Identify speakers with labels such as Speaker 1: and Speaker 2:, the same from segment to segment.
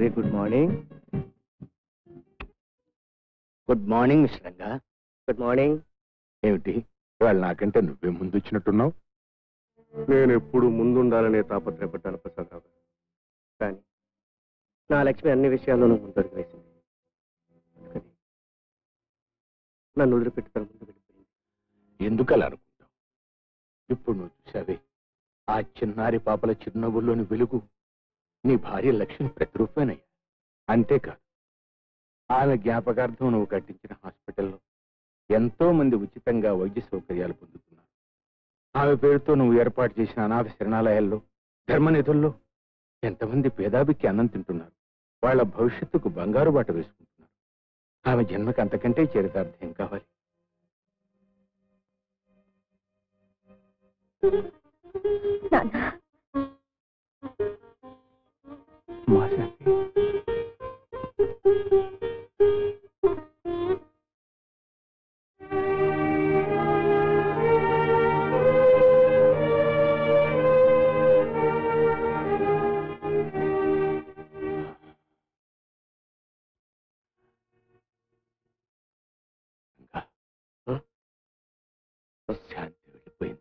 Speaker 1: Very good morning
Speaker 2: good morning miss Ranga
Speaker 1: good morning
Speaker 2: ఏమిటి వాళ్ళు నాకంటే నువ్వే ముందు వచ్చినట్టున్నావు
Speaker 1: నేను ఎప్పుడు ముందుండాలనే తాపత్రయపడ్డాను ప్రసాదరావు గారు కానీ నా లక్ష్మి అన్ని విషయాల్లోనూ ముందడుగు వేసింది అందుకని నన్ను వదిలిపెట్టి తన ముందు వెళ్ళిపోయింది
Speaker 2: ఎందుకు అలా అనుకుంటావు ఇప్పుడు నువ్వు చూసావే ఆ చిన్నారి పాపల చిరునవ్వుల్లోని వెలుగు నీ భార్య లక్ష్మి ప్రతిరూపేనయ్యా అంతేకాదు ఆమె జ్ఞాపకార్థం నువ్వు కట్టించిన హాస్పిటల్లో ఎంతో మంది ఉచితంగా వైద్య సౌకర్యాలు పొందుతున్నారు ఆమె పేరుతో నువ్వు ఏర్పాటు చేసిన అనాథ శరణాలయాల్లో ధర్మనిధుల్లో ఎంతమంది పేదాభికి అన్నం తింటున్నారు వాళ్ళ భవిష్యత్తుకు బంగారు బాట వేసుకుంటున్నారు ఆమె జన్మకి అంతకంటే చరితార్థం కావాలి
Speaker 3: నాన్న
Speaker 2: మా శాంతి ఇంకా,
Speaker 1: ఆ?
Speaker 2: శాంతి వెళ్ళిపోయింది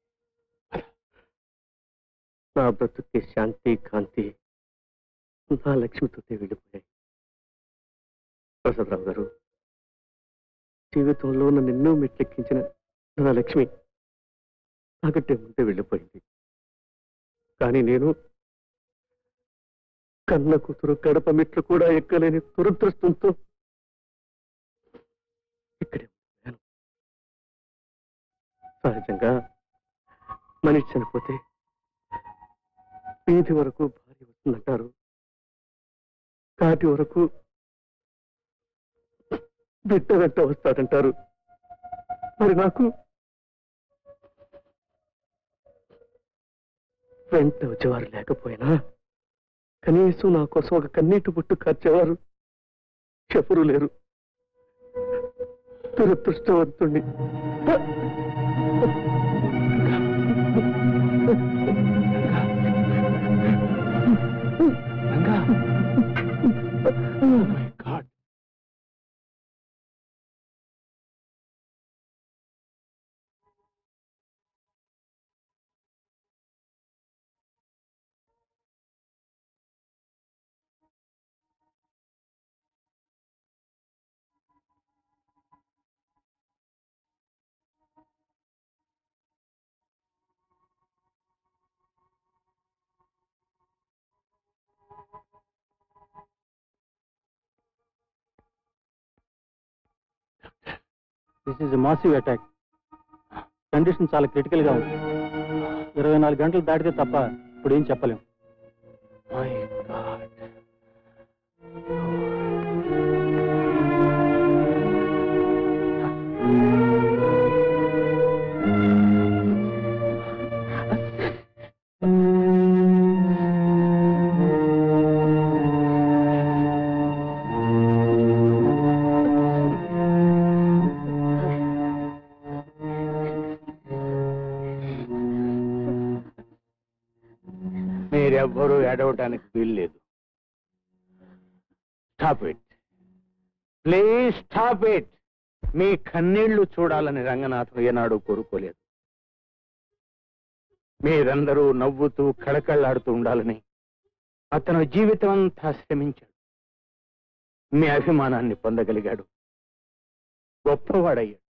Speaker 1: నా బ్రతుక్కి శాంతి కాంతి నా లక్ష్మితోనే వెళ్ళిపోయాయి ప్రసాదరావు గారు జీవితంలో నన్ను ఎన్నో మెట్లెక్కించిన నా లక్ష్మి నాకంటే ముందే వెళ్ళిపోయింది కానీ నేను కన్న కూతురు గడప మెట్లు కూడా ఎక్కలేని దురదృష్టంతో ఇక్కడే ఉన్నాను సహజంగా మనిషి చనిపోతే వీధి వరకు భార్య వస్తుందంటారు కాటి వరకు బిడ్డ వెంట వస్తాడంటారు మరి నాకు వెంట వచ్చేవారు లేకపోయినా కనీసం నా కోసం ఒక కన్నీటి పుట్టు కార్చేవారు ఎవరూ లేరు దురదృష్టవంతుణ్ణి
Speaker 2: Ranga Oh my God.
Speaker 4: This is massive attack condition చాలా క్రిటికల్ గా ఉంది ఇరవై నాలుగు గంటలు దాటితే తప్ప ఇప్పుడు ఏం చెప్పలేం
Speaker 2: My God. మీరెవ్వరూ ఏడవటానికి వీల్లేదు stop it please stop it మీ కన్నీళ్లు చూడాలని రంగనాథం ఏనాడు కోరుకోలేదు మీరందరూ నవ్వుతూ కళకళ్ళాడుతూ ఉండాలని అతను జీవితం అంతా శ్రమించాడు మీ అభిమానాన్ని పొందగలిగాడు గొప్పవాడయ్యాడు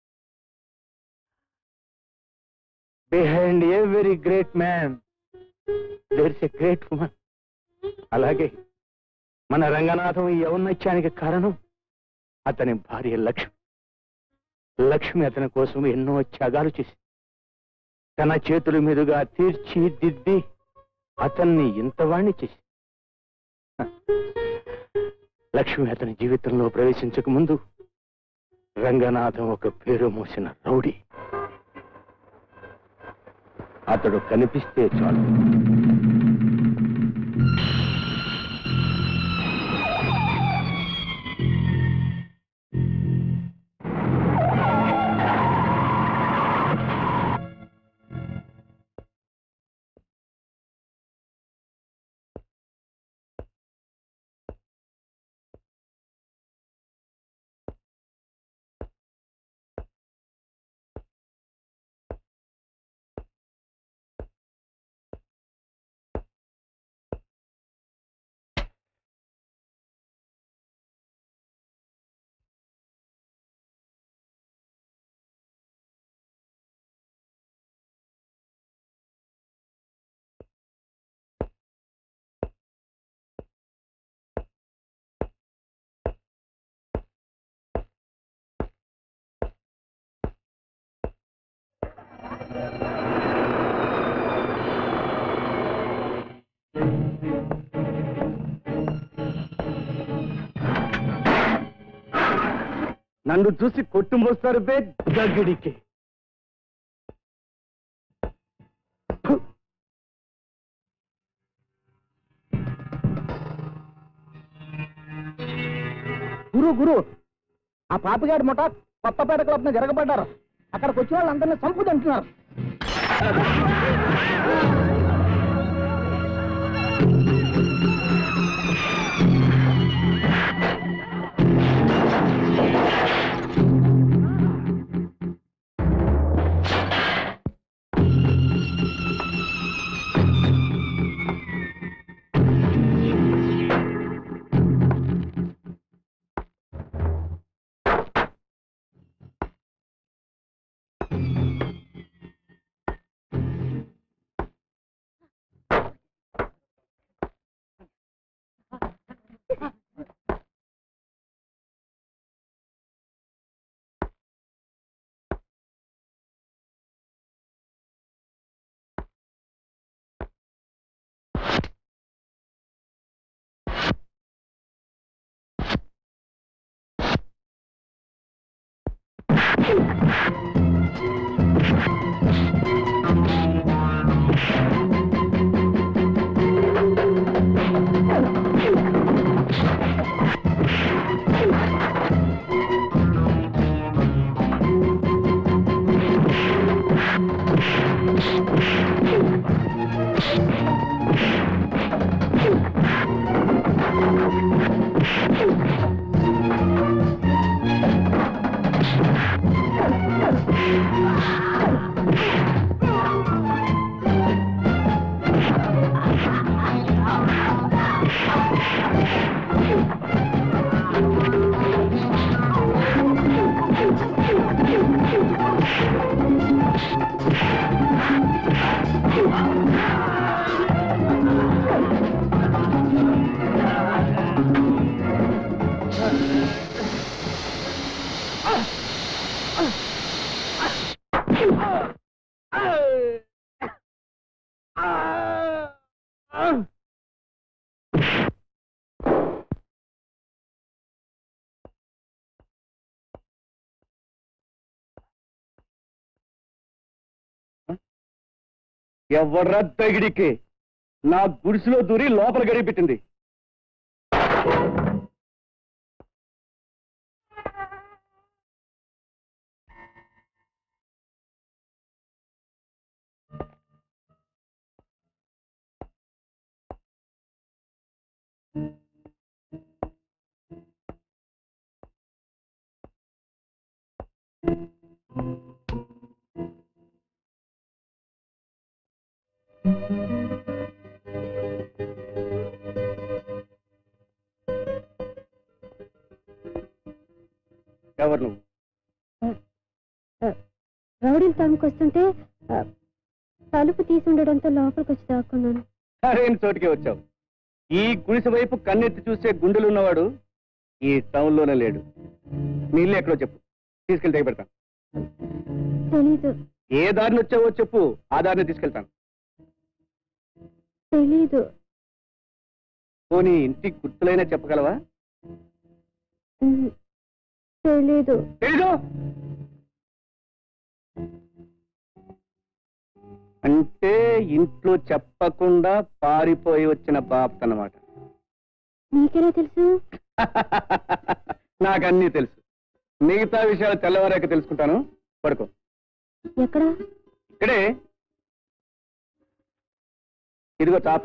Speaker 2: behind every great man there's a great woman అలాగే మన రంగనాథం ఈ ఔన్నత్యానికి కారణం అతని భార్య లక్ష్మి లక్ష్మి అతని కోసం ఎన్నో త్యాగాలు చేసి తన చేతుల మీదుగా తీర్చిదిద్ది అతన్ని ఇంతవాణ్ణి చేసి లక్ష్మి అతని జీవితంలో ప్రవేశించక ముందు రంగనాథం ఒక పేరు మోసిన రౌడీ అతడు కనిపిస్తే చాలు
Speaker 1: నన్ను చూసి కొట్టుమోస్తారు బే దగ్గడికి
Speaker 5: గురు గురు ఆ పాపిగాడి ముఠ కొత్తపేట క్లబ్ జరగబడ్డారు అక్కడికి వచ్చిన వాళ్ళందరినీ చంపు తింటున్నారు
Speaker 1: ఎవర్రా తగిడికి నా గుడిసెలో దూరి లోపల గడి పెట్టింది ఎవరు నువ్వు
Speaker 3: రౌడీలు తమ్ముకొస్తుంటే ఆ, తలుపు తీసి ఉండడంతో లోపలికి వచ్చి దాక్కున్నాను
Speaker 1: సరైన చోటికే వచ్చావు ఈ గుడిసె వైపు కన్నెత్తి చూసే గుండెలు ఉన్నవాడు ఈ టౌన్ లోనే లేడు నీ ఇల్లు ఎక్కడో చెప్పు తీసుకెళ్లి తెగబెడతాను
Speaker 3: తెలీదు
Speaker 1: ఏ దారిని వచ్చావో చెప్పు ఆ దారిని తీసుకెళ్తాను
Speaker 3: తెలీదు
Speaker 1: పోనీ ఇంటి గుర్తులైనా చెప్పగలవా
Speaker 3: ఉమ్, తెలీదు
Speaker 1: తెలీదు అంటే ఇంట్లో చెప్పకుండా పారిపోయి వచ్చిన బాప్ అన్నమాట
Speaker 3: నీకెలా తెలుసు
Speaker 1: నాకన్నీ తెలుసు మిగతా విషయాలు తెల్లవారాక తెలుసుకుంటాను పడుకో
Speaker 3: ఎక్కడ
Speaker 1: ఇక్కడే ఇదిగో చాప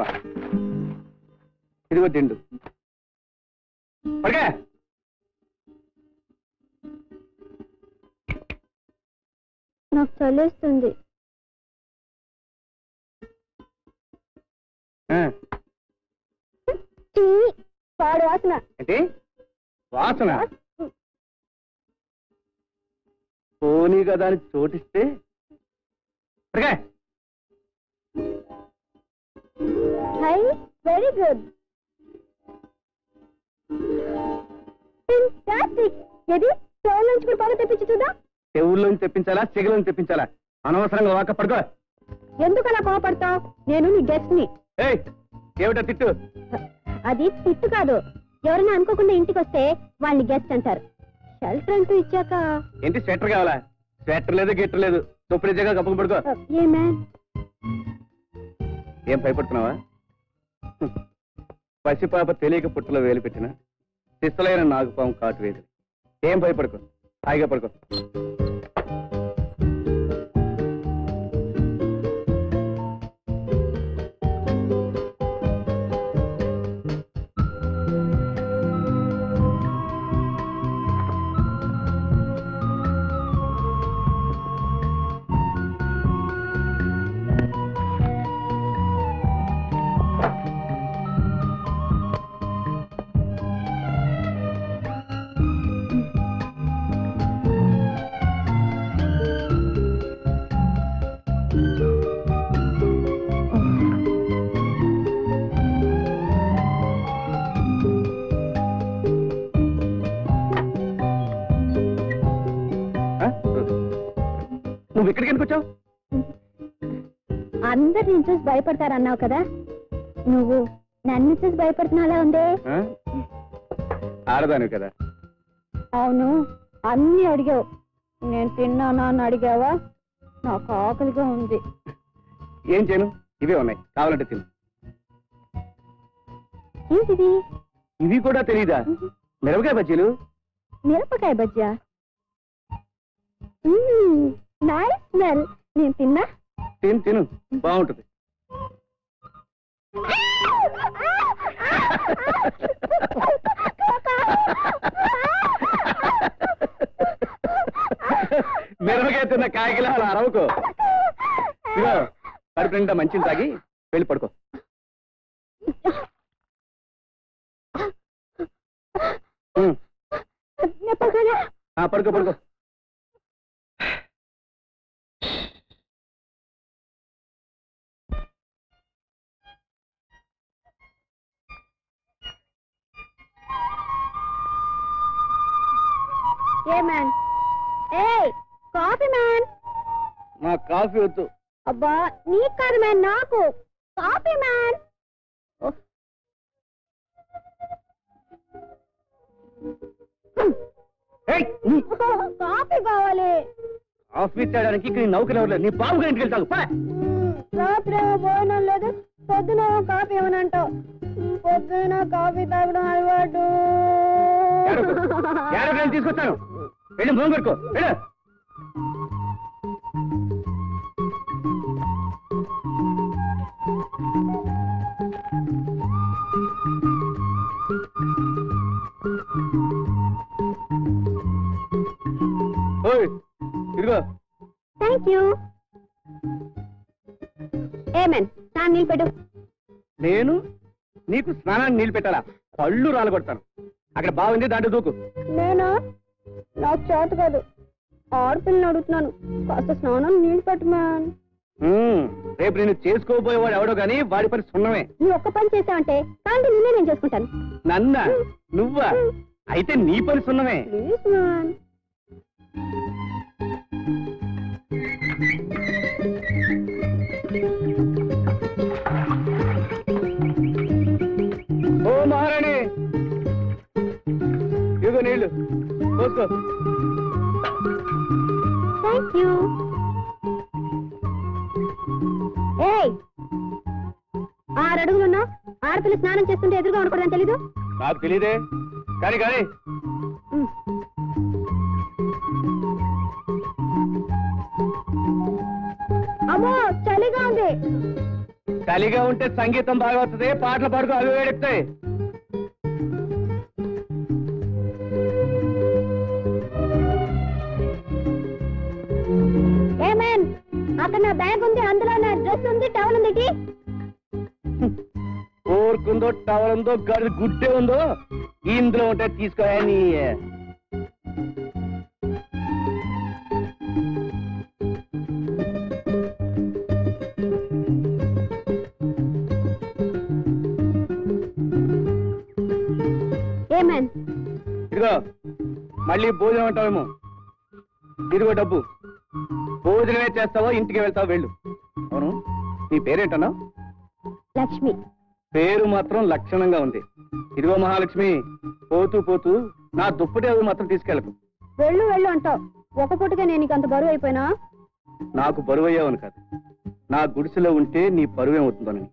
Speaker 1: ఇదిగో దిండు పడగా
Speaker 3: నాకు చల్లేస్తుంది చీ, పాడు వాసన
Speaker 1: అంటే వాసన పోనీ కదా అని చోటిస్తే పడగా
Speaker 3: హై వెరీ గుడ్ ఫెంటాస్టిక్ ఏది స్టోర్ నుంచి కూడా పొగ తెప్పించి చూద్దాం
Speaker 1: చెవుల్లోంచి తెప్పించాలా సిగలోంచి తెప్పించాలా అనవసరంగా వాక పడుకో
Speaker 3: ఎందుకు అలా కోపడతావు నేను నీ గెస్ట్ ని
Speaker 1: ఏయ్ ఏమిటా తిట్టు
Speaker 3: అది తిట్టు కాదు ఎవరైనా అనుకోకుండా ఇంటికి వస్తే వాళ్ళని గెస్ట్ అంటారు షెల్టర్ అంటూ ఇచ్చాక
Speaker 1: ఏంటి స్వెటర్ కావాలా స్వెటర్ లేదు గిట్టర్ లేదు దుప్పటి ఇచ్చాక కప్పుకు పడుకో
Speaker 3: ఆ, ఏ మ్యాన్
Speaker 1: ఏం భయపడుతున్నావా హ్మ్. పసిపాప తెలియక పుట్టలో వేలు పెట్టిన శిస్తలైన నాగుపాము కాటు వేది ఏం భయపడుకో హాయిగా పడుకో ఆ? నువ్వు ఇక్కడికి ఎందుకు వచ్చావు
Speaker 3: అందరు నేను చూసి భయపడతారన్నావు కదా నువ్వు నన్ను చూసి భయపడుతున్నాలా ఉందే
Speaker 1: ఆ? ఆడదాను కదా
Speaker 3: అవును అన్ని అడిగావు నేను తిన్నానా అని అడిగావా నాకు ఆకలిగా ఉంది
Speaker 1: ఏం చేయను ఇవే ఉన్నాయి కావాలంటే తిను
Speaker 3: ఏంటిది
Speaker 1: ఇవి కూడా తెలీదా మిరపకాయ బజ్జీలు
Speaker 3: మిరపకాయ బజ్జా నైస్ స్మెల్ నేను తిన్నా
Speaker 1: తిను తిను బాగుంటుంది మిరపకాయ తిన్న కాయకిలా అలా అరవకు ఇదిగో కడుపు నిండా మంచిని తాగి వెళ్ళి పడుకో ఉమ్,
Speaker 3: చెప్పగలరా?
Speaker 1: ఆ, పడుకో పడుకో
Speaker 3: hey man hey coffee man
Speaker 1: నా కాఫీ వద్దు
Speaker 3: అబ్బా నీకు కాదు మ్యాన్ నాకు కాఫీ మ్యాన్
Speaker 1: ఏయ్, నీ
Speaker 3: కాఫీ కావాలి
Speaker 1: కాఫీ తేడానికి ఇక్కడ నౌకలు ఎవరు నీ బాబు గారి ఇంటికి వెళ్తావు పా.
Speaker 3: రాత్రి ఏమో భోజనం లేదు పొద్దున ఏమో కాఫీ ఏమని అంటావు పొద్దున కాఫీ తాగడం అలవాటు
Speaker 1: ఏడవకు. ఏడవకు, నేను తీసుకొస్తాను వెళ్ళి మొహం పెట్టుకో వెళ్ళు ఓయ్ ఇదిగో
Speaker 3: థ్యాంక్ యూ ఏమన్ నా నీళ్ళు పెట్టు
Speaker 1: నేను నీకు స్నానాన్ని నీళ్ళు పెట్టాలా కళ్ళు రాలగొడతాను అక్కడ బాగుంది దాంట్లో దూకు
Speaker 3: నేను నాకు చేత కాదు ఆడపిల్లని అడుగుతున్నాను కాస్త స్నానం నీళ్ళు పెట్టు మ్యాన్
Speaker 1: ఉమ్, రేపు నేను చేసుకోబోయేవాడు ఎవడో గానీ వాడి పని సున్నమే
Speaker 3: నువ్వు ఒక్క పని చేసావంటే కాంతి నిన్నే నేను చేసుకుంటాను
Speaker 1: నన్న నువ్వా అయితే నీ పని సున్నమే
Speaker 3: ప్లీజ్ మ్యాన్
Speaker 1: ఓ మహారాణి ఇదిగో నీళ్లు పోసుకో
Speaker 3: థ్యాంక్ యూ ఏయ్ ఆరు అడుగులున్నా ఆడపిల్ల స్నానం చేస్తుంటే ఎదురుగా ఉండకూడదని తెలీదు
Speaker 1: నాకు తెలియదే కానీ కానీ
Speaker 3: ఉమ్. అమ్మో చలిగా ఉంది
Speaker 1: చలిగా ఉంటే సంగీతం బాగా వస్తుంది పాటలు పాడుకో అవి వేడెక్కుతాయి
Speaker 3: ఏమేన్ అక్కడ నా బ్యాగ్ ఉంది అందులో నా డ్రెస్ ఉంది టవల్ ఉంది ఇటీ.
Speaker 1: కోరుకుందో టవల్ ఉందో గడి గుడ్డే ఉందో ఇందులో ఉంటే తీసుకోయా నీ
Speaker 3: ఏమేన్
Speaker 1: ఇదిగో మళ్ళీ భోజనం అంటావేమో ఇదిగో డబ్బు భోజనమే చేస్తావో ఇంటికి వెళ్తావో వెళ్ళు అవును నీ పేరేంటన్నా
Speaker 3: లక్ష్మి
Speaker 1: పేరు మాత్రం లక్షణంగా ఉంది ఇదిగో మహాలక్ష్మి పోతూ పోతూ నా దుప్పటి అవి మాత్రం తీసుకెళ్ళకు
Speaker 3: వెళ్ళు వెళ్ళు అంటావు ఒక పూటగా నేను నీకు అంత బరువు అయిపోయినా
Speaker 1: నాకు బరువు అయ్యావని కాదు నా గుడిసెలో ఉంటే నీ బరువేం అవుతుందోనని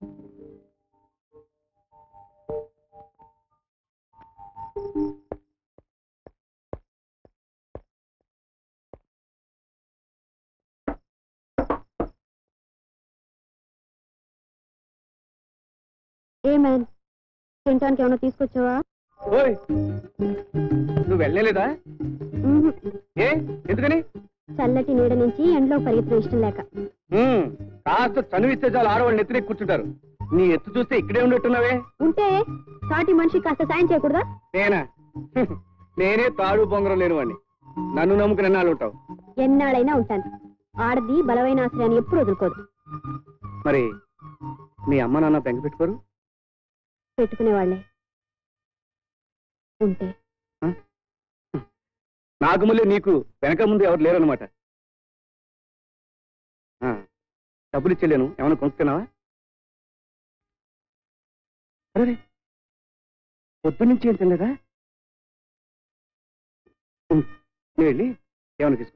Speaker 3: ఏ మ్యాన్ తినటానికి ఏమైనా తీసుకొచ్చావా
Speaker 1: ఓయ్ నువ్వు వెళ్ళలేదా
Speaker 3: మ్మ్.
Speaker 1: ఏ ఎందుకని
Speaker 3: చల్లటి నీడ నుంచి ఎండలో పరిగెత్తడం ఇష్టం లేక
Speaker 1: ఉమ్, కాస్త చనువిస్తే చాలు ఆడవాళ్ళు నెత్తినే కూర్చుంటారు నీ ఎత్తు చూస్తే ఇక్కడే ఉన్నట్టున్నావే
Speaker 3: ఉంటే సాటి మనిషి కాస్త సాయం చేయకూడదా
Speaker 1: నేనా హ్మ్. నేనే తాడు బొంగరం లేనివాడిని నన్ను నమ్ముకుని ఎన్నాళ్ళు ఉంటావు
Speaker 3: ఎన్నాళ్ళైనా ఉంటాను ఆడది బలమైన ఆశ్రయాన్ని ఎప్పుడు వదులుకోదు
Speaker 1: మరి మీ అమ్మ నాన్న బెంగ పెట్టుకోరు
Speaker 3: పెట్టుకునేవాళ్లే ఉంటే
Speaker 1: నాకు మళ్ళీ నీకు వెనక ముందు ఎవరు లేరనమాట ఆ, డబ్బులు ఇచ్చేలేను ఏమైనా కొనుక్కున్నావా అరే పొద్దు నుంచి ఏం తినలేదా ఉమ్, నేను వెళ్ళి ఏమైనా తీసుకో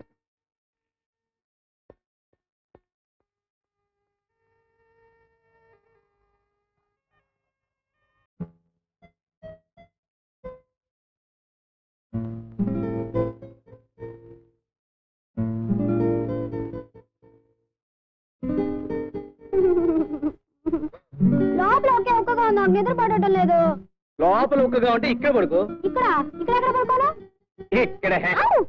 Speaker 3: లోపల ఒకే ఒక్కగా ఉంది నాకు నిద్ర పడటం లేదు
Speaker 1: లోపల ఒక్కగా ఉంటే ఇక్కడ పడుకో
Speaker 3: ఇక్కడ ఇక్కడ ఎక్కడ పడుకోవాలా
Speaker 1: ఇక్కడ
Speaker 3: ఔ!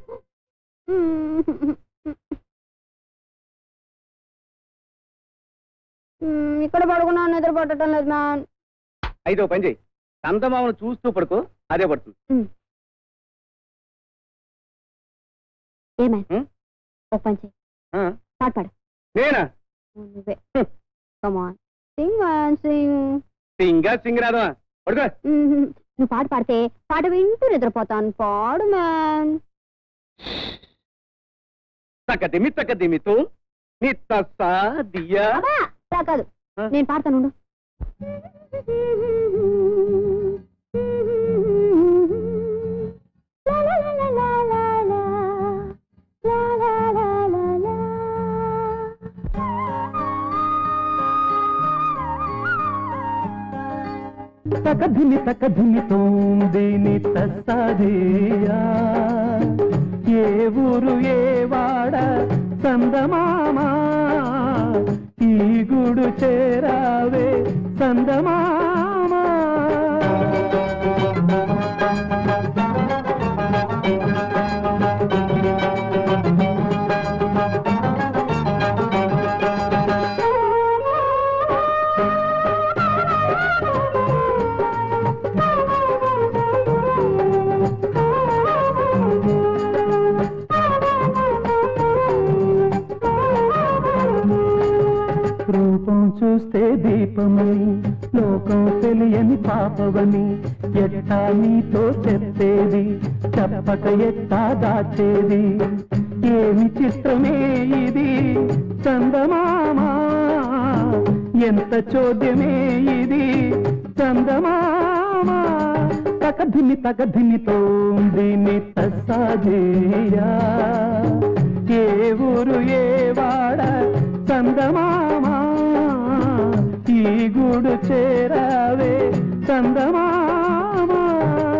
Speaker 3: మ్మ్, ఇక్కడ పడుకున్నా నిద్ర పట్టడం లేదు మ్యాన్
Speaker 1: అయితే ఓ పని చేయి చందమామను చూస్తూ పడుకో అదే పడుతుంది
Speaker 3: ఏమే
Speaker 1: హ్మ్?
Speaker 3: ఒక పని చెయ్యి
Speaker 1: ఆ,
Speaker 3: పాట పాడు
Speaker 1: నేనా
Speaker 3: నువ్వే
Speaker 1: hmm.
Speaker 3: Come on sing man sing
Speaker 1: సింగా సింగరాదా పడుకో
Speaker 3: నువ్వు పాట పాడితే పాట వింటూ నిద్రపోతాను పాడు మ్యాన్
Speaker 1: తక్క దిమి తక్క దిమితో నీ తస్సా దియా
Speaker 3: అబ్బా అలా కాదు
Speaker 1: ఆ?
Speaker 3: నేను పాడతాను ఉండు. లా లా లా లా లా లా. లా లా లా లా లా.
Speaker 5: తకధిమి తకధిమి తోందిని తస్సదియా ఏ ఊరు ఏ వాడ సందమామా ఈ గుడు చేరావే సందమామా రూపం చూస్తే దీపమని లోకం తెలియని పాపవని ఎట్టా నీతో చెప్పేది చెప్పక ఎట్టా దాచేది ఏమి చిత్రమే ఇది చందమామా ఎంత చోద్యమే ఇది చందమామా తకధిమి తకధిమితో దీన్ని తస్సాదేయా ఏ ఊరు ఏ వాడ చందమామా ఈ గూడు చేరావే చందమామా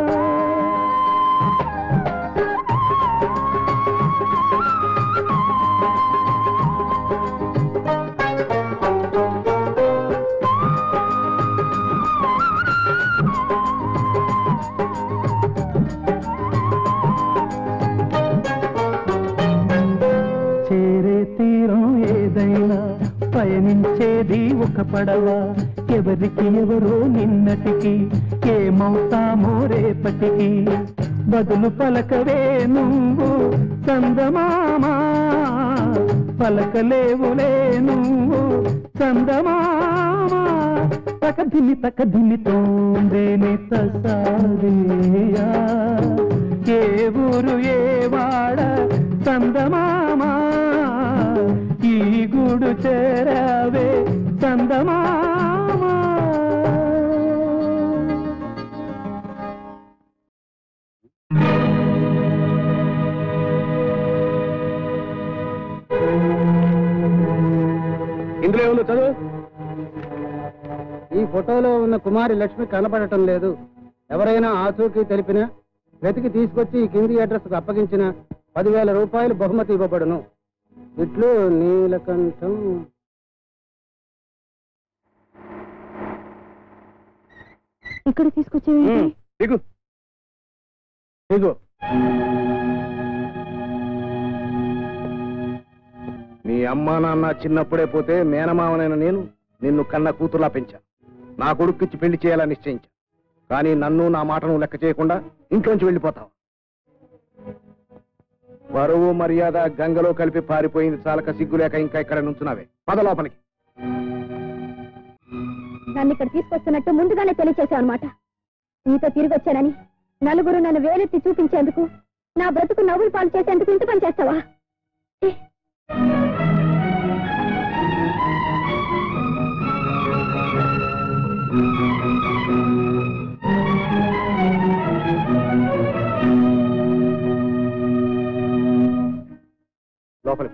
Speaker 5: చేరే తీరం ఏదైనా పయనించేది ఒక పడవ ఎవరికి ఎవరో నిన్నటికి ఏమవుతామో రేపటికి బదులు పలకవే నువ్వు చందమామా పలకలేవులే నువ్వు చందమామా తకధిమి తకధిమి తోందేని తసారియా ఏ ఊరు ఏ వాడ చందమామా ఈ గూడు చేరావే చందమామా
Speaker 1: ఇందులో ఏముందో చదువు
Speaker 5: ఈ ఫోటోలో ఉన్న కుమారి లక్ష్మి కనపడటం లేదు ఎవరైనా ఆచూకీ తెలిపినా వెతికి తీసుకొచ్చి ఈ కింది అడ్రస్ కు అప్పగించిన పదివేల రూపాయలు బహుమతి ఇవ్వబడును ఇట్లు నీలకంఠం
Speaker 3: ఇక్కడ తీసుకొచ్చేవి
Speaker 1: దిగు
Speaker 5: దిగు
Speaker 1: మీ అమ్మా నాన్న చిన్నప్పుడే పోతే మేనమావనైన నేను నిన్ను కన్న కూతుర్లా పెంచాను నా కొడుక్కిచ్చి పెళ్లి చేయాలని నిశ్చయించా కానీ నన్ను నా మాటను లెక్క చేయకుండా ఇంట్లోంచి వెళ్ళిపోతావు బరువు మర్యాద గంగలో కలిపి పారిపోయింది చాలక సిగ్గులేక ఇంకా ఇక్కడ నుంచున్నావే పద లోపలికి
Speaker 3: నన్ను ఇక్కడ తీసుకొస్తున్నట్టు ముందుగానే తెలియచేశావు అనమాట నీతో తిరిగి వచ్చానని నలుగురు నన్ను వేలెత్తి చూపించేందుకు నా బ్రతుకు నవ్వులు పాలు చేసేందుకు ఇంటి పని చేస్తావా ఛీ!
Speaker 1: లోపలికి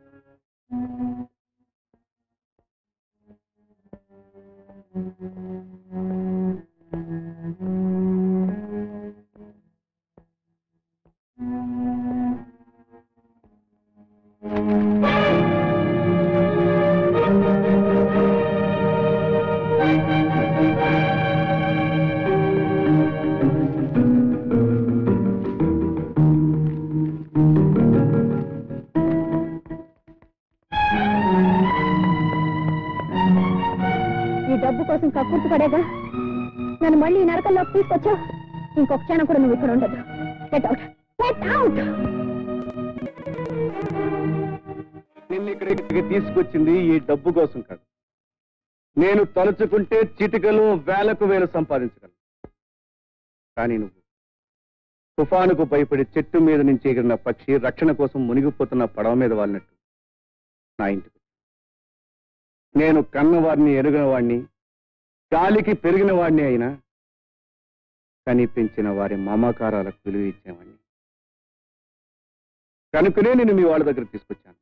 Speaker 3: ఈ డబ్బు కోసం కక్కుర్తి పడేగా నన్ను మళ్ళీ ఈ నరకంలోకి తీసుకొచ్చావు ఇంకొక క్షణం కూడా నువ్వు ఇక్కడ ఉండదు గెట్ అవుట్ గెట్ అవుట్
Speaker 1: నిన్ను ఇక్కడికి తీసుకొచ్చింది ఈ డబ్బు కోసం కాదు నేను తలుచుకుంటే చిటికలు వేలకు వేలు సంపాదించగలను కానీ నువ్వు తుఫానుకు భయపడి చెట్టు మీద నుంచి ఎగిరిన పక్షి రక్షణ కోసం మునిగిపోతున్న పడవ మీద వాలినట్టు నా ఇంటికి నేను కన్నవాడిని ఎరుగిన వాడిని గాలికి పెరిగిన వాడిని అయినా కని పెంచిన వారి మమకారాలకు విలువ ఇచ్చేవాడిని కనుకనే నేను మీ వాళ్ళ దగ్గర తీసుకొచ్చాను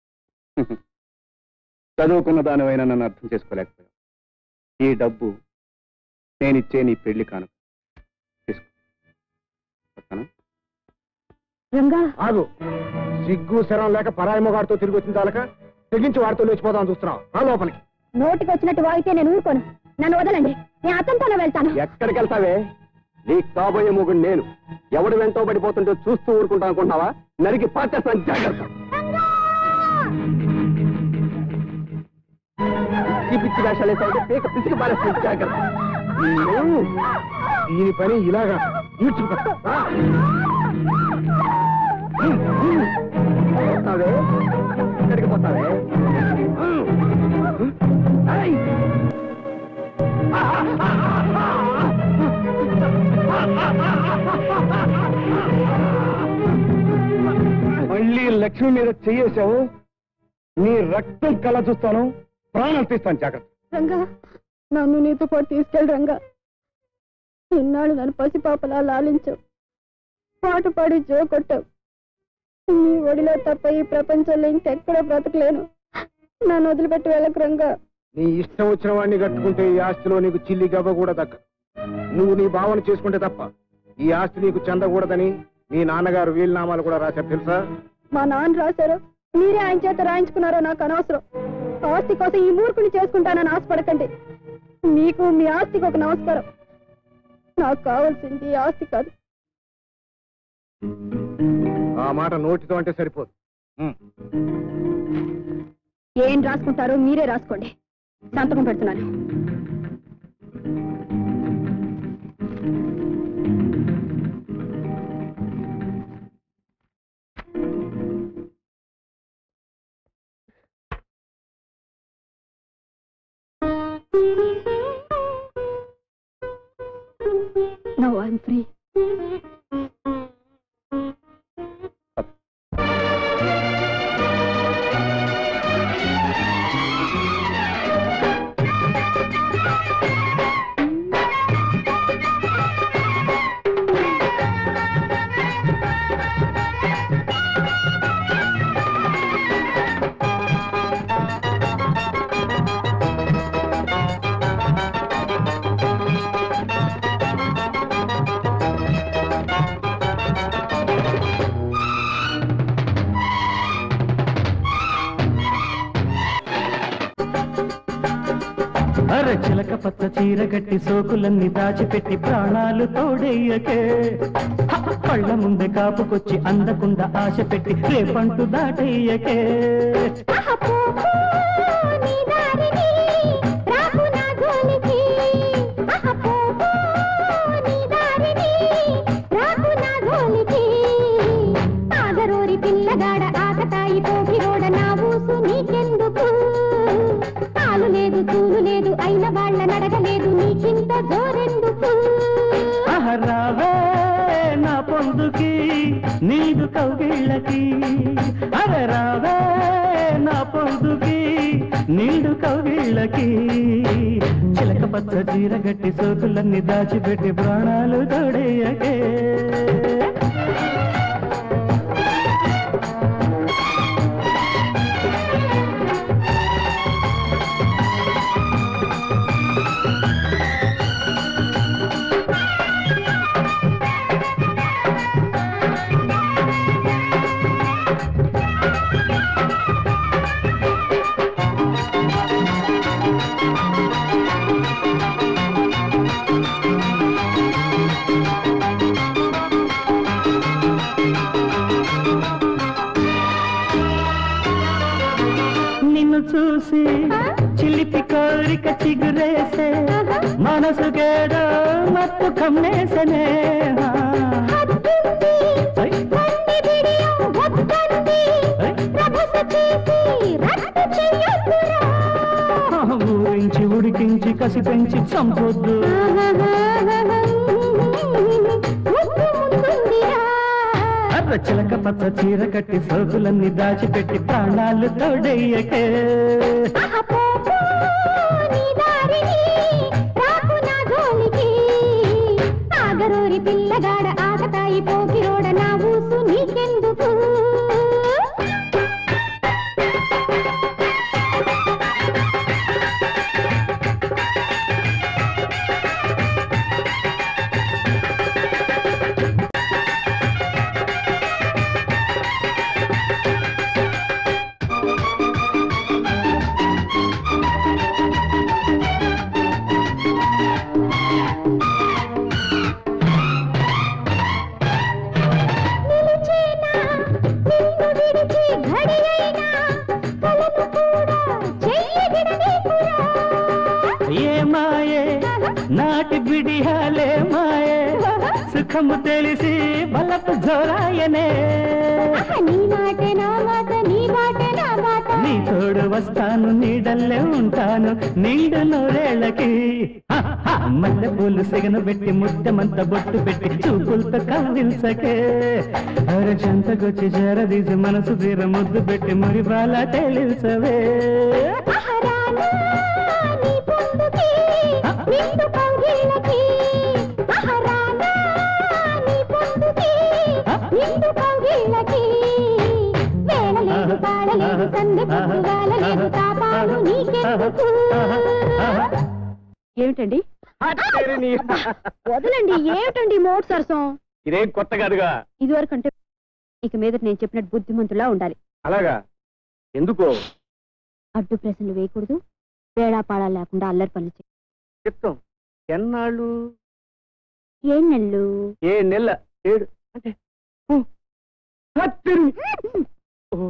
Speaker 1: చదువుకున్న దానివైనా నన్ను అర్థం చేసుకోలేకపోయావు ఈ డబ్బు నేనిచ్చే నీ పెళ్లి కానుక తీసుకో వస్తాను
Speaker 3: రంగా
Speaker 1: ఆగు సిగ్గు శరం లేక పరాయి మొగాడితో తిరిగి వచ్చిన చాలక తెగించి వాడితో లేచిపోదాం చూస్తున్నావు ఆ లోపలికి
Speaker 3: నోటికి వచ్చినట్టు వాగితే నేను ఊరుకోను నన్ను వదలండి నేను అతనితోనే వెళ్తాను
Speaker 1: ఎక్కడికి వెళ్తావే నీ కాబోయే మొగుడు నేను ఎవడు వెంటో పడిపోతుంటే చూస్తూ ఊరుకుంటా అనుకుంటున్నావా నరికి పాచేస్తాను జాగ్రత్త పిచ్చి పిచ్చి వేషాలు వేసావు పీక పిచ్చికి పారేస్తాను జాగ్రత్త నిన్ను దీని పని ఇలాగా ఈడ్చుకో. రా. పోతావే ఎక్కడికి పోతావే ఏయ్! మళ్ళీ లక్ష్మి మీద చెయ్యేశావు నీ రక్తం కళ చూస్తాను ప్రాణాలు తీస్తాను జాగ్రత్త
Speaker 3: రంగా నన్ను నీతో పాటు తీసుకెళ్ళి రంగా ఇన్నాళ్ళు నన్ను పసిపాపలా లాలించావు పాట పాడి జో కొట్టావు నీ ఒడిలో తప్ప ఈ ప్రపంచంలో ఇంకెక్కడో బ్రతకలేను నన్ను వదిలిపెట్టి వెళ్ళకు రంగా
Speaker 1: నీ ఇష్టం వచ్చిన వాడిని కట్టుకుంటే ఈ ఆస్తిలో నీకు చిల్లి గవ్వ కూడా దక్క నువ్వు నీ భావన చేసుకుంటే తప్ప ఈ ఆస్తి నీకు చెందకూడదని మీ నాన్నగారు వీలునామాలు కూడా రాశారు తెలుసా
Speaker 3: మా నాన్న రాశారు మీరే ఆయన చేత రాయించుకున్నారో నాకు అనవసరం ఆస్తి కోసం ఈ మూర్ఖుని చేసుకుంటానని ఆశపడకండి మీకు మీ ఆస్తికి ఒక నమస్కారం నాకు కావాల్సింది ఈ ఆస్తి కాదు
Speaker 1: ఆ మాట నోటితో అంటే సరిపోదు ఉమ్.
Speaker 3: ఏం రాసుకుంటారో మీరే రాసుకోండి సంతకం పెడుతున్నాను Now I'm free.
Speaker 6: అరచిలక పచ్చ చీర గట్టి సోకులన్నీ దాచిపెట్టి ప్రాణాలు తోడెయ్యకే హ! కళ్ళ ముందే కాపుకొచ్చి అందకుండా ఆశ పెట్టి రేపంటూ దాటెయ్యకే
Speaker 3: ఆహా పో, పో, నీ దారిని, రాకు నా జోలికి. ఆహా పో, పో, నీ దారిని, రాకు నా జోలికి. ఆగరోరి పిల్లగాడ ఆకతాయి పోకిరోడ నా ఊసు నీకెందుకు తాలు లేదు తూలు లేదు అయిన వాళ్ళ నడగలేదు నీకింత జోరెందుకు
Speaker 6: అహరావే నా పొందుకి నీదు కౌగిళ్ళకి అరరావే నా పొందుకి నీడు కౌగిళ్ళకి చిలక పచ్చ చీర గట్టి సోకులన్నీ దాచిపెట్టి ప్రాణాలు తోడేయకే నిన్ను చూసి చిలిపి కోరిక చిగురేసే మనసుకేదో మత్తు కమ్మేసనే
Speaker 3: హద్దుంది,
Speaker 6: ఐ,
Speaker 3: కన్ని బిడియం వద్దంది.
Speaker 6: ఐ.
Speaker 3: రభస చేసి రట్టు చెయ్యొద్దురా.
Speaker 6: ఊరించి ఉడికించి కసి పెంచి చంపొద్దు
Speaker 3: ముద్దు ముందుందిరా.
Speaker 6: అర్ర చిలక పచ్చ చీర కట్టి సోకులన్నీ దాచిపెట్టి ప్రాణాలు తోడయ్యకే
Speaker 3: ఆహా పో, పో, నీ దారిని, రాకు నా జోలికి. ఆగరోరి పిల్లగాడ ఆకతాయి పోకిరోడ నా ఊసు నీకెందుకు నిలిచేనా నిన్ను విడిచి ఘడియైనా కలను కూడా చెయ్యగిడనీకురా.
Speaker 6: ఏ మాయే నాటి బిడియాలే మాయే సుఖము తెలిసి బలపు జోరాయనే
Speaker 3: ఆహా, నీ మాటే నా మాట నీ బాటే నా బాట
Speaker 6: నీ తోడు వస్తాను నీడల్లే ఉంటాను నిండు నూరేళ్ళకి మల్లె పూలు సిగను పెట్టి ముద్దమంత బొట్టు పెట్టి చూపులతో కవ్వించకే అరే చెంతకొచ్చి చేరదీసి మనసు తీర ముద్దు పెట్టి మురి బాల తేలించవే
Speaker 3: ఆహరానా నీ పొందుకి నిండు కౌగిళ్ళకి ఆహరానా నీ పొందుకి నిండు కౌగిళ్ళకి వేళలేదు తాళలేదు సందె పొద్దుగాలలేదు తాపాలు నీకెందుకు ఏమిటండి వదలండి ఏమిటండి మోట్ సరసం
Speaker 1: ఇదేం కొత్త కాదుగా
Speaker 3: ఇదివరకు అంటే ఇక మీద నేను చెప్పినట్టు బుద్ధిమంతులా ఉండాలి
Speaker 1: అలాగా ఎందుకో
Speaker 3: అడ్డు ప్రశ్నలు వేయకూడదు వేళాపాళా లేకుండా అల్లరి పనులు చేయ
Speaker 1: చెప్తాం ఎన్నాళ్ళు
Speaker 3: ఏం నెల్లు
Speaker 1: ఏ నెల ఏడు అంటే ఊ, హత్తిరి. ఓ,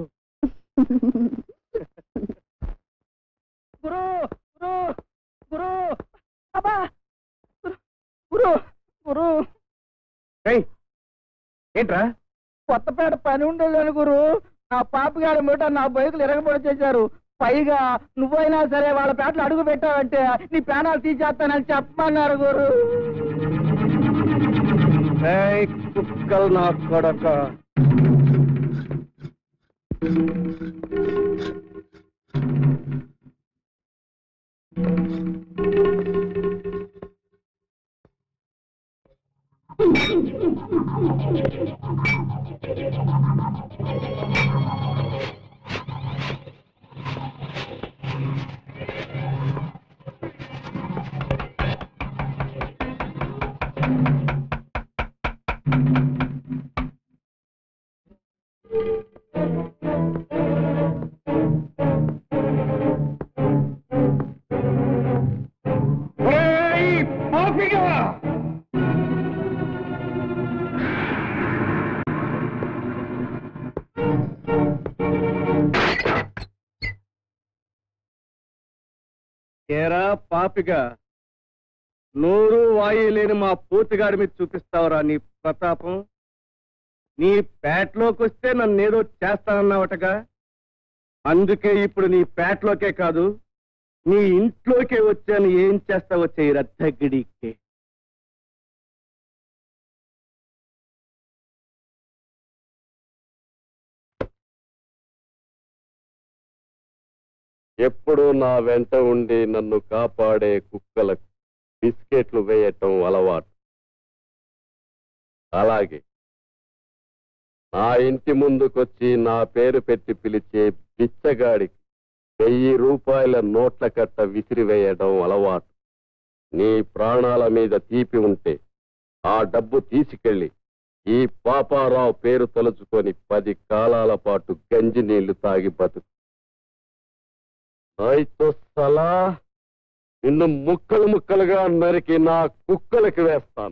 Speaker 5: గురు గురు గురు అబ్బా గురు గురు
Speaker 1: ఏయ్, ఏంట్రా
Speaker 5: కొత్తపేట పని ఉండేదని గురు నా పాపగాడి మూట నా బైకులు ఎరగబడి చేశారు పైగా నువ్వైనా సరే వాళ్ళ పేటలు అడుగు పెట్టావంటే నీ ప్రాణాలు తీసేస్తానని చెప్పమన్నారు గురు
Speaker 1: ఏయ్, కుక్కలు నా కొడక ఏరా పాపిగా నోరు వాయి లేని మా పూర్తిగారి మీద చూపిస్తావురా నీ ప్రతాపం నీ పేటలోకి వస్తే నన్ను ఏదో చేస్తానన్నావటగా అందుకే ఇప్పుడు నీ పేటలోకే కాదు నీ ఇంట్లోకే వచ్చాను ఏం చేస్తావో చేయరా తగ్గిడికే ఎప్పుడు నా వెంట ఉండి నన్ను కాపాడే కుక్కలకు బిస్కెట్లు వేయటం అలవాటు అలాగే నా ఇంటి ముందుకొచ్చి నా పేరు పెట్టి పిలిచే బిచ్చగాడికి వెయ్యి రూపాయల నోట్ల కట్ట విసిరివేయడం అలవాటు నీ ప్రాణాల మీద తీపి ఉంటే ఆ డబ్బు తీసుకెళ్లి ఈ పాపారావు పేరు తలుచుకొని పది కాలాల పాటు గంజి నీళ్లు తాగి బతుకు నైతో సలా నిన్ను ముక్కలు ముక్కలుగా నరికి నా కుక్కలకి వేస్తాను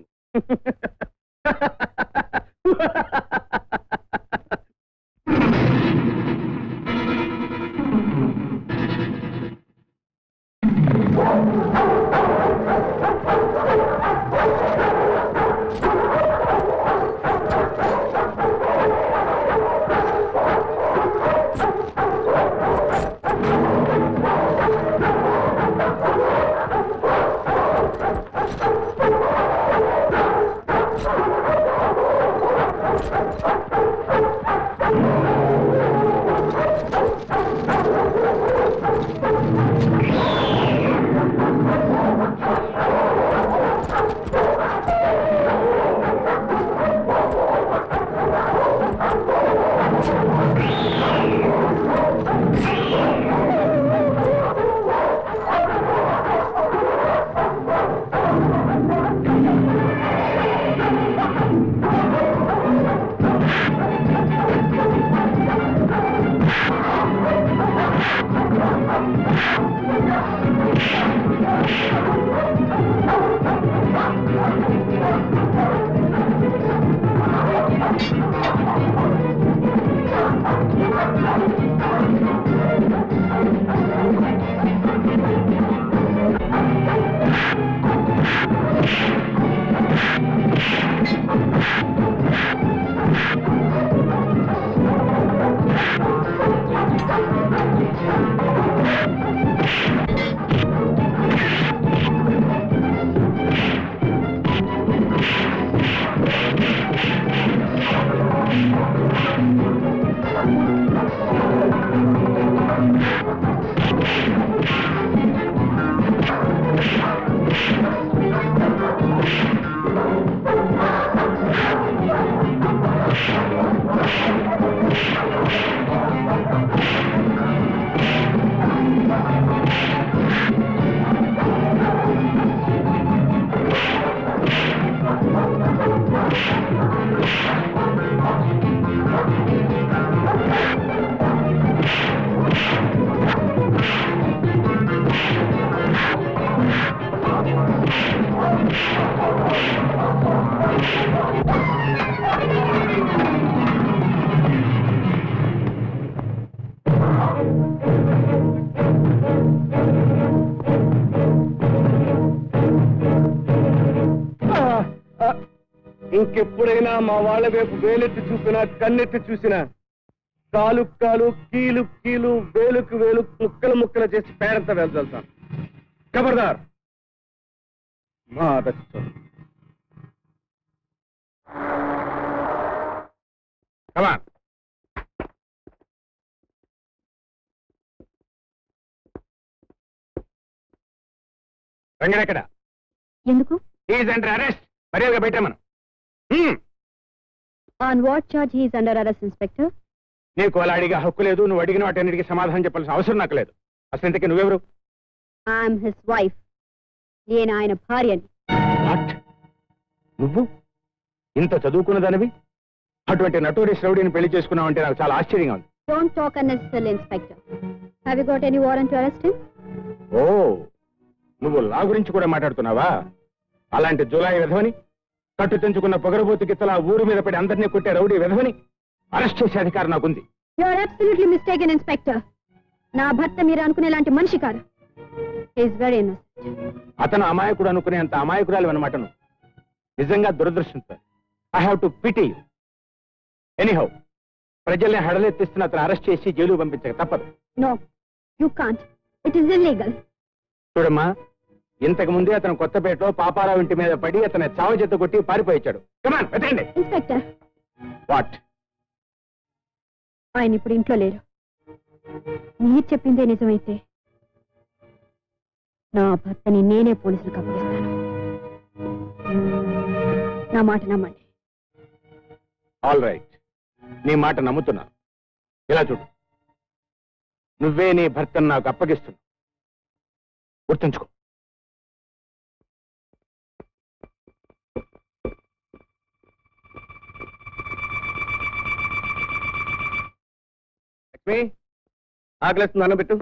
Speaker 1: ఇంకెప్పుడైనా మా వాళ్ళ వైపు వేలెత్తి చూపినా కన్నెత్తి చూసినా కాలు కాలు కీలు కీలు వేలుకు వేలు ముక్కలు ముక్కలు చేసి పేరంతా వెళ్తాను ఖబర్దార్ మా దచ్చు కమాన్ రంగడెక్కడ
Speaker 3: ఎందుకు
Speaker 2: ఈజ్ అండర్ అరెస్ట్ మర్యాదగా పెట్టామను
Speaker 3: on what charge he's under arrest inspector
Speaker 2: నీకు అలా అడిగే హక్కు లేదు నువ్వు అడిగిన వాటన్నిటికీ సమాధానం చెప్పాల్సిన అవసరం నాకు లేదు అసలు ఇంతకీ నువ్వెవరు
Speaker 3: ఐఎమ్ హిస్ వైఫ్ నేను ఆయన భార్యని
Speaker 2: వాట్ నువ్వు ఇంత చదువుకున్న దానివి అటువంటి నటోరియస్ రౌడీని పెళ్లి చేసుకున్నావు అంటే నాకు చాలా ఆశ్చర్యంగా ఉంది
Speaker 3: don't talk unnecessary inspector have you got any warrant to arrest him
Speaker 2: ఓ నువ్వు లా గురించి కూడా మాట్లాడుతున్నావా అలాంటి జులాయి విధవని కట్టు తెంచుకున్న పొగరబోతు గిత్తల ఊరు మీద పడి అందరినీ కొట్టే రౌడీ విధవని అరెస్ట్ చేసే అధికారం నాకుంది
Speaker 3: you are absolutely mistaken inspector నా భర్త మీరు అనుకునేలాంటి మనిషి కాదు ఈజ్ వెరీ ఇన్నోసెంట్
Speaker 2: అతను అమాయకుడు అనుకునే అంత అమాయకురాలు అనమాట నువ్వు నిజంగా దురదృష్టంతో I have to pity you anyhow ప్రజల్ని హడలెత్తిస్తున్న అతను అరెస్ట్ చేసి జైలు పంపించక తప్పదు
Speaker 3: no you can't it is illegal
Speaker 2: చూడమ్మా ఇంతకు ముందే అతను కొత్తపేటలో పాపారావు ఇంటి మీద పడి అతని చావ చేత కొట్టి పారిపోయించాడు కమాన్ వెతకండి
Speaker 3: ఇన్స్పెక్టర్
Speaker 2: వాట్
Speaker 3: ఆయన ఇప్పుడు ఇంట్లో లేరు మీరు చెప్పిందే నిజమైతే నా భర్తని నేనే పోలీసులకు అప్పగిస్తాను నా మాట నమ్మండి
Speaker 2: ఆల్ రైట్ నీ మాట నమ్ముతున్నాను ఇలా చూడు నువ్వే నీ భర్తను నాకు అప్పగిస్తున్నావు గుర్తుంచుకో
Speaker 1: లక్ష్మి ఆకలిస్తుంది అన్నం పెట్టు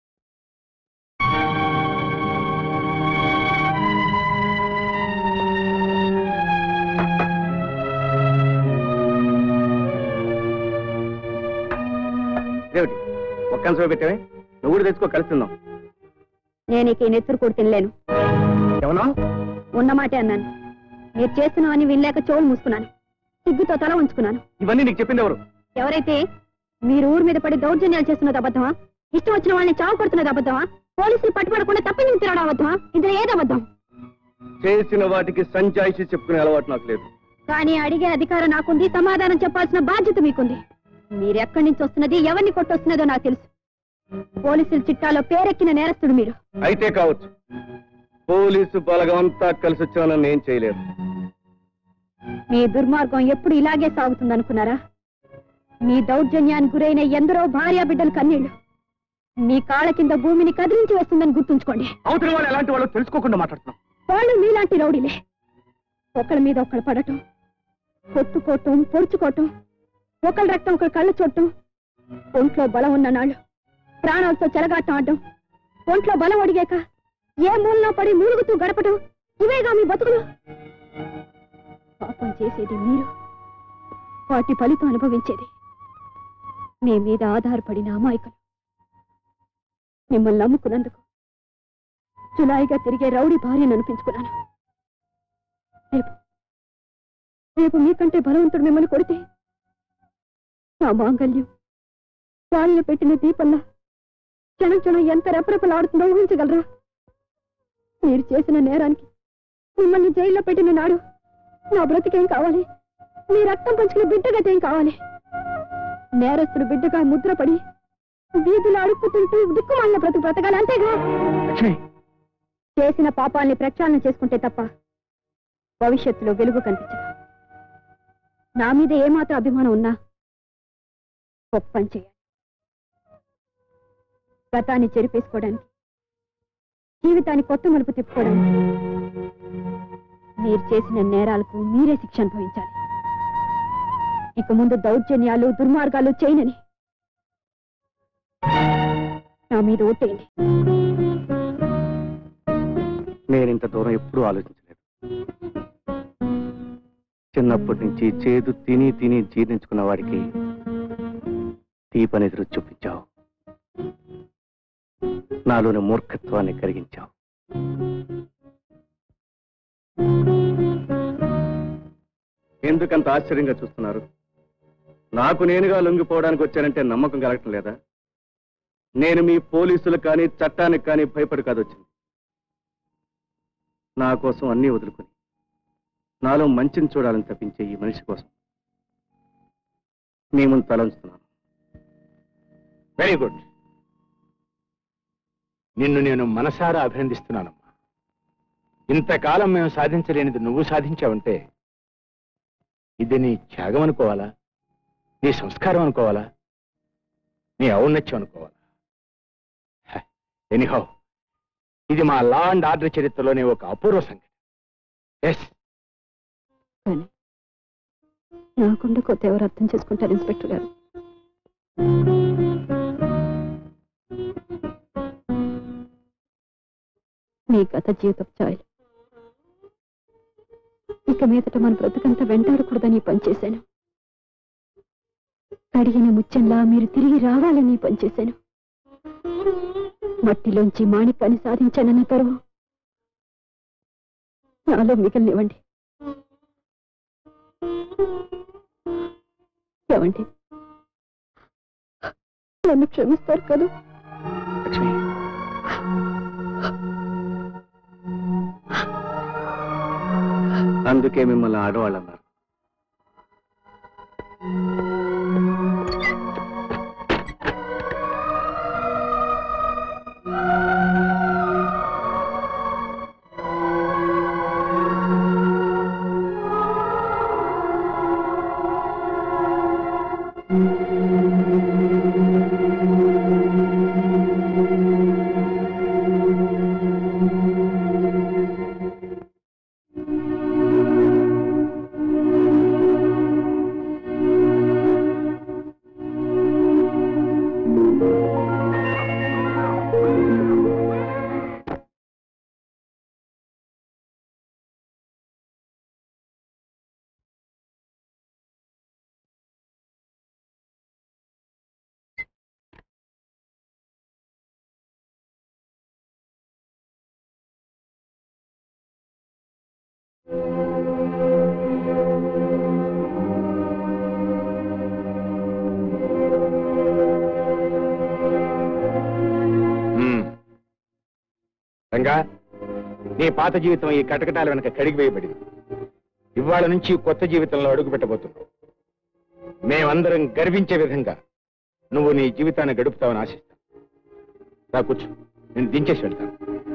Speaker 1: ఇదేమిటి ఒక్క అంశమే పెట్టావే నువ్వు కూడా తెచ్చుకో కలిసి తిందాం
Speaker 3: నేను ఇక ఈ నెత్తురు కూడా తినలేను
Speaker 1: ఏమన్నా
Speaker 3: ఉన్న మాటే అన్నాను మీరు చేస్తున్నామని వినలేక చెవులు మూసుకున్నాను సిగ్గుతో తల ఉంచుకున్నాను
Speaker 1: ఇవన్నీ నీకు చెప్పింది ఎవరు
Speaker 3: ఎవరైతే మీరు ఊరి మీద పడి దౌర్జన్యాలు చేస్తున్నది అబద్ధమా ఇష్టం వచ్చిన వాళ్ళని చావు కొడుతున్నది అబద్ధమా పోలీసులు పట్టుబడకుండా తప్పించి తిరగడం అబద్ధమా ఇందులో ఏది అబద్ధం
Speaker 1: చేసిన వాటికి సంజాయిషి చెప్పుకునే అలవాటు నాకు లేదు
Speaker 3: కానీ అడిగే అధికారం నాకుంది సమాధానం చెప్పాల్సిన బాధ్యత మీకుంది మీరు ఎక్కడి నుంచి వస్తున్నది ఎవరిని కొట్టొస్తున్నదో నాకు తెలుసు పోలీసుల చిట్టాలో పేరెక్కిన నేరస్తుడు మీరు
Speaker 1: అయితే కావచ్చు పోలీసు బలగం అంతా కలిసి వచ్చానని నేను చేయలేదు
Speaker 3: మీ దుర్మార్గం ఎప్పుడు ఇలాగే సాగుతుందనుకున్నారా మీ దౌర్జన్యానికి గురైన ఎందరో భార్యా బిడ్డలు కన్నీళ్లు మీ కాళ్ళ కింద భూమిని కదిలించి వేస్తుందని గుర్తుంచుకోండి
Speaker 1: అవతల వాళ్ళు ఎలాంటి వాళ్ళు తెలుసుకోకుండా మాట్లాడుతున్నాం
Speaker 3: వాళ్ళు మీలాంటి రౌడీలే ఒకళ్ళ మీద ఒకళ్ళు పడటం కొట్టుకోవటం పొడుచుకోవటం ఒకళ్ళ రక్తం ఒకళ్ళ కళ్ళు చూడటం ఒంట్లో బలం ఉన్న నాళ్ళు ప్రాణాలతో చెలగాటం ఆడటం ఒంట్లో బలం ఒడిగాక ఏ మూలలో పడి మూలుగుతూ గడపటం ఇవేగా మీ బతుకులు పాపం చేసేది మీరు వాటి ఫలితం అనుభవించేది మీ మీద ఆధారపడిన అమాయకులు మిమ్మల్ని నమ్ముకున్నందుకు జులాయిగా తిరిగే రౌడీ భార్యను అనిపించుకున్నాను రేపు రేపు మీకంటే బలవంతుడు మిమ్మల్ని కొడితే నా మాంగల్యం గాలిలో పెట్టిన దీపంలా క్షణం క్షణం ఎంత రెపరెపలాడుతుందో ఊహించగలరా మీరు చేసిన నేరానికి మిమ్మల్ని జైల్లో పెట్టిన నాడు నా బ్రతికేం కావాలి మీ రక్తం పంచుకునే బిడ్డగతేం కావాలి నేరస్తుడు బిడ్డగా ముద్రపడి వీధులు అడుక్కుతుంటూ దిక్కుమాలిన బ్రతుకు బ్రతకాలి అంతేగా
Speaker 2: లక్ష్మి
Speaker 3: చేసిన పాపాల్ని ప్రక్షాళన చేసుకుంటే తప్ప భవిష్యత్తులో వెలుగు కనిపించదు నా మీద ఏమాత్రం అభిమానం ఉన్నా గొప్ప పని చేయాలి గతాన్ని చెరిపేసుకోవడానికి జీవితాన్ని కొత్త మలుపు తిప్పుకోవడానికి మీరు చేసిన నేరాలకు మీరే శిక్ష అనుభవించాలి ఇక ముందు దౌర్జన్యాలు దుర్మార్గాలు చేయనని నా మీద ఓటేయండి
Speaker 1: నేను ఇంత దూరం ఎప్పుడూ ఆలోచించలేదు చిన్నప్పటి నుంచి చేదు తిని తిని జీర్ణించుకున్న వాడికి తీపని రుచి చూపించావు నాలోని మూర్ఖత్వాన్ని కరిగించావు ఎందుకంత ఆశ్చర్యంగా చూస్తున్నారు నాకు నేనుగా లొంగిపోవడానికి వచ్చానంటే నమ్మకం కలగటం లేదా నేను మీ పోలీసులు కానీ చట్టానికి కానీ భయపడి కాదు వచ్చింది నా కోసం అన్నీ వదులుకుని నాలో మంచిని చూడాలని తప్పించే ఈ మనిషి కోసం మీ ముందు తలంచుతున్నాను
Speaker 2: వెరీ గుడ్ నిన్ను నేను మనసారా అభినందిస్తున్నానమ్మా ఇంతకాలం మేము సాధించలేనిది నువ్వు సాధించావంటే ఇది నీ త్యాగం అనుకోవాలా నీ సంస్కారం అనుకోవాలా నీ ఔన్నత్యం అనుకోవాలా ఎనీహౌ ఇది మా లా అండ్ ఆర్డర్ చరిత్రలోనే ఒక అపూర్వ సంఘటన ఎస్
Speaker 3: కానీ నాకుండా కొత్త ఎవరు అర్థం చేసుకుంటారు ఇన్స్పెక్టర్ గారు మీ గత జీవితం చాయలు ఇక మీదట మన బ్రతుకంతా వెంటాడకూడదని ఈ పని చేశాను కడిగిన ముత్యంలా మీరు తిరిగి రావాలని ఈ పని చేశాను మట్టిలోంచి మాణిక్యాన్ని సాధించానన్న గర్వం నాలో మిగిలినివ్వండి ఏమండి నన్ను క్షమిస్తారు కదా
Speaker 1: లక్ష్మి అందుకే మిమ్మల్ని ఆడవాళ్ళు అన్నారు
Speaker 2: మ్మ్. రంగా నీ పాత జీవితం ఈ కటకటాల వెనక కడిగి వేయబడింది ఇవాళ నుంచి కొత్త జీవితంలో అడుగు పెట్టబోతున్నావు మేమందరం గర్వించే విధంగా నువ్వు నీ జీవితాన్ని గడుపుతావని ఆశిస్తాను రా కూర్చో నేను దించేసి వెళ్తాను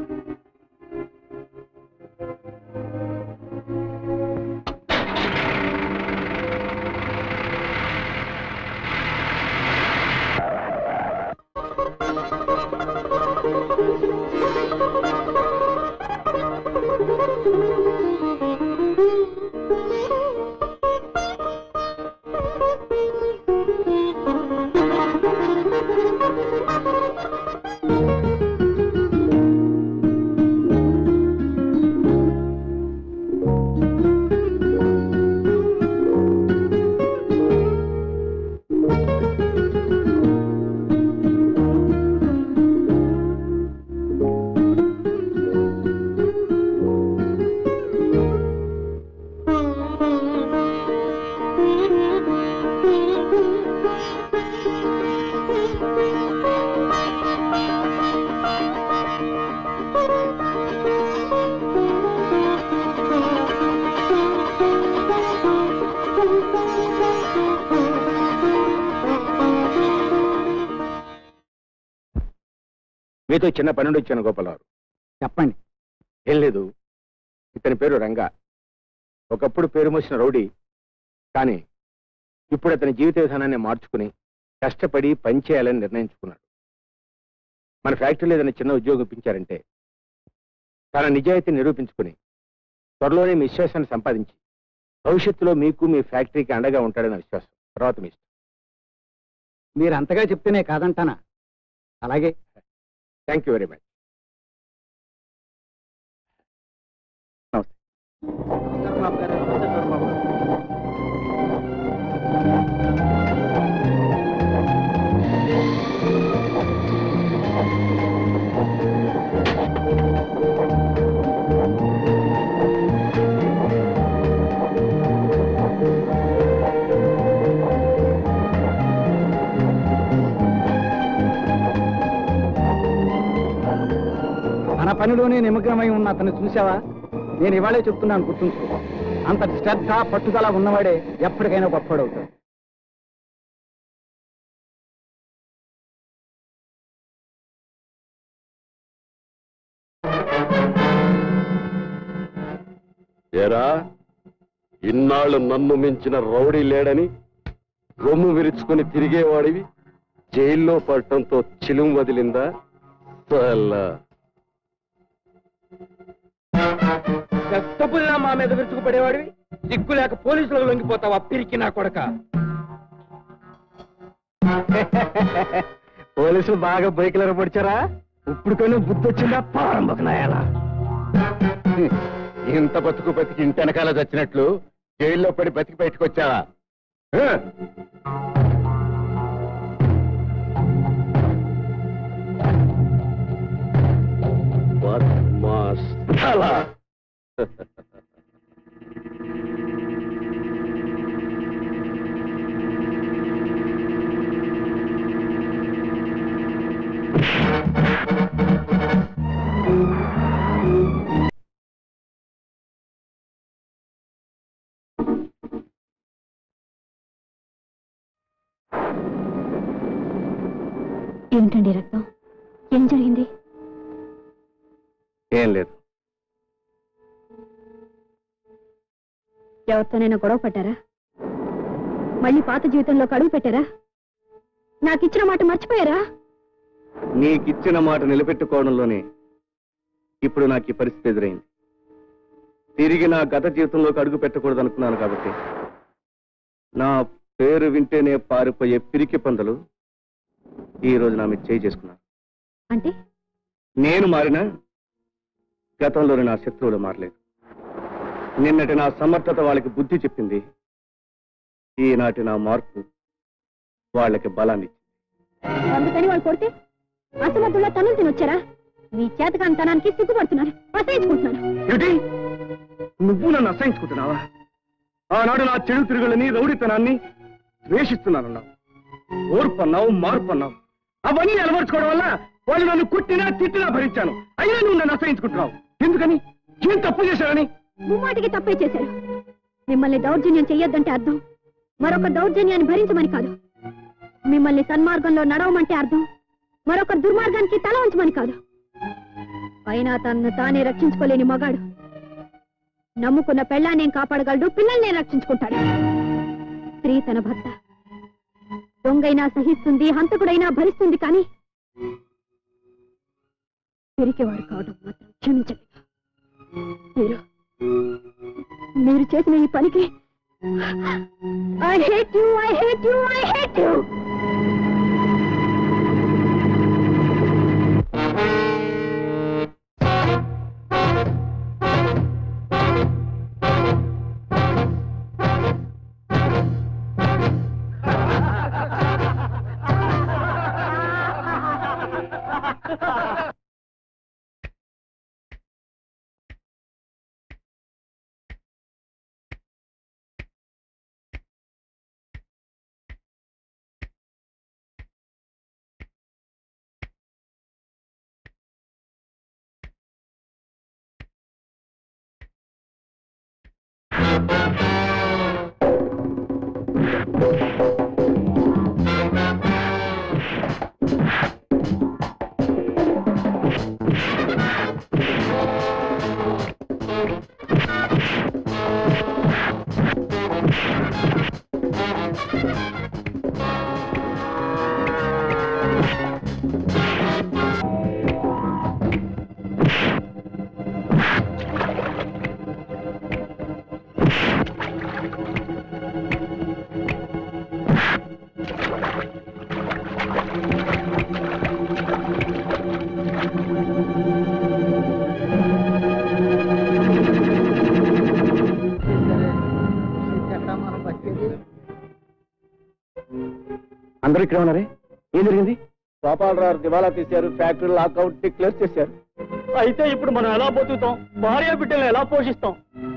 Speaker 2: మీతో చిన్న పనుండి వచ్చాను గోపాలరావు
Speaker 5: చెప్పండి
Speaker 2: ఏం లేదు ఇతని పేరు రంగా ఒకప్పుడు పేరు మోసిన రౌడీ కానీ ఇప్పుడు అతని జీవిత విధానాన్ని మార్చుకుని కష్టపడి పనిచేయాలని నిర్ణయించుకున్నాడు మన ఫ్యాక్టరీలో ఏదైనా చిన్న ఉద్యోగం ఇప్పించారంటే తన నిజాయితీని నిరూపించుకుని త్వరలోనే మీ విశ్వాసాన్ని సంపాదించి భవిష్యత్తులో మీకు మీ ఫ్యాక్టరీకి అండగా ఉంటాడన్న విశ్వాసం తర్వాత మీ ఇష్టం
Speaker 5: మీరు అంతగా చెప్తేనే కాదంటానా అలాగే
Speaker 2: thank you very much
Speaker 5: Chandrababu గారు నమస్తే చంద్రబాబు గారు. మన పనిలోనే నిమగ్నమై ఉన్న అతన్ని చూసావా నేను ఇవాళే చెప్తున్నాను గుర్తుంచుకో అంతటి శ్రద్ధ పట్టుదల ఉన్నవాడే ఎప్పటికైనా గొప్పవాడవుతాడు
Speaker 7: ఏరా ఇన్నాళ్ళు నన్ను మించిన రౌడీ లేడని రొమ్ము విరుచుకుని తిరిగేవాడివి జైల్లో పడటంతో చిలుం వదిలిందా సల్లా
Speaker 5: తప్పుల్లా మా మీద విరుచుకుపడేవాడివి దిక్కు లేక పోలీసులకు లొంగిపోతావా పిరికి నా కొడక
Speaker 2: పోలీసులు బాగా బైకులర పొడిచారా ఇప్పుడు కొన్ని బుద్ధి వచ్చిందా ప్రారంభకు నాయాలా ఇంత బతుకు బతికి ఇంటి వెనకాల చచ్చినట్లు జైల్లో పడి బతికి బయటకు వచ్చావా ఆ?
Speaker 7: గోపాల
Speaker 3: ఏమిటండి రక్తం ఏం జరిగింది
Speaker 1: ఏం లేదు
Speaker 3: ఎవరితోనైనా గొడవ పడ్డారా మళ్ళీ పాత జీవితంలో అడుగు పెట్టారా నాకు ఇచ్చిన మాట మర్చిపోయారా
Speaker 1: నీకిచ్చిన మాట నిలబెట్టుకోవడంలోనే ఇప్పుడు నాకు ఈ పరిస్థితి ఎదురైంది తిరిగి నా గత జీవితంలోకి అడుగు పెట్టకూడదు అనుకున్నాను కాబట్టి నా పేరు వింటేనే పారిపోయే పిరికి పందలు ఈ రోజు నా మీద చేయి చేసుకున్నాను
Speaker 3: అంటే
Speaker 1: నేను మారినా గతంలోని నా శత్రువులు మారలేదు నిన్నటి నా సమర్థత వాళ్ళకి బుద్ధి చెప్పింది ఈనాటి నా మార్పు వాళ్ళకి బలాన్ని ఇచ్చింది.
Speaker 3: అందుకని వాళ్ళు కొడితే అసమర్థుల్లో తనులు తినొచ్చారా మీ చేతకాంతనానికి సిగ్గుపడుతున్నారు అసహించుకుంటున్నారు
Speaker 1: ఏమిటి నువ్వు నన్ను అసహించుకుంటున్నావా ఆనాడు నా చెడు తిరుగులని రౌడితనాన్ని ద్వేషిస్తున్నానన్నావు ఓర్పు అన్నావు మార్పు అన్నావు అవన్నీ అలవర్చుకోవడం వల్ల వాళ్ళు నన్ను కుట్టినా తిట్టినా భరించాను అయినా నువ్వు నన్ను అసహించుకుంటున్నావు ఎందుకని ఏం తప్పు చేశారని
Speaker 3: ముమ్మాటికి తప్పే చేశారు మిమ్మల్ని దౌర్జన్యం చెయ్యొద్దంటే అర్థం మరొక దౌర్జన్యాన్ని భరించమని కాదు మిమ్మల్ని సన్మార్గంలో నడవమంటే అర్థం మరొక దుర్మార్గానికి తల ఉంచమని కాదు అయినా తనను తానే రక్షించుకోలేని మగాడు నమ్ముకున్న పెళ్ళాన్నేం కాపాడగలడు పిల్లల్నే రక్షించుకుంటాడు స్త్రీ తన భర్త దొంగైనా సహిస్తుంది హంతకుడైనా భరిస్తుంది కానీ పిరికివాడు కావడం మాత్రం క్షమించలేదు మీరు మీరు చేసిన ఈ పనికి I hate you I hate you I hate you
Speaker 1: అందరూ ఇక్కడ ఉన్నారే ఏం జరిగింది గోపాలరావు దివాలా తీశారు ఫ్యాక్టరీ లాక్అవుట్ డిక్లేర్ చేశారు
Speaker 4: అయితే ఇప్పుడు మనం ఎలా బతుకుతాం భార్య బిడ్డలను ఎలా పోషిస్తాం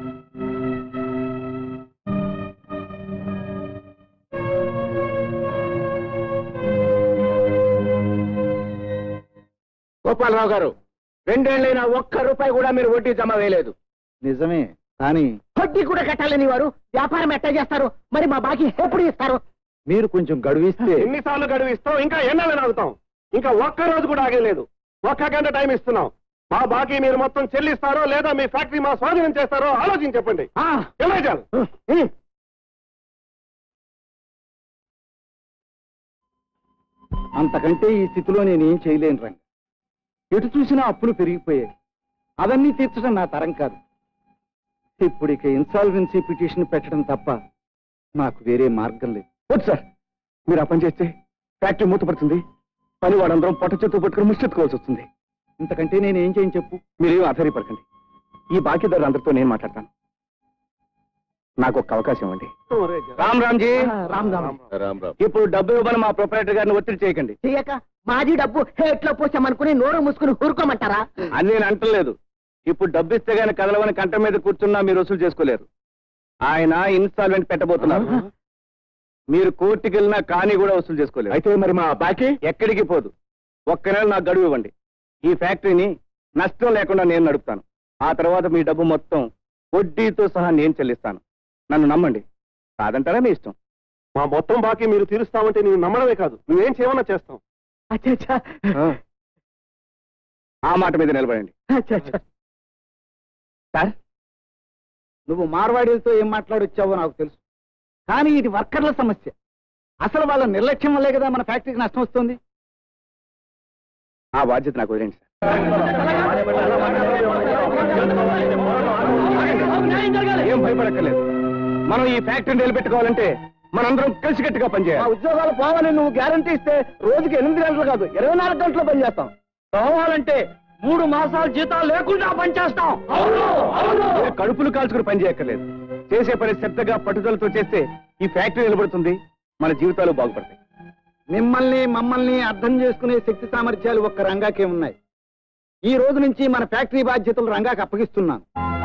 Speaker 2: గోపాలరావు గారు రెండేళ్లైనా ఒక్క రూపాయి కూడా మీరు వడ్డీ జమ వేయలేదు
Speaker 5: నిజమే కానీ
Speaker 2: వడ్డీ కూడా కట్టాలని వారు వ్యాపారం ఎట్టా చేస్తారు మరి మా బాకీ ఎప్పుడు ఇస్తారు
Speaker 5: మీరు కొంచెం గడువిస్తే
Speaker 7: ఎన్నిసార్లు గడువు ఇస్తాం ఇంకా ఎన్నాళ్ళని ఆగుతాం ఇంకా ఒక్క రోజు కూడా ఆగలేదు ఒక్క గంట టైం ఇస్తున్నాం మా బాకీ మీరు మొత్తం చెల్లిస్తారో లేదా మీ ఫ్యాక్టరీ మా స్వాధీనం చేస్తారో ఆలోచించి చెప్పండి
Speaker 2: ఆ,
Speaker 7: ఎలా చాలు
Speaker 5: అంతకంటే ఈ స్థితిలో నేనేం చేయలేను రంగ ఎటు చూసినా అప్పులు పెరిగిపోయాయి అవన్నీ తీర్చడం నా తరం కాదు ఇప్పుడు ఇక ఇన్సాల్వెన్సీ పిటిషన్ పెట్టడం తప్ప నాకు వేరే మార్గం లేదు
Speaker 1: వద్దు సార్ మీరు ఆ పని చేస్తే ఫ్యాక్టరీ మూతపడుతుంది పని వాడందరం పొట్ట చేతు పట్టుకుని ముష్టెత్తుకోవాల్సి వస్తుంది
Speaker 5: ఇంతకంటే నేను ఏం చేయని చెప్పు
Speaker 1: మీరేం ఆధారపడకండి ఈ బాకీదారు అందరితో నేను మాట్లాడతాను నాకు ఒక అవకాశం ఇవ్వండి రామ్ రామ్జీ
Speaker 2: రామ్ రామ్
Speaker 7: రామ్ రామ్
Speaker 1: ఇప్పుడు డబ్బు ఇవ్వని మా ప్రొపరేటర్ గారిని ఒత్తిడి చేయకండి
Speaker 2: చెయ్యక మాది డబ్బు హేట్లో పోసామనుకుని నోరు మూసుకుని ఊరుకోమంటారా
Speaker 1: అని నేను అంటలేదు ఇప్పుడు డబ్బు ఇస్తే గానీ కదలవని కంట మీద కూర్చున్నా మీరు వసూలు చేసుకోలేరు ఆయన ఇన్స్టాల్మెంట్ పెట్టబోతున్నారు మీరు కోర్టుకి వెళ్ళినా కానీ కూడా వసూలు చేసుకోలేరు
Speaker 2: అయితే మరి మా బాకీ
Speaker 1: ఎక్కడికి పోదు ఒక్క నెల నాకు గడువు ఇవ్వండి ఈ ఫ్యాక్టరీని నష్టం లేకుండా నేను నడుపుతాను ఆ తర్వాత మీ డబ్బు మొత్తం వడ్డీతో సహా నేను చెల్లిస్తాను నన్ను నమ్మండి కాదంటారా మీ ఇష్టం
Speaker 7: మా మొత్తం బాకీ మీరు తీరుస్తామంటే నేను నమ్మడమే కాదు నువ్వేం చేయమన్నా చేస్తాం
Speaker 1: ఆ మాట మీద నిలబడండి
Speaker 5: సార్ నువ్వు మార్వాడీలతో ఏం మాట్లాడొచ్చావో నాకు తెలుసు కానీ ఇది వర్కర్ల సమస్య అసలు వాళ్ళ నిర్లక్ష్యం వల్లే కదా మన ఫ్యాక్టరీకి నష్టం వస్తుంది
Speaker 1: ఆ బాధ్యత నాకు వదిలేండి సార్ ఏం భయపడక్కర్లేదు మనం ఈ ఫ్యాక్టరీ నిలబెట్టుకోవాలంటే మనందరం కలిసికట్టుగా
Speaker 5: మా
Speaker 1: పనిచేయాలి
Speaker 5: ఉద్యోగాలు పోవాలని నువ్వు గ్యారంటీ ఇస్తే రోజుకి ఎనిమిది గంటలు కాదు ఇరవై నాలుగు గంటలు పనిచేస్తాం
Speaker 6: కావాలంటే మూడు మాసాలు జీతాలు లేకుండా పనిచేస్తాం
Speaker 1: మీరు కడుపులు కాల్చుకుని పని చేయక్కర్లేదు చేసే పని శ్రద్ధగా పట్టుదలతో చేస్తే ఈ ఫ్యాక్టరీ నిలబడుతుంది మన జీవితాలు బాగుపడతాయి
Speaker 5: మిమ్మల్ని మమ్మల్ని అర్థం చేసుకునే శక్తి సామర్థ్యాలు ఒక్క రంగాకే ఉన్నాయి ఈ రోజు నుంచి మన ఫ్యాక్టరీ బాధ్యతలు రంగాకి అప్పగిస్తున్నాను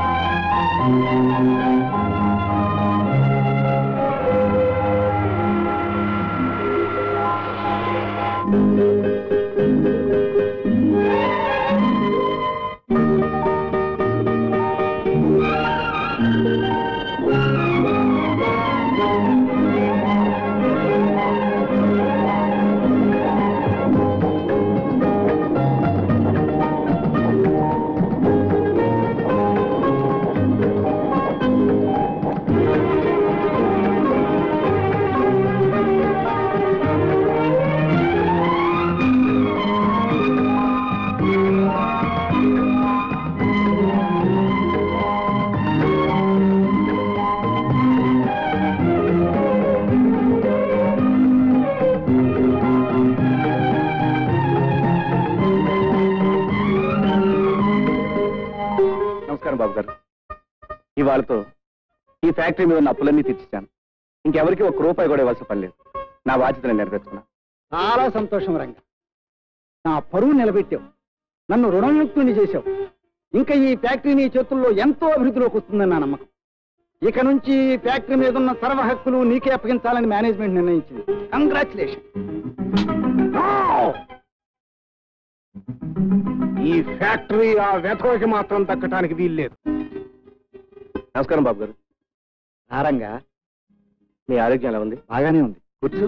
Speaker 1: నమస్కారం బాబు గారు ఇవాళతో ఈ ఫ్యాక్టరీ మీద ఉన్న అప్పులన్నీ తీర్చిచ్చాను ఇంకెవరికి ఒక రూపాయి కూడా ఇవ్వాల్సిన పని లేదు నా బాధ్యతను నెరవేర్చుకున్నా
Speaker 5: చాలా సంతోషం రంగ నా పరువు నిలబెట్టావు నన్ను రుణముక్తుని చేశావు ఇంకా ఈ ఫ్యాక్టరీ నీ చేతుల్లో ఎంతో అభివృద్ధిలోకి వస్తుందని నా నమ్మకం ఇక నుంచి ఈ ఫ్యాక్టరీ మీద ఉన్న సర్వ హక్కులు నీకే అప్పగించాలని మేనేజ్మెంట్ నిర్ణయించింది కంగ్రాచులేషన్
Speaker 7: ఈ ఫ్యాక్టరీ ఆ వెధవకి మాత్రం దక్కటానికి వీల్లేదు
Speaker 1: నమస్కారం బాబు గారు
Speaker 5: నారంగా
Speaker 1: మీ ఆరోగ్యం ఎలా ఉంది
Speaker 5: బాగానే ఉంది కూర్చో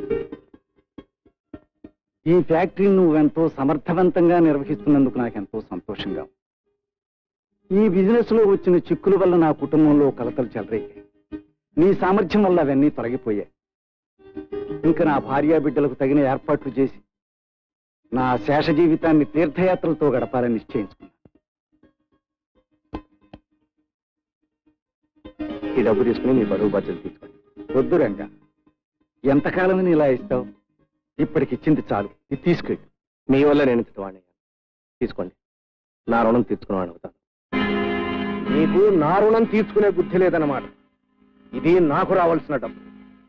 Speaker 5: ఈ ఫ్యాక్టరీ నువ్వెంతో సమర్థవంతంగా నిర్వహిస్తున్నందుకు నాకెంతో సంతోషంగా ఉంది. ఈ బిజినెస్ లో వచ్చిన చిక్కుల వల్ల నా కుటుంబంలో కలతలు చెలరేగాయి నీ సామర్థ్యం వల్ల అవన్నీ తొలగిపోయాయి ఇంకా నా భార్యా బిడ్డలకు తగిన ఏర్పాట్లు చేసి నా శేష జీవితాన్ని తీర్థయాత్రలతో గడపాలని నిశ్చయించుకున్నాను
Speaker 1: ఈ డబ్బు తీసుకుని మీ బరువు బాధ్యతలు తీసుకోండి
Speaker 5: వద్దు రంగ ఎంతకాలమని ఇలా ఇస్తావు ఇప్పటికిచ్చింది చాలు ఇది తీసుకెళ్ళి
Speaker 1: మీ వల్ల నేను ఇంత వాడిని తీసుకోండి నా రుణం తీర్చుకుని అవుతాను
Speaker 7: నీకు నా రుణం తీర్చుకునే బుద్ధి లేదన్నమాట ఇది నాకు రావాల్సిన డబ్బు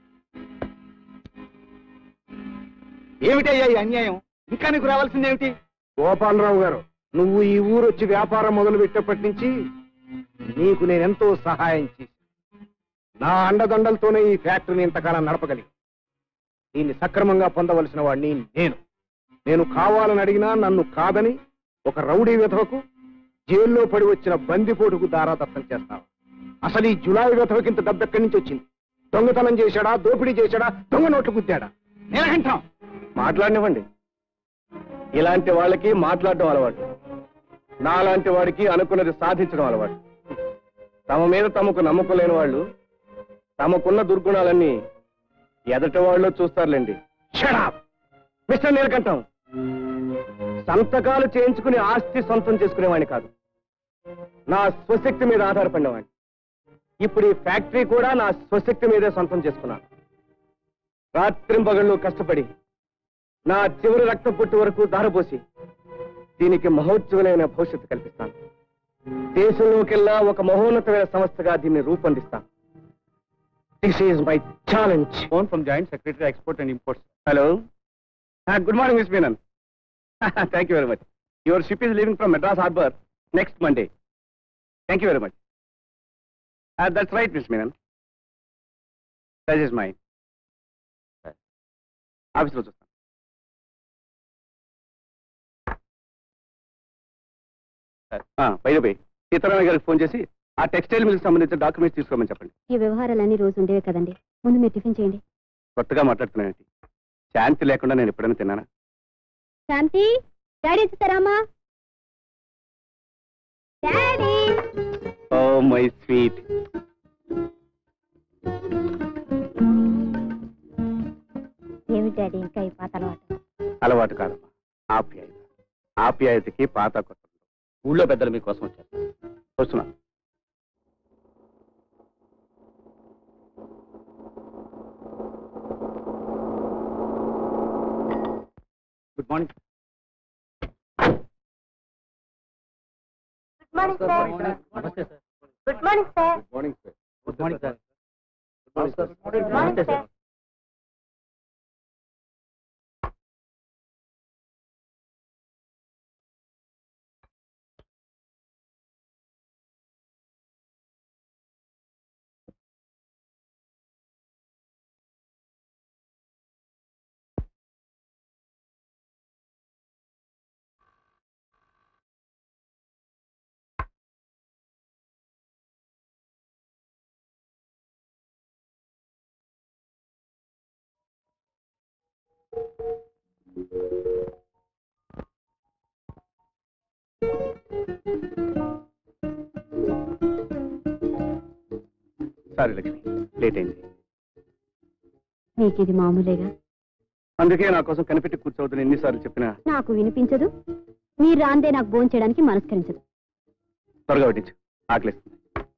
Speaker 5: ఏమిటయ్యా ఈ అన్యాయం ఇంకా నీకు రావాల్సింది ఏమిటి
Speaker 7: గోపాలరావు గారు నువ్వు ఈ ఊరు వచ్చి వ్యాపారం మొదలు పెట్టేప్పటి నుంచి నీకు నేనెంతో సహాయం చేసి నా అండదండలతోనే ఈ ఫ్యాక్టరీని ఇంతకాలం నడపగలిగి దీన్ని సక్రమంగా పొందవలసిన వాడిని నేను నేను కావాలని అడిగినా నన్ను కాదని ఒక రౌడీ విధవకు జైల్లో పడి వచ్చిన బందిపోటుకు దారాదత్తం చేస్తావు అసలు ఈ జులాయి విధవకి ఇంత డబ్బు ఎక్కడి నుంచి వచ్చింది దొంగతనం చేశాడా దోపిడీ చేశాడా దొంగ నోట్లు గుద్దాడా
Speaker 5: నీలకంఠం
Speaker 1: మాట్లాడనివ్వండి ఇలాంటి వాళ్ళకి మాట్లాడడం అలవాటు నాలాంటి వాడికి అనుకున్నది సాధించడం అలవాటు తమ మీద తమకు నమ్మకం లేని వాళ్ళు తమకున్న దుర్గుణాలన్నీ ఎదటి వాళ్ళు చూస్తారులేండి షడాప్ మిస్టర్ నీలకంఠం సంతకాలు చేయించుకుని ఆస్తి సొంతం చేసుకునేవాడిని కాదు నా స్వశక్తి మీద ఆధారపడినవాడిని ఇప్పుడు ఈ ఫ్యాక్టరీ కూడా నా స్వశక్తి మీదే సొంతం చేసుకున్నాను రాత్రింపగళ్ళు కష్టపడి నా చివరి రక్త పొట్టు వరకు దారపోసి దీనికి మహోజ్వలమైన భవిష్యత్తు కల్పిస్తాను దేశంలోకెల్లా ఒక మహోన్నతమైన సంస్థగా దీన్ని రూపొందిస్తాను this is my challenge phone from joint secretary export and imports hello good morning miss Menon thank you very much your ship is leaving from Madras harbour next Monday thank you very much that's right miss Menon that is mine ఆఫీస్లో చూస్తాను బయట పోయి సీతారామయ్య గారికి phone చేసి ఆ textile మిల్కి సంబంధించిన documents తీసుకోమని చెప్పండి
Speaker 3: ఈ వ్యవహారాలన్నీ రోజు ఉండేవే కదండి ముందు మీరు టిఫిన్ చేయండి
Speaker 1: కొత్తగా మాట్లాడుతున్నానండి శాంతి లేకుండా నేను ఎప్పుడైనా తిన్నానా
Speaker 3: శాంతి డాడీ వచ్చేసారామా డాడీ
Speaker 1: ఓ మై స్వీట్
Speaker 3: ఏమి డాడీ ఇంకా ఈ పాత అలవాటు
Speaker 1: అలవాటు కాదమ్మా ఆప్యాయత ఆప్యాయతకి పాత కొత్త ఊళ్ళో పెద్దలు మీకోసం వచ్చారు వస్తున్నా గుడ్ మార్నింగ్
Speaker 4: నమస్తే sir
Speaker 3: good morning sir
Speaker 1: good morning sir
Speaker 4: good morning sir
Speaker 3: good morning sir
Speaker 1: sorry Lakshmi late అయింది
Speaker 3: మీకు ఇది మామూలేగా
Speaker 1: అందుకే నా కోసం కనిపెట్టి కూర్చోవద్దని ఎన్నిసార్లు చెప్పినా
Speaker 3: నాకు వినిపించదు మీరు రాందే నాకు భోజనం చేయడానికి మనస్కరించదు
Speaker 1: త్వరగా వడ్డించు ఆకలిస్తుంది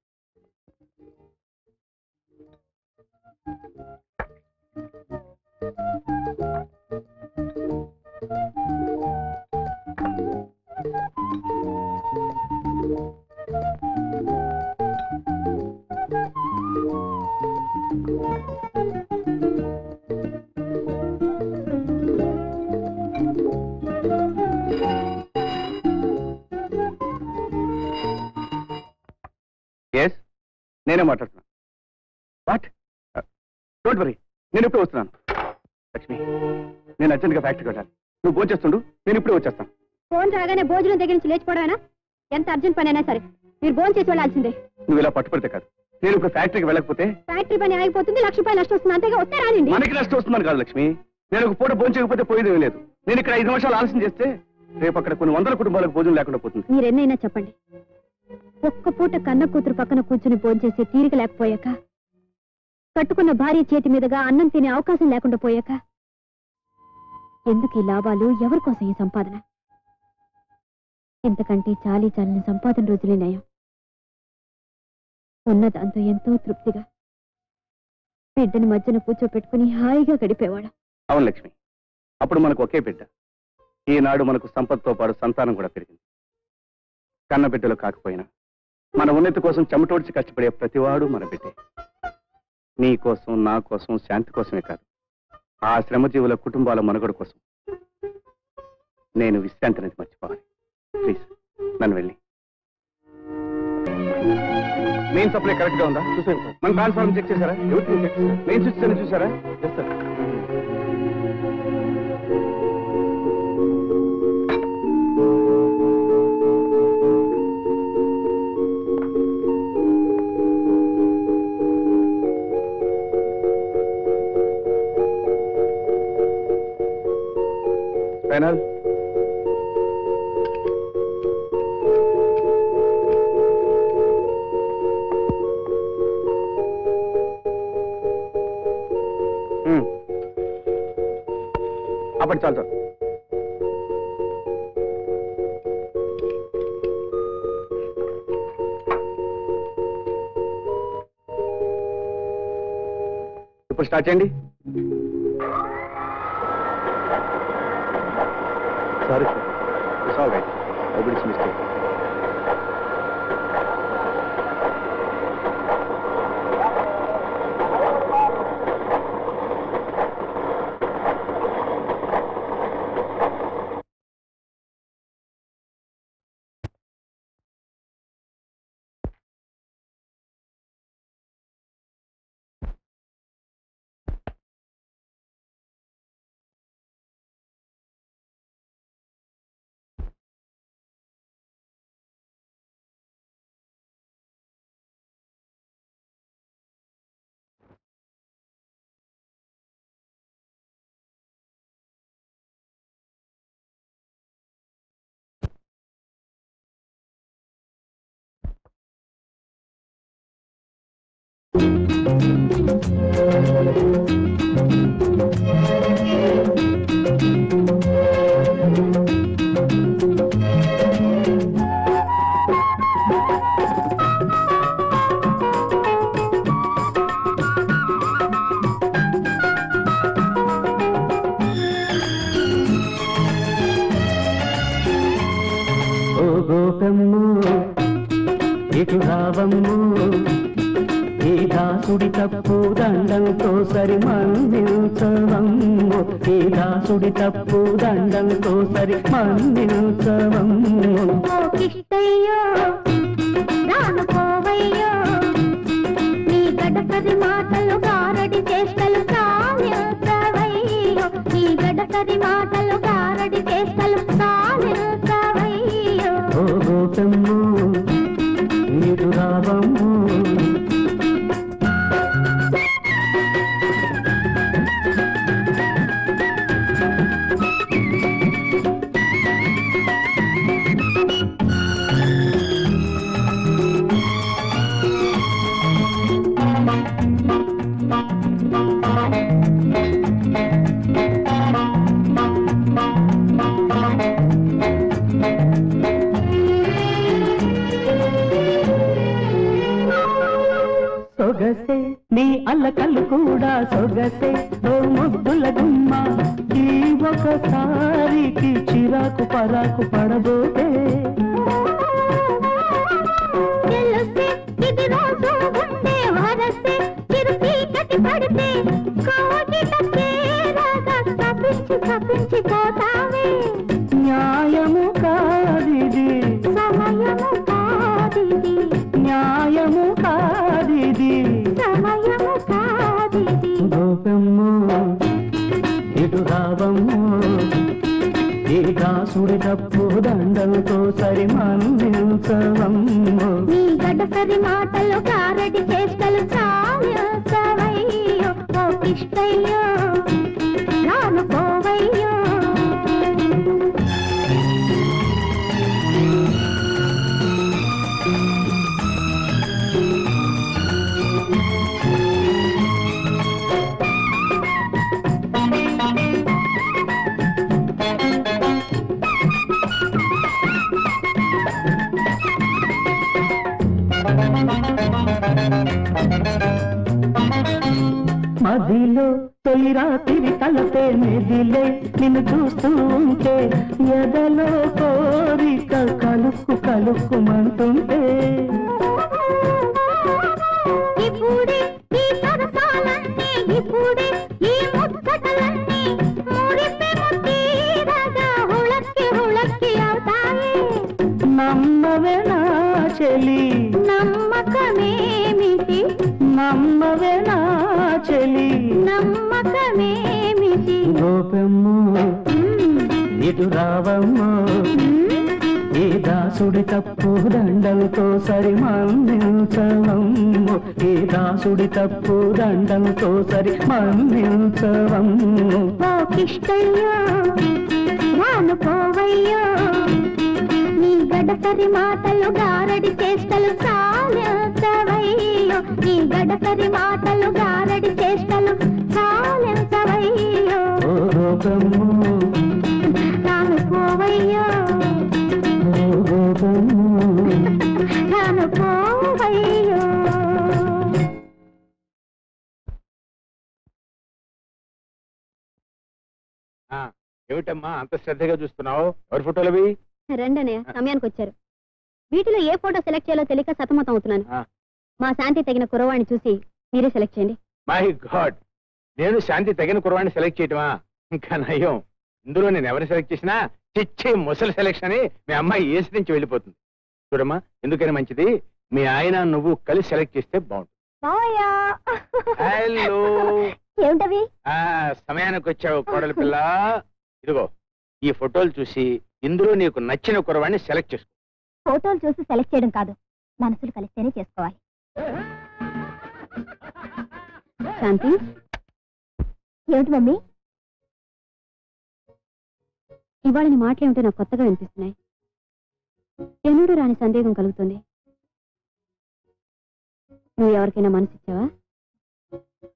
Speaker 1: ఎస్ నేనే మాట్లాడుతున్నాను వాట్ డోంట్ వరీ నేను ఇప్పుడే వస్తున్నాను లక్ష్మి నేను అర్జెంట్గా ఫ్యాక్టరీకి వెళ్ళాలి నువ్వు భోంచేస్తుండు నేను ఇప్పుడే వచ్చేస్తాను
Speaker 3: ఫోన్ రాగానే భోజనం దగ్గర నుంచి లేచిపోవడమేనా ఎంత అర్జెంట్ పని అయినా సరే మీరు భోజనం చేసి వెళ్ళాల్సిందే
Speaker 1: నువ్వు ఇలా పట్టుపడితే కాదు నేను ఇప్పుడు ఫ్యాక్టరీకి వెళ్ళకపోతే
Speaker 3: ఫ్యాక్టరీ పని ఆగిపోతుంది లక్ష రూపాయలు నష్టం వస్తుంది అంతేగా వస్తే రానండి
Speaker 1: మనకి నష్టం వస్తుందని కాదు లక్ష్మి నేను ఒక పూట భోంచేయకపోతే పోయేదేమీ లేదు నేను ఇక్కడ ఐదు నిమిషాలు ఆలస్యం చేస్తే రేపు అక్కడ కొన్ని వందల కుటుంబాలకు భోజనం లేకుండా పోతుంది
Speaker 3: మీరు ఎన్నైనా చెప్పండి ఒక్క పూట కన్న కూతురు పక్కన కూర్చుని భోంచేసే తీరిక లేకపోయాక కట్టుకున్న భార్య చేతి మీదుగా అన్నం తినే అవకాశం లేకుండా పోయాక ఎందుకు ఈ లాభాలు ఎవరి కోసం ఈ సంపాదన ఇంతకంటే చాలీ చాలని సంపాదన రోజులే నయం ఉన్న దాంతో ఎంతో తృప్తిగా బిడ్డని మధ్యన కూర్చోపెట్టుకుని హాయిగా గడిపేవాళ్ళం
Speaker 1: అవును లక్ష్మి అప్పుడు మనకు ఒకే బిడ్డ ఈనాడు మనకు సంపత్తో పాటు సంతానం కూడా పెరిగింది కన్న బిడ్డలు కాకపోయినా మన ఉన్నతి కోసం చెమటోడ్చి కష్టపడే ప్రతివాడు మన బిడ్డే నీ కోసం నా కోసం శాంతి కోసమే కాదు ఆ శ్రమజీవుల కుటుంబాల మనుగడ కోసం నేను విశ్రాంతి అనేది మర్చిపోవాలి ప్లీజ్ నన్ను వెళ్ళి మెయిన్ సప్లై కరెక్ట్ గా ఉందా చూసాను సార్ మన ట్రాన్స్ఫార్మర్ చెక్ చేశారా మెయిన్ స్విచ్ అని చూసారా ఎస్ సార్ Panel. Hmm. అప్పటి చాలు సార్ ఇప్పుడు స్టార్ట్ చేయండి sorry sir it's all right nobody's mistake
Speaker 6: ఓ గోపమ్ము ఇటు రావమ్ము ఈ దాసుడి తప్పు దండంతో సరి మన్నించవమ్ము ఈ దాసుడి తప్పు దండంతో సరి మన్నించవమ్ము
Speaker 3: ఓ కిష్టయ్యో రాను పోవయ్యో నీ గడపది మాటలు గారడి చేష్టలు కానిల్సవయ్యో నీ గడపది మాటలు గారడి చేష్టలు కానిల్సవయ్యో
Speaker 6: ఓ గోపమ్ము ఇటు రావమ్ము సొగసే నీ అల్లకల్లు కూడా సొగసే ఓ ముద్దుల గుమ్మ ఈ ఒకసారికి చిరాకు పరాకు పడబోతే
Speaker 3: తెలుసే ఇది రోజు ఉండే వరసే చిరు చీకటి పడితే కోగిట చేరగా తప్పించి తప్పించి పోతావే
Speaker 6: న్యాయము కాదిది
Speaker 3: సమయము కాదిది
Speaker 6: న్యాయము కాదిది
Speaker 3: సమయము కాదిది
Speaker 6: గోపమ్ము ఇటు రావమ్ము ఈ దాసుడి తప్పు దండంతో సరి మన్నించవమ్ము
Speaker 3: నీ గడసరి మాటలు కారడి చేష్టలు చాలవయ్యో ఓ కిష్టయ్యో రాను పోవయ్యో
Speaker 6: మదిలో తొలి రాత్రి తలపే మెదిలే నిన్ను చూస్తూ ఉంటే ఎదలో కోరిక కలుక్కు కలుక్కుమంటుంటే
Speaker 3: ఇప్పుడే ఈ సరసాలన్నీ ఇప్పుడే ఈ ముచ్చటలన్నీ మురిపి ముత్తీరగా హుళక్కి హుళక్కి అవుతాయి
Speaker 6: నమ్మవే నా చెలి
Speaker 3: నమ్మకమేమిటి
Speaker 6: నమ్మవే నా చెలి
Speaker 3: నమ్మకమేమిటి
Speaker 6: గోపెమ్ము
Speaker 3: మ్మ్.
Speaker 6: ఇటు రావమ్ము ఈ దాసుడి తప్పు దండంతో సరి మన్నించవమ్ము ఈ దాసుడి తప్పు దండంతో సరి మన్నించవమ్ము
Speaker 3: ఓ కిష్టయ్యో రాను పోవయ్యో నీ గడసరి మాటలు గారడి చేష్టలు చాలించవయ్యో నీ గడసరి మాటలు గారడి చేష్టలు చాలించవయ్యో
Speaker 6: ఓ గోపమ్ము
Speaker 3: రాను పోవయ్యో
Speaker 6: ఓ గోపమ్ము
Speaker 3: రాను పోవయ్యో
Speaker 2: ఆ, ఏమిటమ్మా అంత శ్రద్ధగా చూస్తున్నావు ఎవరి ఫోటోలవి
Speaker 3: రండి అన్నయ్య సమయానికి వచ్చారు వీటిలో ఏ ఫోటో సెలెక్ట్ చేయాలో తెలియక సతమతం అవుతున్నాను
Speaker 2: ఆ.
Speaker 3: మా శాంతి తగిన కురవాణి చూసి మీరే సెలెక్ట్ చేయండి
Speaker 2: మై గాడ్ నేను శాంతి తగిన కుర్రాన్ని సెలెక్ట్ చేయటమా ఇంకా నయం ఇందులో నేను ఎవరిని సెలెక్ట్ చేసినా చిచ్చి ముసలి సెలెక్షన్ అని మీ అమ్మాయి ఏసి నుంచి వెళ్ళిపోతుంది చూడమ్మా ఎందుకని మంచిది మీ ఆయన నువ్వు కలిసి సెలెక్ట్ చేస్తే బాగుంటుంది హలో
Speaker 3: ఏమిటవి
Speaker 2: ఆ సమయానికి వచ్చావు కోడలి పిల్ల ఇదిగో ఈ ఫోటోలు చూసి ఇందులో నీకు నచ్చిన కురవాణ్ణి సెలెక్ట్ చేసుకో
Speaker 3: ఫోటోలు చూసి సెలెక్ట్ చేయడం కాదు మనసులు కలిస్తేనే చేసుకోవాలి శాంతి ఏమిటి మమ్మీ ఇవాళ నీ మాటలేమిటో నాకు కొత్తగా వినిపిస్తున్నాయి ఎన్నడూ రాని సందేహం కలుగుతుంది నువ్వు ఎవరికైనా మనసు ఇచ్చావా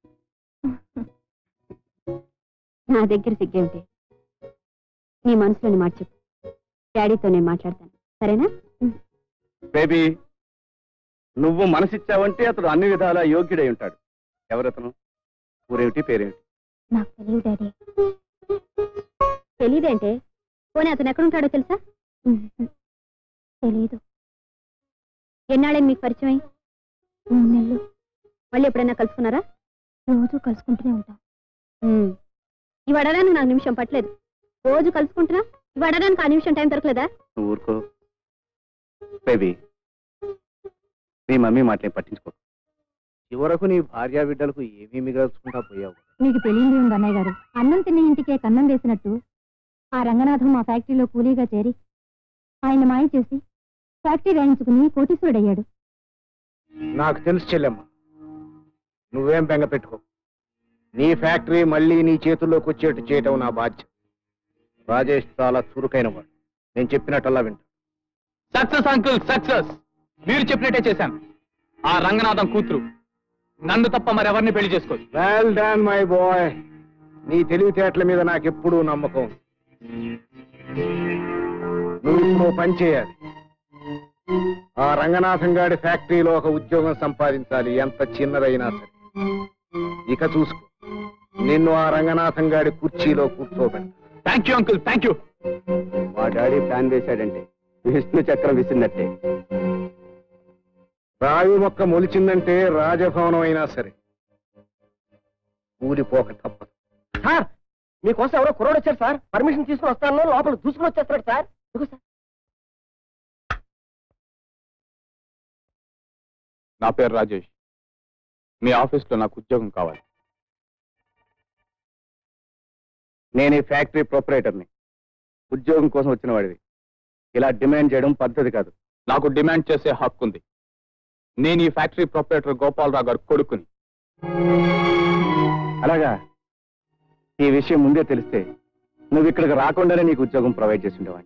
Speaker 3: నా దగ్గర సిగ్గేమిటి నీ మనసులోని మాట చెప్పు డాడీతో నేను మాట్లాడతాను సరేనా
Speaker 1: బేబీ నువ్వు మనసిచ్చావంటే అతడు అన్ని విధాలా యోగ్యుడై ఉంటాడు ఎవరతను ఊరేమిటి పేరేమిటి
Speaker 3: నాకు తెలియదు డాడీ తెలీదంటే పోనీ అతను ఎక్కడుంటాడో తెలుసా తెలీదు ఎన్నాళ్ళని మీకు పరిచయం మూడు నెలలు మళ్ళీ ఎప్పుడైనా కలుసుకున్నారా రోజు కలుసుకుంటూనే ఉంటాం ఇవి అడగడానికి నాకు నిమిషం పట్టలేదు రోజు కలుసుకుంటున్నా ఇవి అడగడానికి ఆ నిమిషం టైం దొరకలేదా
Speaker 1: నువ్వు ఊరుకో బేబీ మీ మమ్మీ మాటలేం పట్టించుకో
Speaker 7: చివరకు నీ భార్యా బిడ్డలకు ఏమీ మిగల్చుకుంటా పోయావు
Speaker 3: మీకు తెలియంది ఉంది అన్నయ్య గారు అన్నం తిన్న ఇంటికే కన్నం వేసినట్టు ఆ రంగనాథం మా ఫ్యాక్టరీలో కూలీగా చేరి ఆయన మాయ చేసి ఫ్యాక్టరీ రాయించుకుని కోటీశ్వరుడయ్యాడు
Speaker 7: నాకు తెలుసు చెల్లెమ్మ నువ్వేం బెంగ పెట్టుకో నీ ఫ్యాక్టరీ మళ్ళీ నీ చేతుల్లోకి వచ్చేట్టు చేయటం నా బాధ్యత రాజేష్ చాలా చురుకైన వాడు నేను చెప్పినట్టల్లా వింటా
Speaker 2: సక్సెస్ అంకుల్ సక్సెస్ మీరు చెప్పినట్టే చేశాను ఆ రంగనాథం కూతురు నన్ను తప్ప మరెవరిని పెళ్లి చేసుకోదు
Speaker 7: వెల్ డన్ మై బాయ్ నీ తెలివితేటల మీద నాకెప్పుడూ నమ్మకం ఉంది. నువ్వు ఇప్పుడు ఓ పని చేయాలి ఆ రంగనాథం గారి ఫ్యాక్టరీలో ఒక ఉద్యోగం సంపాదించాలి ఎంత చిన్నదైనా సరే ఇక చూసుకో నిన్ను ఆ రంగనాథం గారి కుర్చీలో కూర్చోబెట్ట
Speaker 2: thank you uncle thank you
Speaker 1: మా డాడీ ప్లాన్ వేశాడంటే విష్ణు చక్రం విసిరినట్టే
Speaker 7: రావి మొక్క మొలిచిందంటే రాజభవనం అయినా సరే ఊరిపోక తప్పదు
Speaker 5: సార్ మీకోసం ఎవరో కుర్రోడు వచ్చారు సార్ పర్మిషన్ తీసుకుని వస్తాను లోపల దూసుకుని వచ్చేస్తాడు సార్ ఇదిగో సార్
Speaker 2: నా పేరు రాజేష్ మీ ఆఫీస్లో నాకు ఉద్యోగం కావాలి
Speaker 1: నేను ఈ ఫ్యాక్టరీ ప్రొపరేటర్ని ఉద్యోగం కోసం వచ్చిన వాడివి ఇలా డిమాండ్ చేయడం పద్ధతి కాదు
Speaker 2: నాకు డిమాండ్ చేసే హక్కు ఉంది నేను ఈ ఫ్యాక్టరీ ప్రొపరేటర్ గోపాలరావు గారు కొడుకుని
Speaker 1: అలాగా ఈ విషయం ముందే తెలిస్తే నువ్వు ఇక్కడికి రాకుండానే నీకు ఉద్యోగం ప్రొవైడ్ చేసి ఉండేవాడిని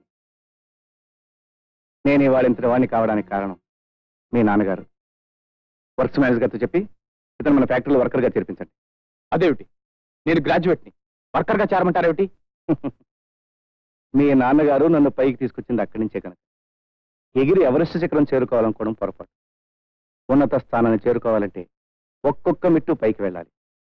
Speaker 1: నేను ఇవాళ ఇంతటి వాడిని కావడానికి కారణం మీ నాన్నగారు వర్క్స్ మేనేజర్ గారితో చెప్పి ఇతను మన ఫ్యాక్టరీలో వర్కర్గా చేర్పించండి
Speaker 2: అదేమిటి నేను గ్రాడ్యుయేట్ని వర్కర్గా చేరమంటారేమిటి
Speaker 1: మీ నాన్నగారు నన్ను పైకి తీసుకొచ్చింది అక్కడి నుంచే కనుక ఎగిరి ఎవరెస్ట్ శిఖరం చేరుకోవాలనుకోవడం పొరపాటు ఉన్నత స్థానాన్ని చేరుకోవాలంటే ఒక్కొక్క మిట్టు పైకి వెళ్ళాలి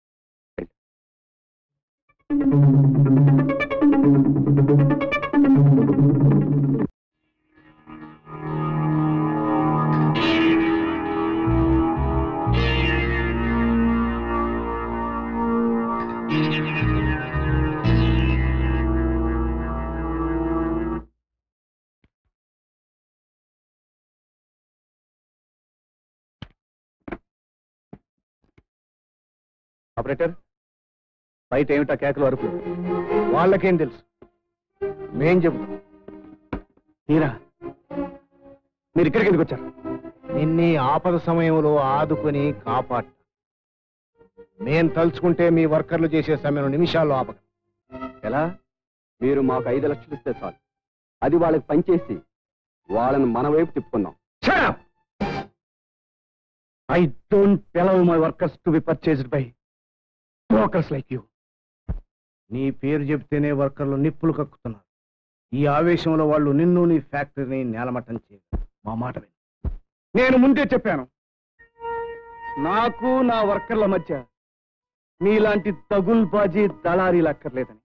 Speaker 1: ఆపరేటర్ బయట ఏమిటా కేకలు వరకు
Speaker 7: వాళ్ళకేం తెలుసు మేం చెబుతాం
Speaker 1: మీరా మీరు ఇక్కడికి ఎందుకు వచ్చారు
Speaker 7: నిన్ని ఆపద సమయంలో ఆదుకొని కాపాడ మేం తలుచుకుంటే మీ వర్కర్లు చేసే సమయం నిమిషాల్లో ఆపక
Speaker 1: ఎలా మీరు మాకు ఐదు లక్షలు ఇస్తే చాలు అది వాళ్ళకి పనిచేసి వాళ్ళని మన వైపు తిప్పుకుందాం I don't allow my workers to be purchased by brokers like you
Speaker 7: నీ పేరు చెప్తేనే వర్కర్లు నిప్పులు కక్కుతున్నారు ఈ ఆవేశంలో వాళ్ళు నిన్ను నీ ఫ్యాక్టరీని నేలమట్టం చేయరు మా మాట విను
Speaker 1: నేను ముందే చెప్పాను నాకు నా వర్కర్ల మధ్య మీలాంటి తగుల్బాజీ దళారీలు అక్కర్లేదని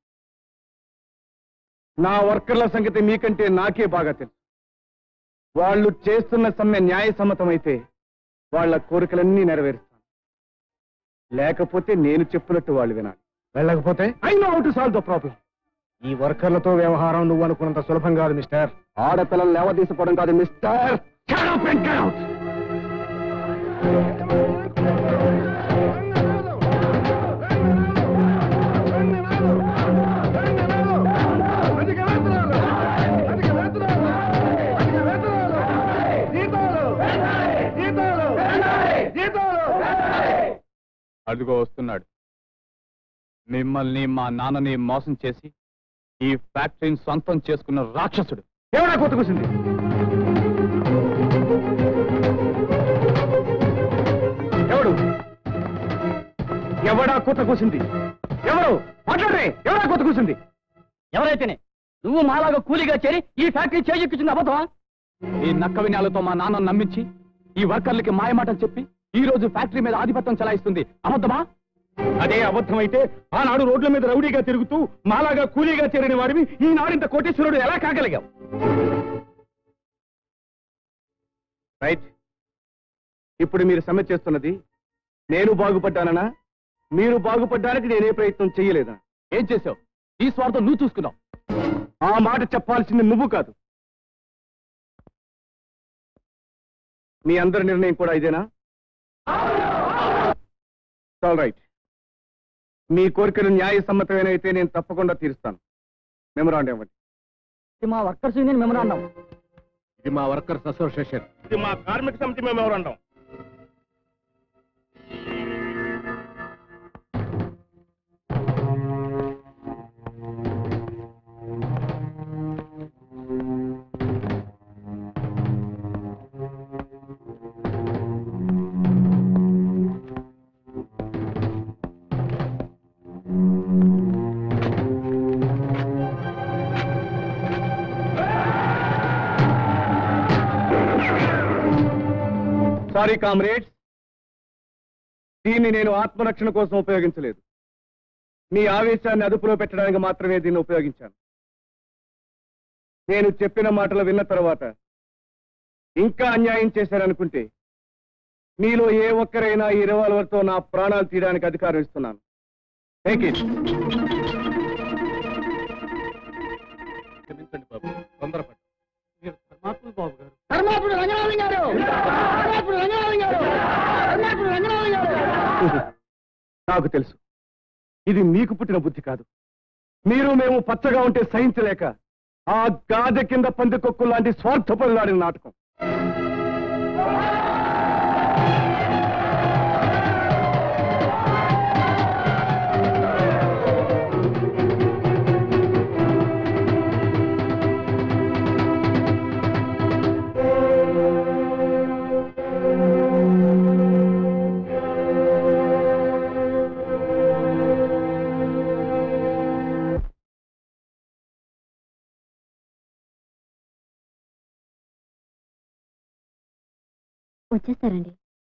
Speaker 1: నా వర్కర్ల సంగతి మీకంటే నాకే బాగా తెలుసు వాళ్ళు చేస్తున్న సమ్మె న్యాయసమ్మతమైతే వాళ్ళ కోరికలన్నీ నెరవేరుస్తాను లేకపోతే నేను చెప్పినట్టు వాళ్ళు వినాలి
Speaker 7: వెళ్ళకపోతే
Speaker 1: I know how to solve the problem
Speaker 7: ఈ వర్కర్లతో వ్యవహారం నువ్వు అనుకున్నంత సులభం కాదు మిస్టర్
Speaker 1: ఆడపిల్లలు లేవదీసుకోవడం కాదు మిస్టర్
Speaker 2: అదిగో వస్తున్నాడు మిమ్మల్ని మా నాన్నని మోసం చేసి ఈ ఫ్యాక్టరీని సొంతం చేసుకున్న రాక్షసుడు
Speaker 1: ఎవడా కొట్టుకొచ్చింది ఎవడు ఎవడా కొత్త కూసింది ఎవరు మాట్లాడరే ఎవరా కొత్త కూర్చుంది
Speaker 4: ఎవరైతేనే నువ్వు మాలాగా కూలీగా చేరి ఈ ఫ్యాక్టరీ చేజెక్కించింది అబద్ధమా
Speaker 2: ఈ నక్క వినాలతో మా నాన్న నమ్మించి ఈ వర్కర్లకి మాయమాటలు చెప్పి ఈ రోజు ఫ్యాక్టరీ మీద ఆధిపత్యం చలాయిస్తుంది అబద్ధమా
Speaker 1: అదే అబద్ధమైతే ఆనాడు రోడ్ల మీద రౌడీగా తిరుగుతూ మాలాగా కూలీగా చేరిన వాడివి ఈనాడింత కోటేశ్వరుడు ఎలా కాగలిగావు రైట్ ఇప్పుడు మీరు సమ్మె చేస్తున్నది నేను బాగుపడ్డాననా మీరు బాగుపడ్డానికి నేనే ప్రయత్నం చెయ్యలేదా
Speaker 2: ఏం చేసావు ఈ స్వార్థం నువ్వు చూసుకున్నావు
Speaker 1: ఆ మాట చెప్పాల్సింది నువ్వు కాదు మీ అందరి నిర్ణయం కూడా ఇదేనా ఆల్ రైట్ మీ కోరికలు న్యాయసమ్మతమైన అయితే నేను తప్పకుండా తీరుస్తాను మెమరాండం ఇవ్వండి
Speaker 4: మా వర్కర్స్ యూనియన్ మెమరాండం
Speaker 2: ఇది మా వర్కర్స్ అసోసియేషన్
Speaker 1: ఇది మా కార్మిక సమితి మెమరాండం సారీ కామ్రేడ్స్ దీన్ని నేను ఆత్మరక్షణ కోసం ఉపయోగించలేదు మీ ఆవేశాన్ని అదుపులో పెట్టడానికి మాత్రమే దీన్ని ఉపయోగించాను నేను చెప్పిన మాటలు విన్న తర్వాత ఇంకా అన్యాయం చేశారనుకుంటే మీలో ఏ ఒక్కరైనా ఈ రివాల్వర్తో నా ప్రాణాలు తీయడానికి అధికారం ఇస్తున్నాను Take it. క్షమించండి బాబు తొందరపడి
Speaker 4: ధర్మాత్ములు బాబు గారు
Speaker 5: ధర్మాపుడు రంగనాథం గారు ధర్మాపుడు రంగనాథం గారు ధర్మాపుడు రంగనాథం గారు
Speaker 1: నాకు తెలుసు ఇది మీకు పుట్టిన బుద్ధి కాదు మీరు మేము పచ్చగా ఉంటే సహించలేక ఆ గాజ కింద పందికొక్కు లాంటి స్వార్థపరులాడిన నాటకం
Speaker 3: వచ్చేస్తారండి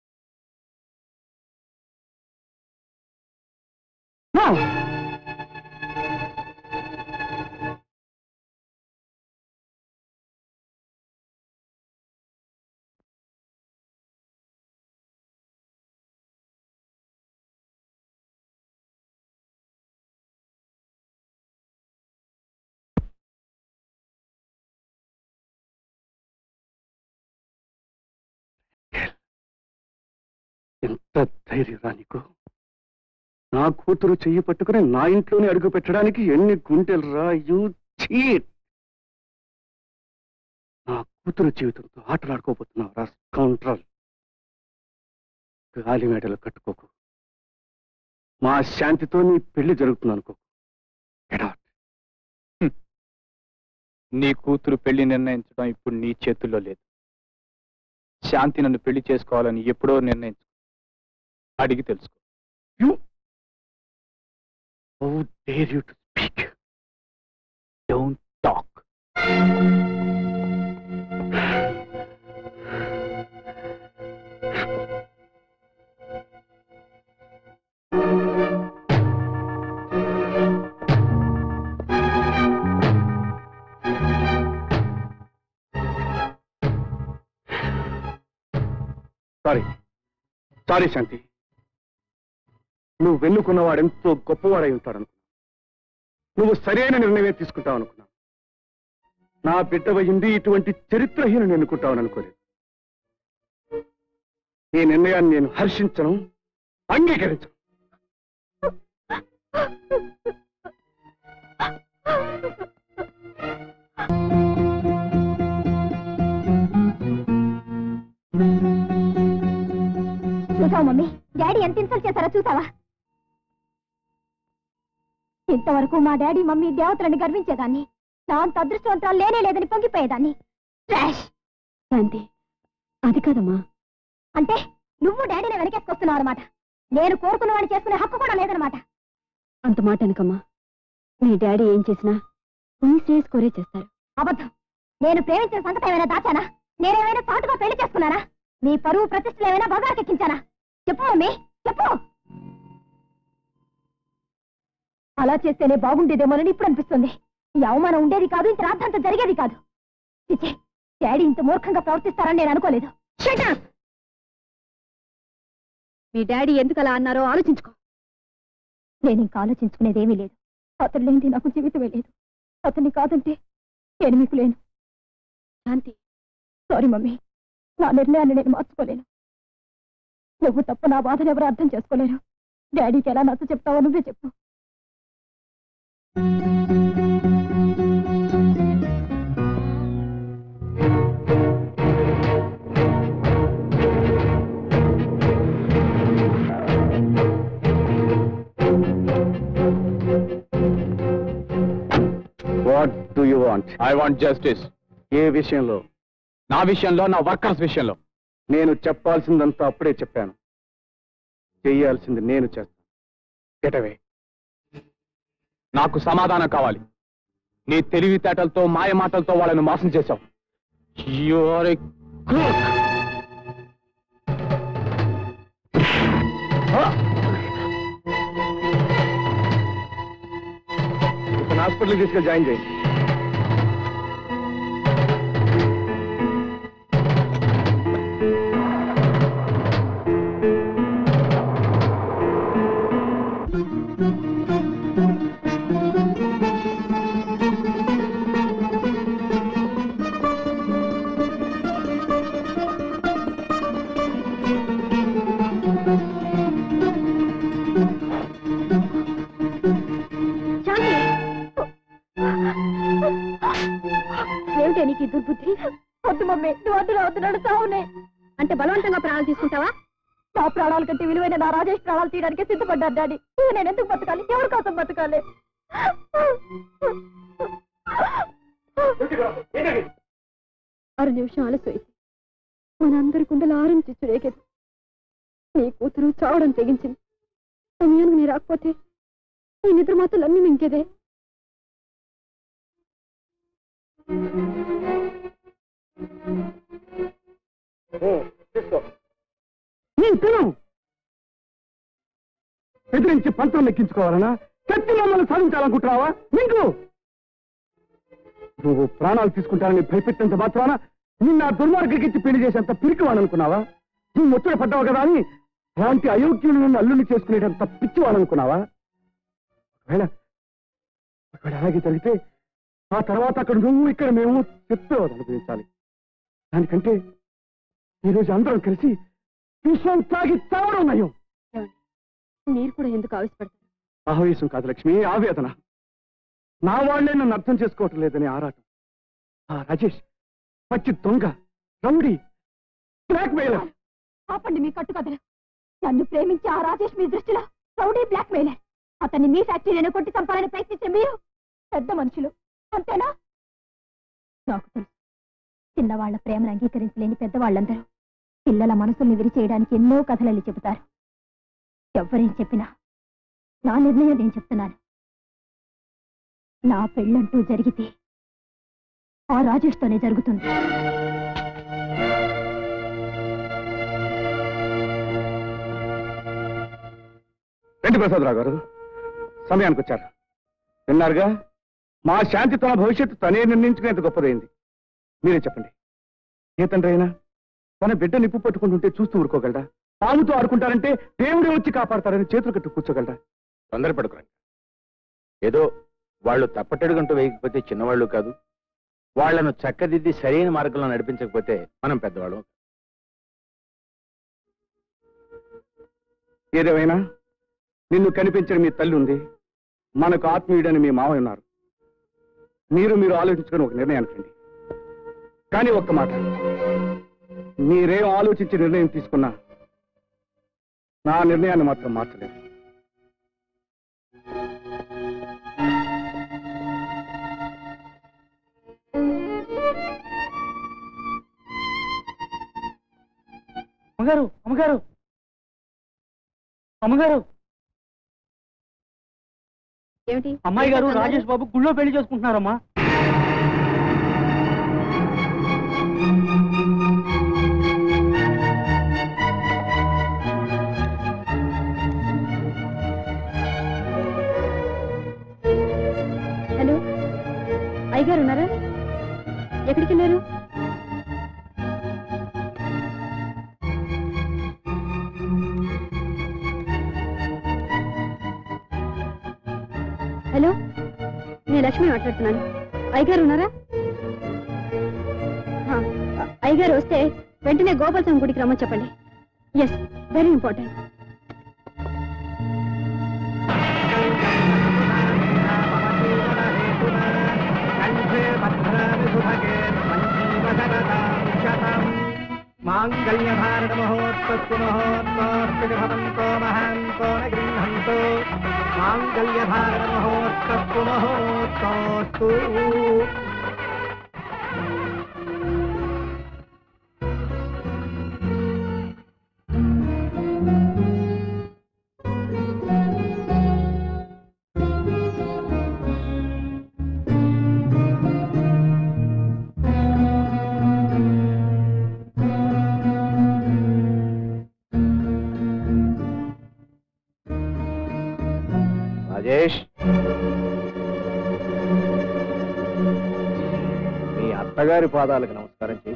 Speaker 1: ఎంత ధైర్యరా నీకు నా కూతురు చెయ్యి పట్టుకుని నా ఇంట్లోనే అడుగు పెట్టడానికి ఎన్ని గుంటెలు రా యూ చీట్ నా కూతురు జీవితంతో ఆటలాడుకోబోతున్నావు రా కౌంట్రల్ గాలి మేడలు కట్టుకోకు మా శాంతితో నీ పెళ్లి జరుగుతుంది అనుకో Get out.
Speaker 2: నీ కూతురు పెళ్లి నిర్ణయించడం ఇప్పుడు నీ చేతుల్లో లేదు శాంతి నన్ను పెళ్లి చేసుకోవాలని ఎప్పుడో నిర్ణయించు అడిగి తెలుసుకో
Speaker 1: You. How dare you to speak?
Speaker 2: Don't talk
Speaker 1: sorry sorry Shanti నువ్వు వెన్నుకున్నవాడు ఎంతో గొప్పవాడై ఉంటాడు అనుకున్నా నువ్వు సరైన నిర్ణయమే తీసుకుంటావు అనుకున్నా నా బిడ్డ అయింది ఇటువంటి చరిత్రహీనుని ఎన్నుకుంటావని అనుకోలేదు ఈ నిర్ణయాన్ని నేను హర్షించను అంగీకరించను
Speaker 3: చూసావా మమ్మీ డాడీ ఎంత ఇన్సల్ట్ చేశారో చూసావా ఇంతవరకు మా డాడీ మమ్మీ దేవతలని గర్వించేదాన్ని నా అంత అదృష్టవంతరాలు లేనే లేదని పొంగిపోయేదాన్ని ట్రాష్ శాంతి అది కాదమ్మా అంటే నువ్వు డాడీని వెనకేసుకొస్తున్నావు అనమాట నేను కోరుకున్న వాడిని చేసుకునే హక్కు కూడా లేదనమాట అంత మాట అనకమ్మా మీ డాడీ ఏం చేసినా మీ శ్రేయస్ కోరే చేస్తారు అబద్ధం నేను ప్రేమించిన సంగతి ఏమైనా దాచానా నేనేమైనా చాటుగా పెళ్లి చేసుకున్నానా మీ పరువు ప్రతిష్టలు ఏమైనా బగారికి ఎక్కించానా చెప్పు మమ్మీ చెప్పు అలా చేస్తేనే బాగుండేదేమోనని ఇప్పుడు అనిపిస్తుంది ఈ అవమానం ఉండేది కాదు ఇంత రాద్ధాంతం జరిగేది కాదు చిచ్చే డాడీ ఇంత మూర్ఖంగా ప్రవర్తిస్తారని నేను అనుకోలేదు Shut up! మీ డాడీ ఎందుకు అలా అన్నారో ఆలోచించుకో నేను ఇంకా ఆలోచించుకునేదేమీ లేదు అతను లేనిది నాకు జీవితమే లేదు అతన్ని కాదంటే నేను మీకు లేను శాంతి సారీ మమ్మీ నా నిర్ణయాన్ని నేను మార్చుకోలేను నువ్వు తప్ప నా బాధను ఎవరు అర్థం చేసుకోలేరు డాడీకి ఎలా నచ్చ చెప్తావో నువ్వే చెప్పు
Speaker 1: what do you want
Speaker 2: I want justice
Speaker 1: ఏ విషయంలో
Speaker 2: నా విషయంలో నా వర్కర్స్ విషయంలో
Speaker 1: నేను చెప్పాల్సిందంతా అప్పుడే చెప్పాను చెయ్యాల్సింది నేను చేస్తాను
Speaker 2: గెటవే నాకు సమాధానం కావాలి నీ తెలివితేటలతో మాయ మాటలతో వాళ్ళని మోసం చేశావు You are a crook.
Speaker 1: ఇతను హాస్పిటల్కి తీసుకెళ్ళి జాయిన్ చేయండి
Speaker 3: ఏమిటే నీకు ఈ దుర్బుద్ధి వద్దు మమ్మీ నువ్వు వద్దు వద్దు నడుస్తావునే అంటే బలవంతంగా ప్రాణాలు తీసుకుంటావా నా ప్రాణాల కంటే విలువైన నా రాజేష్ ప్రాణాలు తీయడానికి సిద్ధపడ్డాను డాడీ ఇక నేను ఎందుకు బతకాలి ఎవరి కోసం బతకాలి ఆరు నిమిషం ఆలస్యమైంది మనందరి కుండలు ఆరం చిచ్చురేగేది నీ కూతురు చావడం తెగించింది సమయానికి నీ రాకపోతే నీ నిద్ర మాత్రం అన్ని మింకేదే
Speaker 1: ఎదిరించి పంతం లెక్కించుకోవాలనా కత్తి మమ్మల్ని సాధించాలనుకుంటున్నావా నీకు నువ్వు ప్రాణాలు తీసుకుంటానని భయపెట్టినంత మాత్రాన నిన్న ఆ దుర్మార్గకిచ్చి పెళ్లి చేసేంత పిరికివాడనుకున్నావా నువ్వు ముచ్చట పడ్డావు కదా అని అలాంటి అయోగ్యులు నన్ను అల్లుని చేసుకునేటంత పిచ్చివాడనుకున్నావా ఒకవేళ ఒకవేళ అలాగే జరిగితే ఆ తర్వాత అక్కడ నువ్వు ఇక్కడ మేము చెప్పేవాడు అనుభవించాలి దానికంటే ఈరోజు అందరం కలిసి విషయం తాగి చావడం నయం
Speaker 3: మీరు కూడా ఎందుకు ఆవేశపడతారు
Speaker 1: ఆవేశం కాదు లక్ష్మి ఆవేదన నా వాళ్లే నన్ను అర్థం చేసుకోవటం లేదని ఆరాటం ఆ రాజేష్ పచ్చి దొంగ రౌడీ బ్లాక్ మెయిలర్
Speaker 3: ఆపండి మీ కట్టుకథలు నన్ను ప్రేమించి ఆ రాజేష్ మీ దృష్టిలో రౌడీ బ్లాక్ మెయిలర్ అతన్ని మీ ఫ్యాక్టరీలను కొట్టి చంపాలని ప్రయత్నించిన మీరు పెద్ద మనుషులు అంతేనా నాకు తెలుసు చిన్నవాళ్ల ప్రేమను అంగీకరించలేని పెద్దవాళ్ళందరూ పిల్లల మనసుల్ని విరిచేయడానికి ఎన్నో కథలని చెబుతారు ఎవ్వరేం చెప్పినా నా నిర్ణయం నేను చెప్తున్నాను నా పెళ్ళంటూ జరిగితే ఆ రాజేష్తోనే జరుగుతుంది
Speaker 1: రండి ప్రసాదరావు గారు సమయానికి వచ్చారు విన్నారుగా మా శాంతి తన భవిష్యత్తు తనే నిర్ణయించుకునేంత గొప్పదైంది మీరే చెప్పండి ఏ తండ్రి అయినా తన బిడ్డ నిప్పు పట్టుకుంటుంటే చూస్తూ ఊరుకోగలడా పాముతో ఆడుకుంటారంటే దేవుడే వచ్చి కాపాడతారని చేతులు కట్టు కూర్చోగలడా
Speaker 2: తొందరపడుకురండి ఏదో వాళ్ళు తప్పటడుగంటూ వేయకపోతే చిన్నవాళ్ళు కాదు వాళ్ళను చక్కదిద్ది సరైన మార్గంలో నడిపించకపోతే మనం పెద్దవాళ్ళం
Speaker 1: ఏదేమైనా నిన్ను కనిపించిన మీ తల్లి ఉంది మనకు ఆత్మీయుడని మీ మావయ్య ఉన్నారు మీరు మీరు ఆలోచించుకుని ఒక నిర్ణయానికి రండి కానీ ఒక్క మాట మీరేం ఆలోచించి నిర్ణయం తీసుకున్నా నా నిర్ణయాన్ని మాత్రం మార్చలేదు
Speaker 4: అమ్మగారు అమ్మగారు అమ్మగారు
Speaker 3: ఏమిటి
Speaker 4: అమ్మాయి గారు
Speaker 3: ఏంటి
Speaker 4: రాజేష్ బాబు గుళ్ళో పెళ్లి చేసుకుంటున్నారమ్మా
Speaker 3: హలో అయ్యగారు ఉన్నారా ఎక్కడికి వెళ్ళారు హలో నేను లక్ష్మి మాట్లాడుతున్నాను అయ్యగారు ఉన్నారా ఆ, అయ్యగారు వస్తే వెంటనే గోపాల స్వామి గుడికి రమ్మని చెప్పండి ఎస్ వెరీ ఇంపార్టెంట్
Speaker 6: మాంగళ్యధారణ మహోత్సవ మహోత్సవంతో మహాంతో న గృహంతో మాంగళ్యధారణ మహోత్సవ మహోత్సవస్తు
Speaker 7: రాజేష్ మీ అత్తగారి పాదాలకు నమస్కారం చేయి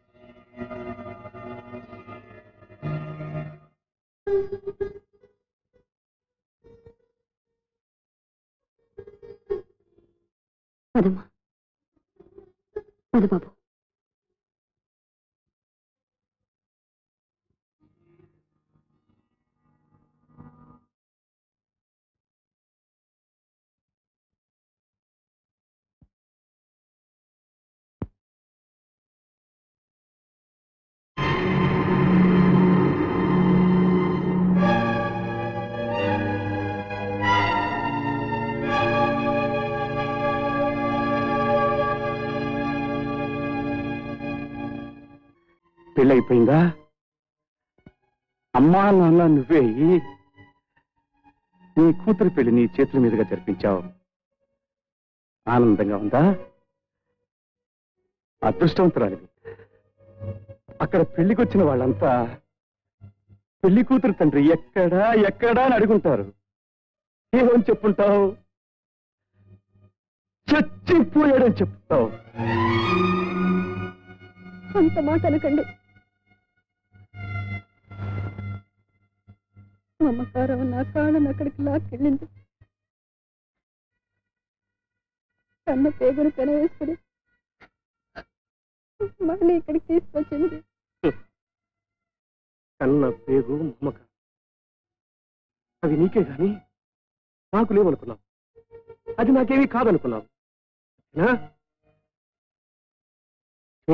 Speaker 3: పదమ్మా పద బాబు
Speaker 1: పెళ్ళైపోయిందా అమ్మా నాన్న నువ్వే అయ్యి నీ కూతురు పెళ్లి నీ చేతుల మీదుగా జరిపించావు ఆనందంగా ఉందా అదృష్టవంతురాలివి అక్కడ పెళ్లికి వచ్చిన వాళ్ళంతా పెళ్లి కూతురు తండ్రి ఎక్కడా ఎక్కడా అని అడుగుంటారు ఏమని చెప్పుంటావు చచ్చిపోయాడని చెప్తావు
Speaker 3: అంత మాట అనకండి మమకారం నా కాళ్ళను అక్కడికి లాక్కెళ్ళింది కన్న పేగును పెనవేసుకుని మళ్ళీ ఇక్కడికి తీసుకొచ్చింది
Speaker 1: కన్న పేగు మమక అవి నీకే గాని నాకు లేవనుకున్నావు అది నాకేమీ కాదనుకున్నావు నా? ఏ,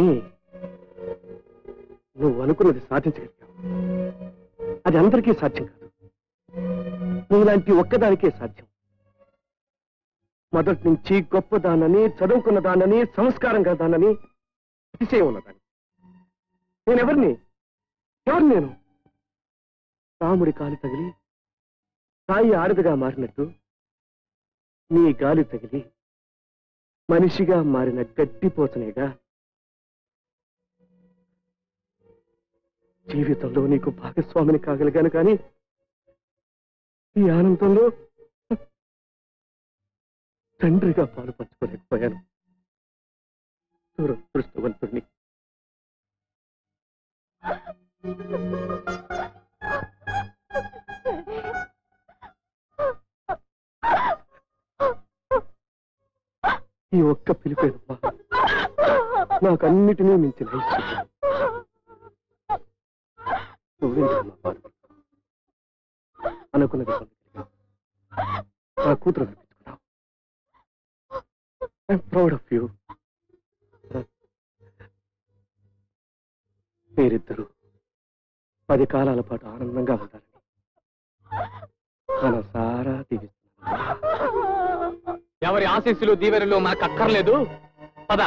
Speaker 1: నువ్వు అనుకున్నది సాధించగలిగావు అది అందరికీ సాధ్యం కాదు నీలాంటి ఒక్కదానికే సాధ్యం మొదటి నుంచి గొప్పదానని చదువుకున్న దానని సంస్కారంగా దానని అతిశయం ఉన్నదాన్ని నేనెవరిని ఎవరు నేను రాముడి కాలి తగిలి సాయి ఆడదిగా మారినట్టు నీ గాలి తగిలి మనిషిగా మారిన గడ్డిపోతనేగా జీవితంలో నీకు భాగస్వామిని కాగలిగాను కానీ ఈ ఆనందంలో తండ్రిగా పాలు పంచుకోలేకపోయాను దురదృష్టవంతుణ్ణి ఈ ఒక్క పిలిపేదమ్మా నాకు అన్నిటినీ మించిన ఇష్టం నువ్వేంటమ్మా బాధపడతావు అనుకున్నది పొందగలిగావు నా కూతురు అనిపించుకున్నావు ఐఎమ్ ప్రౌడ్ ఆఫ్ యూ మీరిద్దరూ పది కాలాల పాటు ఆనందంగా ఉంటారని మనసారా దీవిస్తున్నాను
Speaker 2: ఎవరి ఆశీస్సులు దీవెనలు మాకు అక్కర్లేదు పద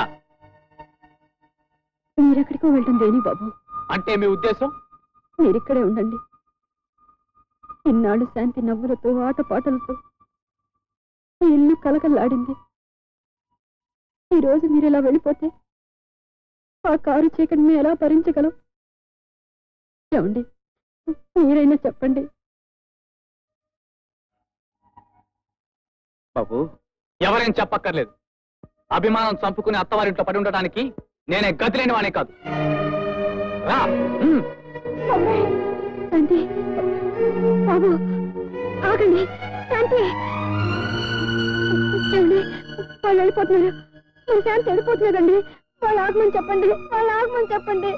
Speaker 3: మీరెక్కడికో వెళ్ళడం దేని బాబు
Speaker 2: అంటే మీ ఉద్దేశం
Speaker 3: మీరిక్కడే ఉండండి ఇన్నాళ్ళు శాంతి నవ్వులతో ఆటపాటలతో ఈ ఇల్లు కలకల్లాడింది ఈ రోజు మీరు ఇలా వెళ్ళిపోతే ఆ కారు చీకటిని ఎలా భరించగలం ఏమండి మీరైనా చెప్పండి
Speaker 1: బాబు
Speaker 8: ఎవరేం చెప్పక్కర్లేదు అభిమానం చంపుకుని అత్తవారింట్లో పడి ఉండటానికి నేనే గతి లేని వాణ్ణి కాదు రా ఉమ్.
Speaker 3: శాంతి బాబు ఆగండి శాంతి ఏమండి వాళ్ళు వెళ్ళిపోతున్నారు మన శాంతి వెళ్ళిపోతున్నారండి వాళ్ళు ఆగమని చెప్పండి వాళ్ళు ఆగమని చెప్పండి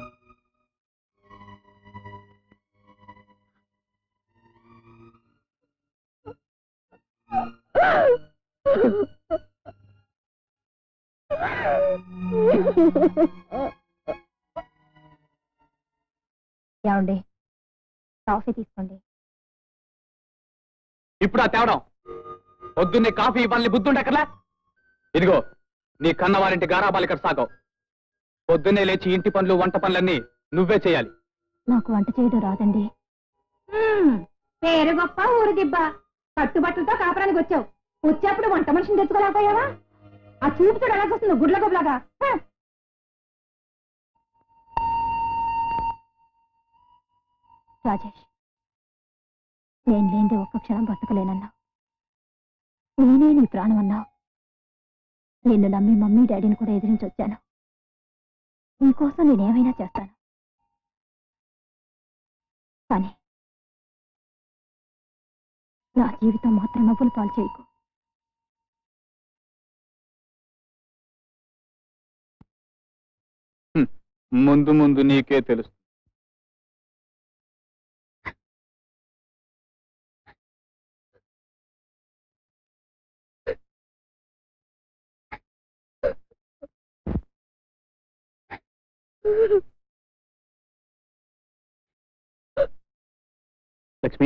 Speaker 9: ఏమండి కాఫీ తీసుకోండి
Speaker 8: ఇప్పుడు ఆ తేవడం పొద్దున్నే కాఫీ ఇవ్వాలని బుద్ధుండక్కర్లే ఇదిగో నీ కన్నవారింటి గారాబాలు ఇక్కడ సాగవు పొద్దున్నే లేచి ఇంటి పనులు వంట పనులన్నీ నువ్వే చేయాలి
Speaker 9: నాకు వంట చేయడం రాదండి
Speaker 3: పేరు గొప్ప ఊరు దిబ్బ కట్టుబట్టలతో కాపురానికి వచ్చావు వచ్చేప్పుడు వంట మనిషిని తెచ్చుకోలేకపోయావా ఆ చూపు చూడు ఎలా చూస్తుంది గుడ్ల గుడ్లగా
Speaker 9: రాజేష్ నేను లేనిదే ఒక్క క్షణం బతకలేనన్నావు నేనే నీ ప్రాణం అన్నావు నిన్ను నమ్మి మమ్మీ డాడీని కూడా ఎదిరించి వచ్చాను నీకోసం నేనేమైనా చేస్తాను కానీ నా జీవితం మాత్రం నవ్వులు పాలు చేయకు
Speaker 8: ముందు ముందు నీకే తెలుసు
Speaker 1: లక్ష్మి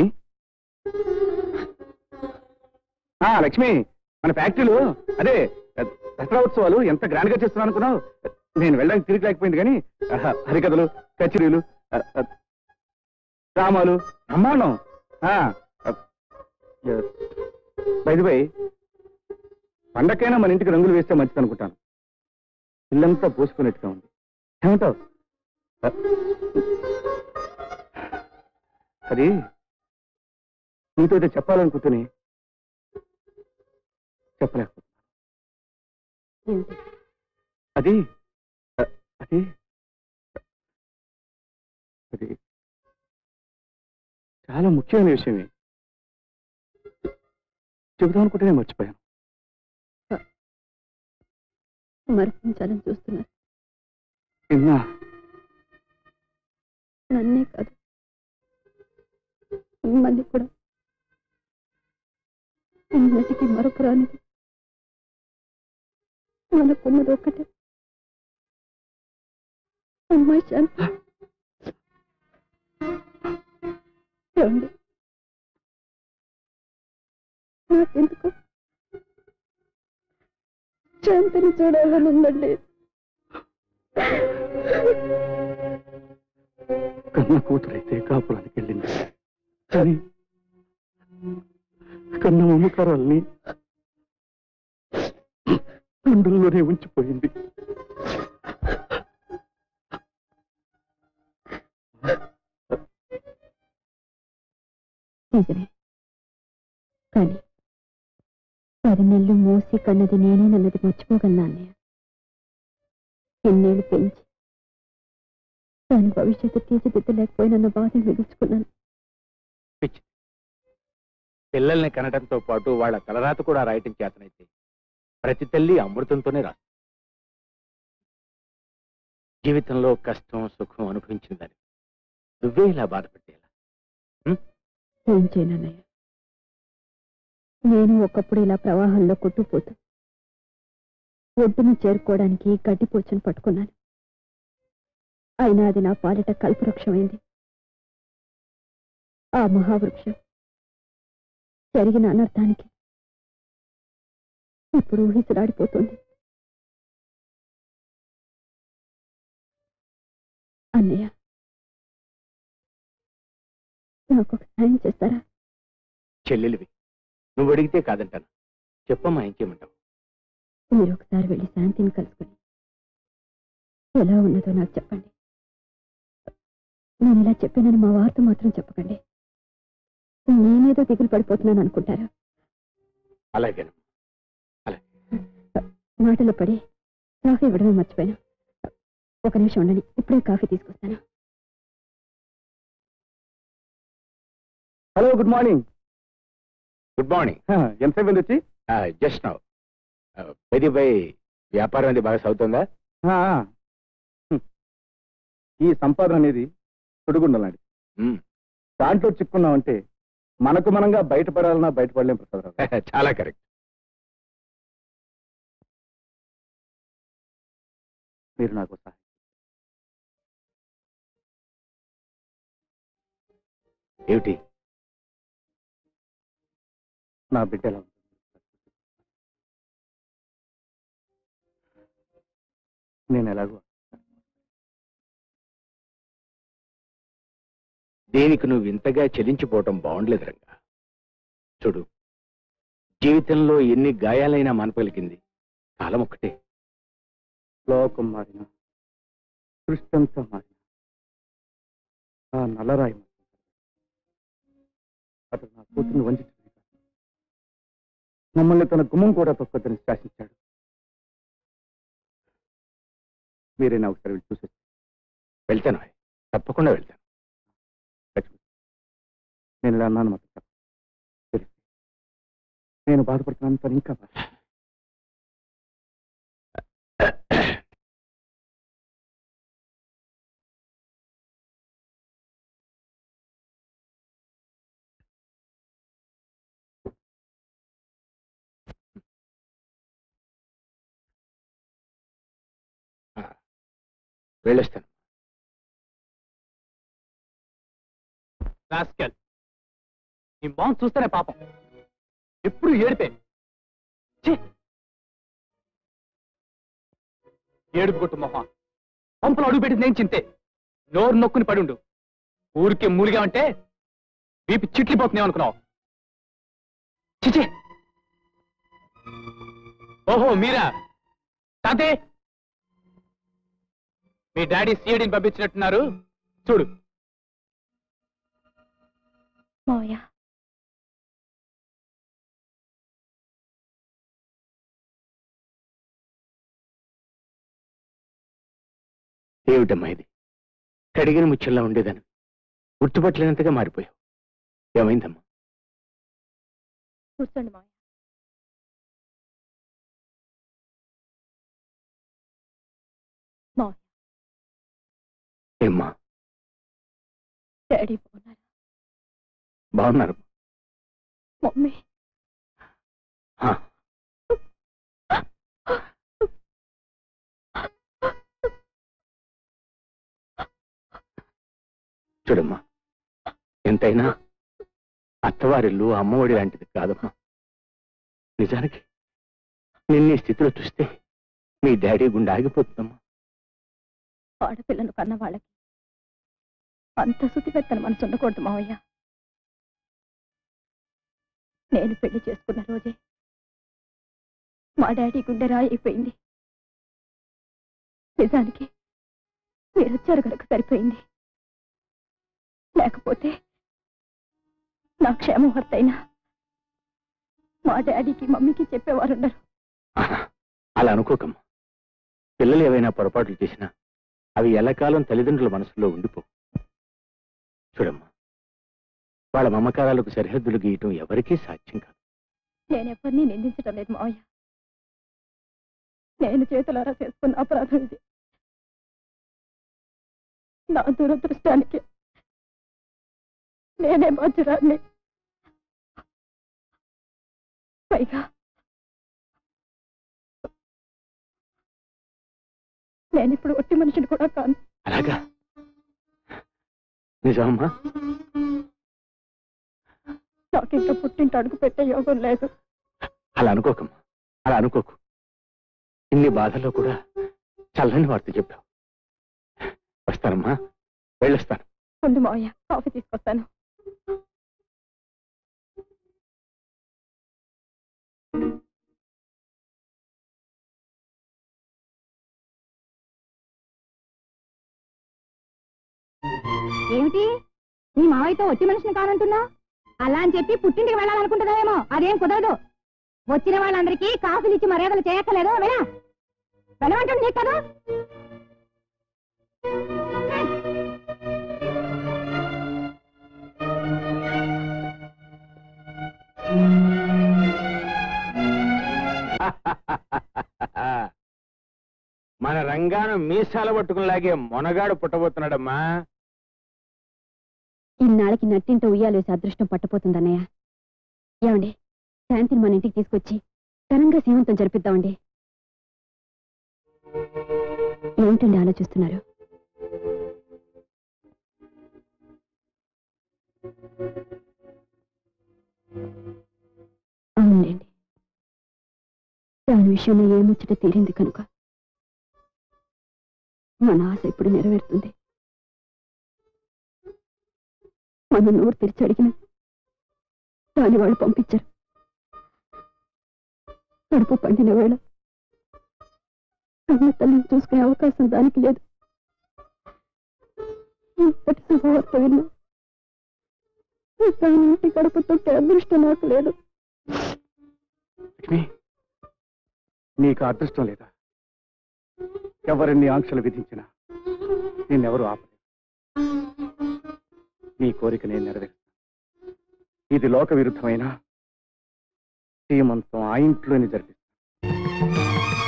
Speaker 1: ఆ లక్ష్మి మన ఫ్యాక్టరీలో అదే దసరా ఉత్సవాలు ఎంత గ్రాండ్ గా చేస్తున్నాను అనుకున్నావు నేను వెళ్ళడానికి తిరిగి లేకపోయింది కానీ ఆహా, హరికథలు కచేరీలు ఆ, ఆ, డ్రామాలు బ్రహ్మాండం బైది బై పండక్కైనా మన ఇంటికి రంగులు వేస్తే మంచిది అనుకుంటాను ఇల్లంతా పోసుకున్నట్టుగా ఉంది ఏమంటావు ఆ, అది నీతో ఏదో చెప్పాలనుకుంటుని చెప్పలేకపోతున్నా అది అ- అది అది చాలా ముఖ్యమైన విషయమే చెబుదాం అనుకుంటేనే మర్చిపోయాను
Speaker 3: మరిపించాలని చూస్తున్నారు
Speaker 1: నిన్న
Speaker 3: నన్నే కాదు మిమ్మల్ని కూడా ఎన్నటికీ మరొకరానిది మనకున్నది ఒక్కటే అమ్మాయి శాంతి ఏమండి నాకెందుకు శాంతిని చూడాలని ఉందండి
Speaker 1: కన్న కూతురైతే కాపురానికి వెళ్ళింది కానీ కన్న మమకారాల్ని గుండెల్లోనే ఉంచిపోయింది
Speaker 3: నిజమే కానీ పది నెలలు మోసి కన్నది నేనేనన్నది మర్చిపోగలనా అన్నయ్య ఎన్నేళ్ళు పెంచి దాని భవిష్యత్తు తీర్చిదిద్దలేకపోయినన్న బాధ మిగుల్చుకున్నాను
Speaker 2: పిచ్చి పిల్లల్ని కనడంతో పాటు వాళ్ళ తలరాత కూడా రాయటం చేతనైతే ప్రతి తల్లి అమృతంతోనే రాస్తుంది జీవితంలో కష్టం సుఖం అనుభవించిందని నువ్వే ఇలా బాధపట్టేలా
Speaker 3: ఏం చేయనన్నయ్య నేను ఒకప్పుడు ఇలా ప్రవాహంలో కొట్టుకుపోతూ ఒడ్డును చేరుకోవడానికి గడ్డిపోచను పట్టుకున్నాను అయినా అది నా పాలిట కల్పవృక్షమైంది ఆ మహావృక్షం జరిగిన అనర్థానికి ఇప్పుడు ఊహిసలాడిపోతుంది అన్నయ్య నాకు ఒక సాయం చేస్తారా
Speaker 2: చెల్లెలివి నువ్వు అడిగితే కాదంటాను చెప్పమ్మా ఇంకేమంటావు
Speaker 3: మీరు ఒకసారి వెళ్ళి శాంతిని కలుసుకొని ఎలా ఉన్నదో నాకు చెప్పండి నేను ఇలా చెప్పానని మా వారితో మాత్రం చెప్పకండి నేనేదో దిగులు పడిపోతున్నాను అనుకుంటారు
Speaker 2: అలాగే
Speaker 3: మాటలో పడి కాఫీ ఇవ్వడమే మర్చిపోయాను ఒక నిమిషం ఉండని ఇప్పుడే కాఫీ తీసుకొస్తాను
Speaker 1: hello good morning
Speaker 2: good morning
Speaker 1: ఎంతసేపు అయింది వచ్చి
Speaker 2: జస్ట్ నౌ వెరీ బై వ్యాపారం అది బాగా సాగుతుందా
Speaker 1: ఆ, ఆ. హ్మ్. ఈ సంపాదన అనేది సుడిగుండలాంటి
Speaker 2: మ్మ్.
Speaker 1: దాంట్లో చిక్కున్నామంటే మనకు మనంగా బయటపడాలన్నా బయటపడలేం ప్రసాదరావు
Speaker 2: చాలా కరెక్ట్
Speaker 1: మీరు నాకు సహాయం
Speaker 2: ఏమిటి
Speaker 1: నా బిడ్డ ఎలా ఉంటుంది నేను ఎలాగో
Speaker 2: దేనికి నువ్వు ఇంతగా చెలించిపోవటం బాగుండలేదు రంగా చూడు జీవితంలో ఎన్ని గాయాలైనా మనపలికింది కాలం ఒక్కటే
Speaker 1: లోకం మారిన సృష్టి అంతా మారిన ఆ నల్లరాయి మాత్రం అతడు నా కూతుర్ని వంచడమే కాదు మమ్మల్ని తన గుమ్మం కూడా తొక్కొద్దని శాసించాడు మీరైనా ఒకసారి వెళ్ళి చూసి
Speaker 2: వెళ్తాను తప్పకుండా వెళ్తాను
Speaker 1: లక్ష్మి నేను ఇలా అన్నాను మాత్రం చెప్పు. తెలుసు నేను బాధపడుతున్నాను తను ఇంకా బాధ
Speaker 2: వెళ్ళొస్తాను
Speaker 8: రాస్కెల్ నీ మొహం చూస్తేనే పాపం ఎప్పుడు ఏడిపే ఛీ! ఏడుపు కొట్టు మొహం పంపులు అడుగు పెట్టింది నేను చింతే నోరు నొక్కుని పడుండు ఊరికే మూలిగా అంటే బీపీ చిట్లిపోతున్నాయి అనుకున్నావు చిచి ఓహో మీరా తాతే మీ డాడీ సీఎడీని పంపించినట్టున్నారు చూడు
Speaker 9: మావయ్య
Speaker 2: ఏమిటమ్మా ఇది కడిగిన ముచ్చల్లా ఉండేదాన్ని గుర్తుపట్టలేనంతగా మారిపోయావు ఏమైందమ్మా
Speaker 9: కూర్చోండి మావయ్య మావయ్య
Speaker 2: ఏమ్మా
Speaker 9: డాడీ బాగున్నారా
Speaker 2: బాగున్నారు
Speaker 9: మమ్మీ
Speaker 2: ఆ, చూడమ్మా ఎంతైనా అత్తవారిల్లు అమ్మఒడి లాంటిది కాదమ్మా నిజానికి నిన్న ఈ స్థితిలో చూస్తే మీ డాడీ గుండె ఆగిపోతుందమ్మా
Speaker 9: ఆడపిల్లను కన్న వాళ్ళకి అంత శుతిపెత్తన మనసు ఉండకూడదు మావయ్య నేను పెళ్లి చేసుకున్న రోజే మా డాడీ గుండె రాయి అయిపోయింది నిజానికి మీరు వచ్చారు కనుక సరిపోయింది లేకపోతే నా క్షేమవార్త అయినా మా డాడీకి మమ్మీకి చెప్పేవారున్నారు
Speaker 2: ఆహా, అలా అనుకోకమ్మా పిల్లలు ఏవైనా పొరపాట్లు చేసినా అవి ఎల్లకాలం తల్లిదండ్రుల మనసులో ఉండిపో చూడమ్మా వాళ్ళ మమకారాలకు సరిహద్దులు గీయటం ఎవరికీ సాధ్యం కాదు
Speaker 9: నేనెవరినీ నిందించడం లేదు మావయ్య నేను చేతులారా చేసుకున్న అపరాధం ఇది నా దురదృష్టానికి నేనే బాధ్యురాన్ని పైగా నేనిప్పుడు ఒట్టి మనిషిని కూడా కాను
Speaker 2: అలాగా నిజమమ్మా
Speaker 9: నాకింకా పుట్టింటి అడుగు పెట్టే యోగం లేదు
Speaker 2: అలా అనుకోకమ్మా అలా అనుకోకు ఇన్ని బాధల్లో కూడా చల్లని వార్త చెప్పావు వస్తానమ్మా వెళ్ళొస్తాను
Speaker 9: ముందు మావయ్య కాఫీ తీసుకొస్తాను ఏమిటి నీ మావయ్యతో వచ్చి మనిషిని కానంటున్నా అలా అని చెప్పి పుట్టింటికి వెళ్ళాలనుకుంటున్నావేమో అదేం కుదరదు వచ్చిన వాళ్ళందరికీ కాసులు ఇచ్చి మర్యాదలు చేయక్కర్లేదు వెళ్ళా వెళ్ళమంటుంది నీకు కదా
Speaker 2: మన రంగాను మీసాల పట్టుకునిలాగే మొనగాడు పుట్టబోతున్నాడమ్మా
Speaker 9: ఇన్నాళ్ళకి నట్టింట ఉయ్యాలేసి అదృష్టం పట్టపోతుందన్నయ్య ఏమండి శాంతిని మన ఇంటికి తీసుకొచ్చి ఘనంగా సీమంతం జరిపిద్దామండి ఏమిటండి ఆలోచిస్తున్నారు అవునండి దాని విషయంలో ఏ ముచ్చట తీరింది కనుక మన ఆశ ఇప్పుడు నెరవేరుతుంది మన నోరు తెరిచి అడిగిన దాని వాళ్ళు పంపించారు కడుపు పండిన వేళ కన్న తల్లిని చూసుకునే అవకాశం దానికి లేదు ఇంతటి శుభవార్త విన్నా దాని ఇంటి కడుపు తొక్కే అదృష్టం నాకు లేదు
Speaker 1: లక్ష్మి నీకు అదృష్టం లేదా ఎవరిన్ని ఆంక్షలు విధించినా నిన్నెవరూ ఆపలేదు నీ కోరిక నేను నెరవేరుస్తాను ఇది లోక విరుద్ధమైన శ్రీమంతం ఆ ఇంట్లోనే జరిపిస్తాను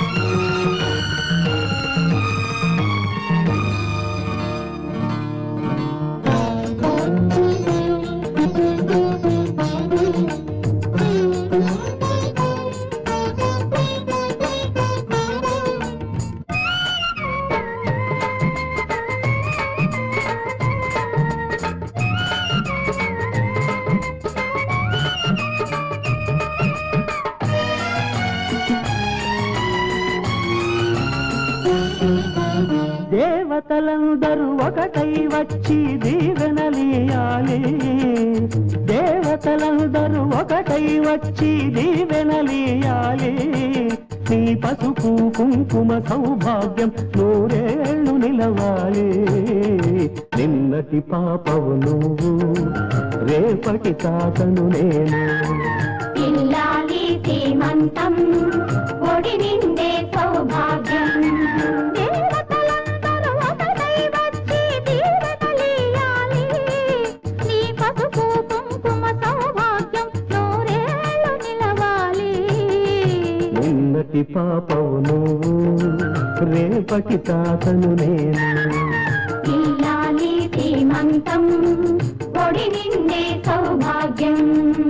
Speaker 6: దేవతలందరూ ఒకటై వచ్చి దీవెనలీయాలి దేవతలందరూ ఒకటై వచ్చి దీవెనలీయాలి నీ పసుపు కుంకుమ సౌభాగ్యం నూరేళ్లు నిలవాలి నిన్నటి పాపవు నువ్వు రేపటి తాతను నేను
Speaker 10: పిల్లాలి సీమంతం ఒడి నిండే సౌభాగ్యం దేవతలందరూ ఒకటై వచ్చి దీవెనలీయాలి. నీ పసుపు కుంకుమ సౌభాగ్యం నూరేళ్లు నిలవాలి
Speaker 6: నిన్నటి పాపవు నువ్వు రేపటి తాతను నేను
Speaker 10: పిల్లాలి సీమంతం ఒడి నిండే సౌభాగ్యం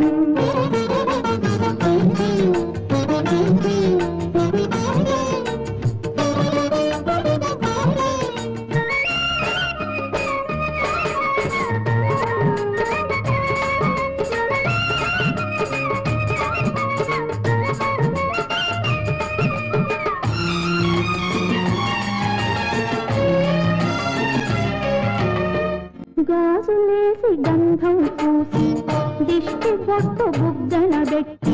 Speaker 10: గాజులేసి గంధం పూసి దిష్టి బొట్టు బుగ్గన పెట్టి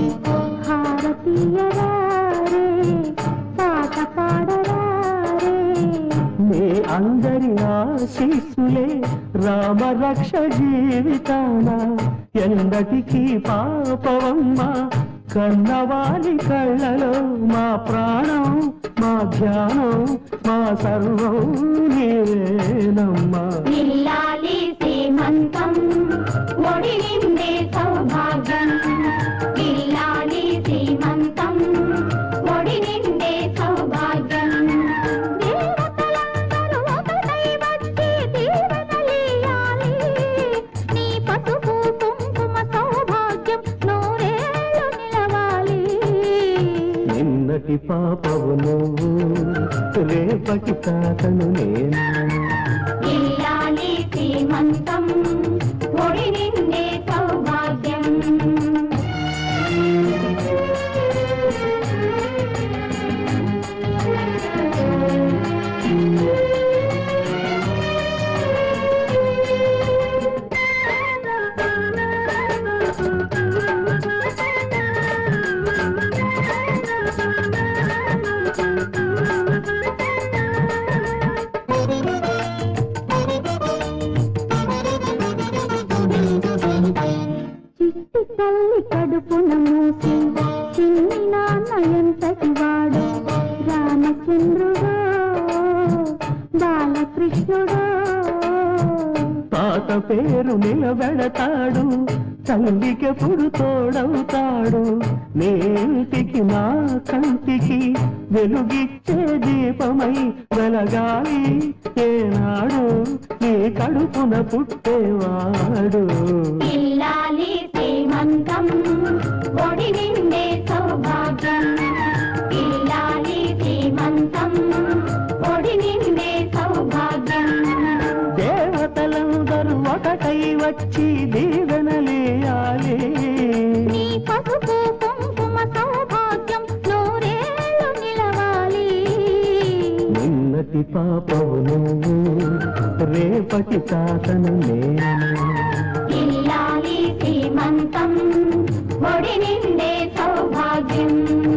Speaker 10: హారతీయరారే పాట పాడరారే
Speaker 6: నీ అందరి ఆశీస్సులే రామరక్ష జీవితాన ఎందటికి పాపవమ్మ కన్నవారి కళ్ళలో మా ప్రాణం మా ధ్యానం మా సర్వం నీవేనమ్మా
Speaker 10: ఇల్లాలి సీమంతం ఒడి నిండే సౌభాగ్యం ఇల్లాలి సీమంతం ఒడి నిండే సౌభాగ్యం దేవతలందరూ ఒకటై వచ్చి దీవెనలీయాలి. నీ పసుపు కుంకుమ సౌభాగ్యం నూరేళ్లు నిలవాలి
Speaker 6: నిన్నటి పాపవు నువ్వు రేపటి తాతను నేను
Speaker 10: ఇల్లాలి సీమంతం ఒడి నిండే సౌభాగ్యం కృష్ణుడు
Speaker 6: తాత పేరు నిలబెడతాడు తల్లికెప్పుడు తోడవుతాడు నేటికి నా కంటికి వెలుగిచ్చే దీపమై వెలగాలి ఏనాడు నీ కడుపున పుట్టేవాడు
Speaker 10: ఇల్లాలి శ్రీమంతం ఒడి నిండే సౌభాగ్యం ఇల్లాలి శ్రీమంతం ఒడి నిండే సౌభాగ్యం
Speaker 6: దేవతలందరూ ఒకటై వచ్చి దీవెనలేయాలి
Speaker 10: నీ పసుపు కుంకుమ సౌభాగ్యం నూరేళ్ళు నిలవాలి
Speaker 6: నిన్నటి పాపవు నువ్వు రేపటి తాతను నేను
Speaker 10: ఇల్లాలి శ్రీమంతం ఒడి నిండే సౌభాగ్యం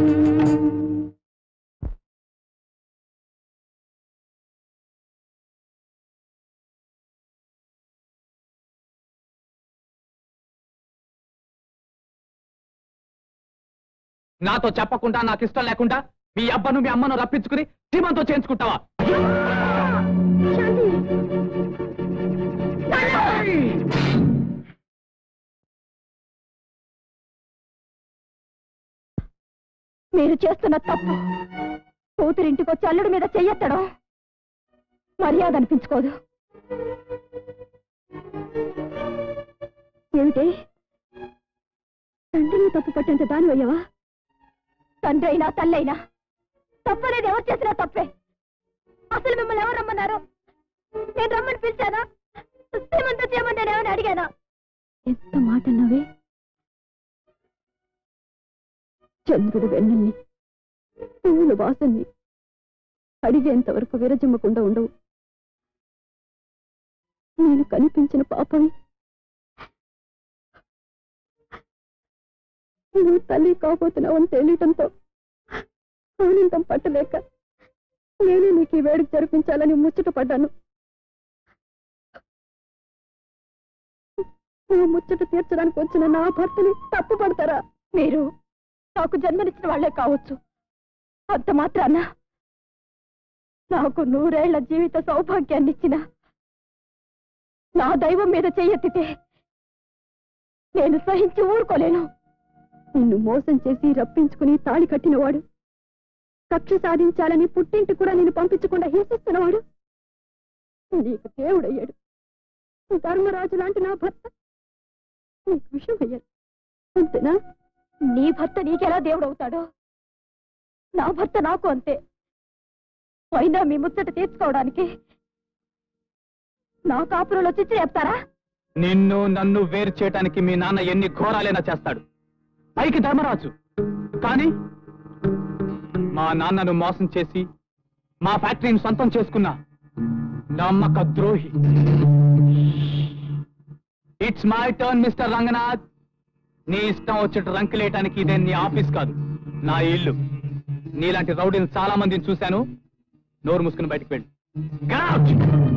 Speaker 8: నాతో చెప్పకుండా నాకు ఇష్టం లేకుండా మీ అబ్బను మీ అమ్మను రప్పించుకుని సీమంతో చేయించుకుంటావా
Speaker 9: మీరు చేస్తున్న తప్పు కూతురింటికి వచ్చి అల్లుడి మీద చెయ్యెత్తడం మర్యాద అనిపించుకోదు ఏమిటి తండ్రిని తప్పు పట్టేంత దాని అయ్యవా తండ్రి అయినా తల్లి అయినా తప్పనేది ఎవరు చేసినా తప్పే అసలు మిమ్మల్ని ఎవరు రమ్మన్నారు నేను రమ్మని పిలిచానా శ్రీమంత చేయమని నేను ఏమని అడిగానా ఎంత మాట అన్నావే చంద్రుడు వెన్నెల్ని పువ్వుల వాసన్ని అడిగేంత వరకు విరజిమ్మకుండా ఉండవు నేను కనిపించిన పాపవి నువ్వు తల్లి కాబోతున్నావు అని తెలియటంతో ఆనందం పట్టలేక నేనే నీకు ఈ వేడుక జరిపించాలని ముచ్చట పడ్డాను నువ్వు ముచ్చట తీర్చడానికి వచ్చిన నా భర్తని తప్పు పడతారా మీరు నాకు జన్మనిచ్చిన వాళ్లే కావచ్చు అంత మాత్రాన నాకు నూరేళ్ల జీవిత సౌభాగ్యాన్ని ఇచ్చిన నా దైవం మీద చెయ్యెత్తితే నేను సహించి ఊరుకోలేను నిన్ను మోసం చేసి రప్పించుకుని తాళి కట్టినవాడు కక్ష సాధించాలని పుట్టింటి కూడా నిన్ను పంపించకుండా హింసిస్తున్నవాడు నీకు దేవుడయ్యాడు ధర్మరాజు లాంటి నా భర్త నీకు విషయం అయ్యాడు అంతేనా నీ భర్త నీకెలా దేవుడవుతాడో నా భర్త నాకు అంతే అయినా మీ ముచ్చట తీర్చుకోవడానికి నా కాపురంలో చిచ్చి చెప్తారా
Speaker 8: నిన్ను నన్ను వేరు చేయటానికి మీ నాన్న ఎన్ని ఘోరాలైనా చేస్తాడు పైకి ధర్మరాజు కానీ మా నాన్నను మోసం చేసి మా ఫ్యాక్టరీని సొంతం చేసుకున్నా నమ్మక ద్రోహి it's my turn mister Ranganath నీ ఇష్టం వచ్చేట రంకులేయటానికి ఇదే నీ ఆఫీస్ కాదు నా ఇల్లు నీలాంటి రౌడీలు చాలా మందిని చూశాను నోరు మూసుకుని బయటకు వెళ్ళి Get out!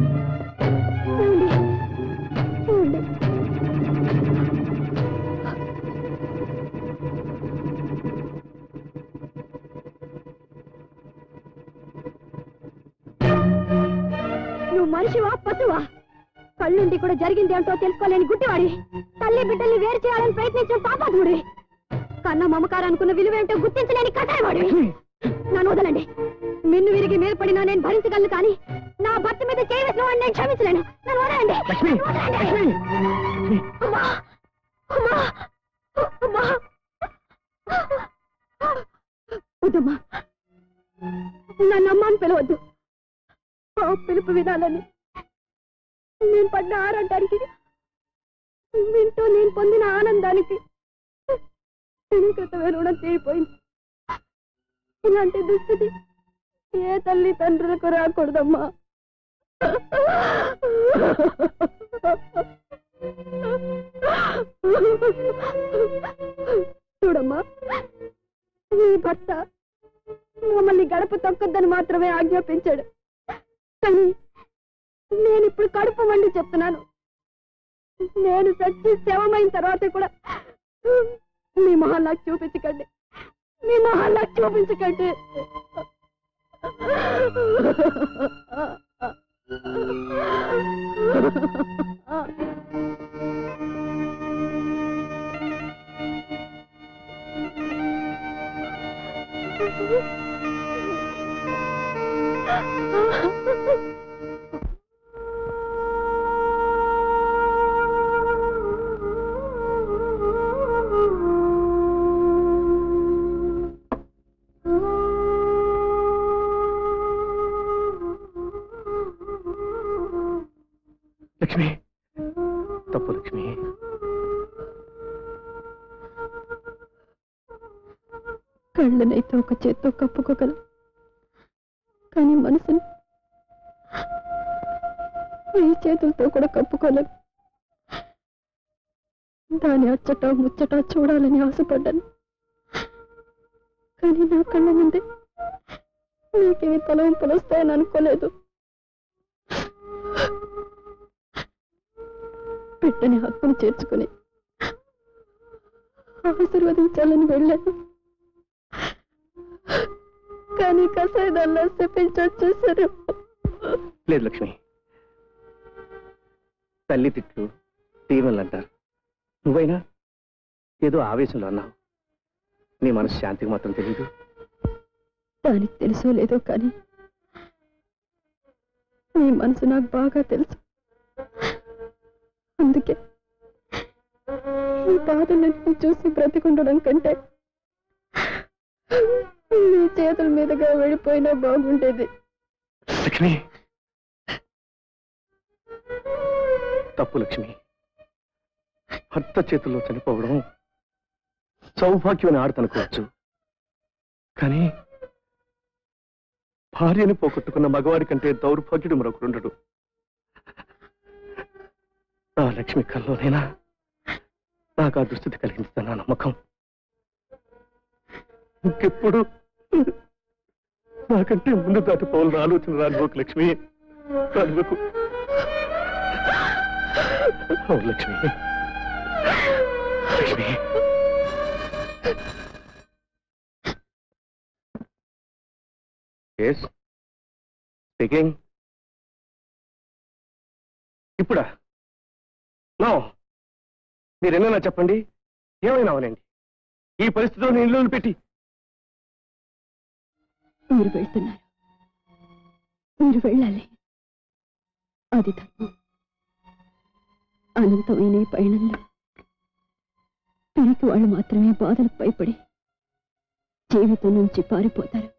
Speaker 9: చూడండి నువ్వు మనిషివా పశువా కళ్ళుండి కూడా జరిగింది అంటో తెలుసుకోలేని గుడ్డివాడి తల్లి బిడ్డల్ని వేరు చేయాలని ప్రయత్నించిన పాపాత్ముడి కన్న మమకారం అనుకున్న విలువేంటో గుర్తించలేని కథాయవాడి నన్ను వదలండి మిన్ను విరిగి మీద పడినా నేను భరించగలను కానీ నా భర్త మీద చేయవలసిన వాడిని నేను క్షమించలేను నన్ను వదలండి నన్ను వదలండి. అమ్మా అమ్మా అమ్మా వద్దమ్మా నన్ను అమ్మ అని పిలవద్దు ఆ పిలుపు వినాలని నేను పడ్డ ఆరాటానికి వింటూ నేను పొందిన ఆనందానికి క్షణం క్రితమే రుణం తీరిపోయింది ఇలాంటి దుస్థితి ఏ తల్లి తండ్రులకు రాకూడదమ్మా చూడమ్మా నీ భర్త మమ్మల్ని గడప తొక్కొద్దని మాత్రమే ఆజ్ఞాపించాడు కానీ నేను ఇప్పుడు కడుపు మండి చెప్తున్నాను నేను సచ్చి శవమైన తర్వాత కూడా మీ మొహం నాకు చూపించకండి మీ మొహం నాకు చూపించకండి
Speaker 2: లక్ష్మి తప్పు లక్ష్మి
Speaker 3: కళ్ళనైతే ఒక చేత్తో కప్పుకోగలం కానీ మనసుని ఈ చేతులతో కూడా కప్పుకోలేం దాని అచ్చట ముచ్చట చూడాలని ఆశపడ్డాను కానీ నా కళ్ళ ముందే నీకు ఇవి తలవంపులు వస్తాయని అనుకోలేదు పెట్టని హక్కును చేర్చుకుని ఆశీర్వదించాలని వెళ్ళాను కానీ కసాయిదాల్లో చెప్పించి వచ్చేసారు
Speaker 2: లేదు లక్ష్మి తల్లి తిట్లు దీవెనలు అంటారు నువ్వైనా ఏదో ఆవేశంలో అన్నావు నీ మనసు శాంతికి మాత్రం తెలియదు
Speaker 3: దానికి తెలుసో లేదో కానీ నీ మనసు నాకు బాగా తెలుసు అందుకే ఈ బాధలన్నీ చూసి బ్రతికుండడం కంటే నీ చేతుల మీదుగా వెళ్ళిపోయినా బాగుండేది
Speaker 2: లక్ష్మి తప్పు లక్ష్మి భర్త చేతుల్లో చనిపోవడం సౌభాగ్యం అని ఆడతనుకోవచ్చు కానీ భార్యని పోగొట్టుకున్న మగవాడి కంటే దౌర్భాగ్యుడు మరొకరుండడు నా లక్ష్మి కల్లోనైనా నాకు ఆ దుస్థితి కలిగించిన నమ్మకం ఇంకెప్పుడు నాకంటే ముందు దాటిపోవాలని ఆలోచన రానుకోకు లక్ష్మి రానుకోకు అవును లక్ష్మి లక్ష్మి ఎస్ స్పీకింగ్ ఇప్పుడా నో మీరేమైనా చెప్పండి ఏమైనా అవనండి ఈ పరిస్థితిలో నేను ఇల్లు పెట్టి
Speaker 3: మీరు వెళ్తున్నారు మీరు వెళ్ళాలి అది ధర్మం అనంతమైన ఈ పయనంలో పిరికి వాళ్ళు మాత్రమే బాధలకు భయపడి జీవితం నుంచి పారిపోతారు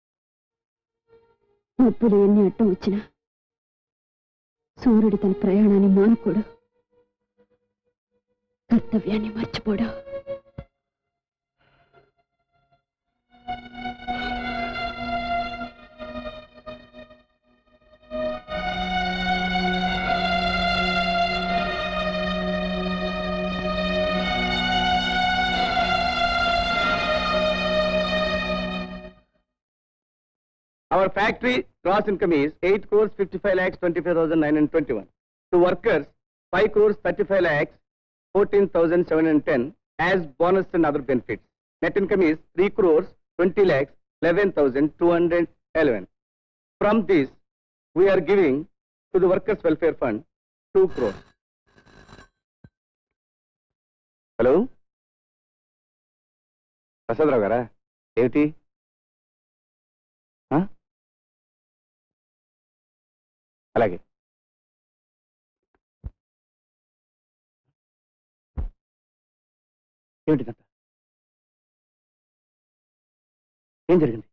Speaker 3: మబ్బులు ఎన్ని అడ్డం వచ్చినా సూర్యుడు తన ప్రయాణాన్ని మానుకోడు కర్తవ్యాన్ని మర్చిపోడు
Speaker 1: Our factory gross income is 8 crores 55 lakhs 25,921. To workers, 5 crores 35 lakhs 14,710 as bonus and other benefits. Net income is 3 crores 20 lakhs 11,211. From this, we are giving to the workers welfare fund 2 crores. Hello Prasadarao గారా ఏమిటి ఆ? అలాగే ఏమిటిదంతా ఏం జరిగింది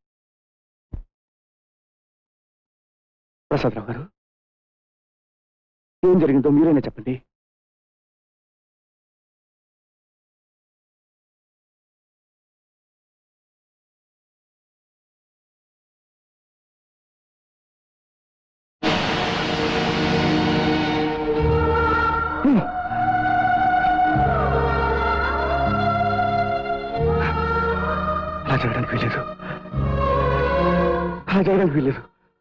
Speaker 1: ప్రసాదరావు గారు ఏం జరిగిందో మీరైనా చెప్పండి అలా జరగడానికి వీలేదు అలా జరగడానికి వీలేదు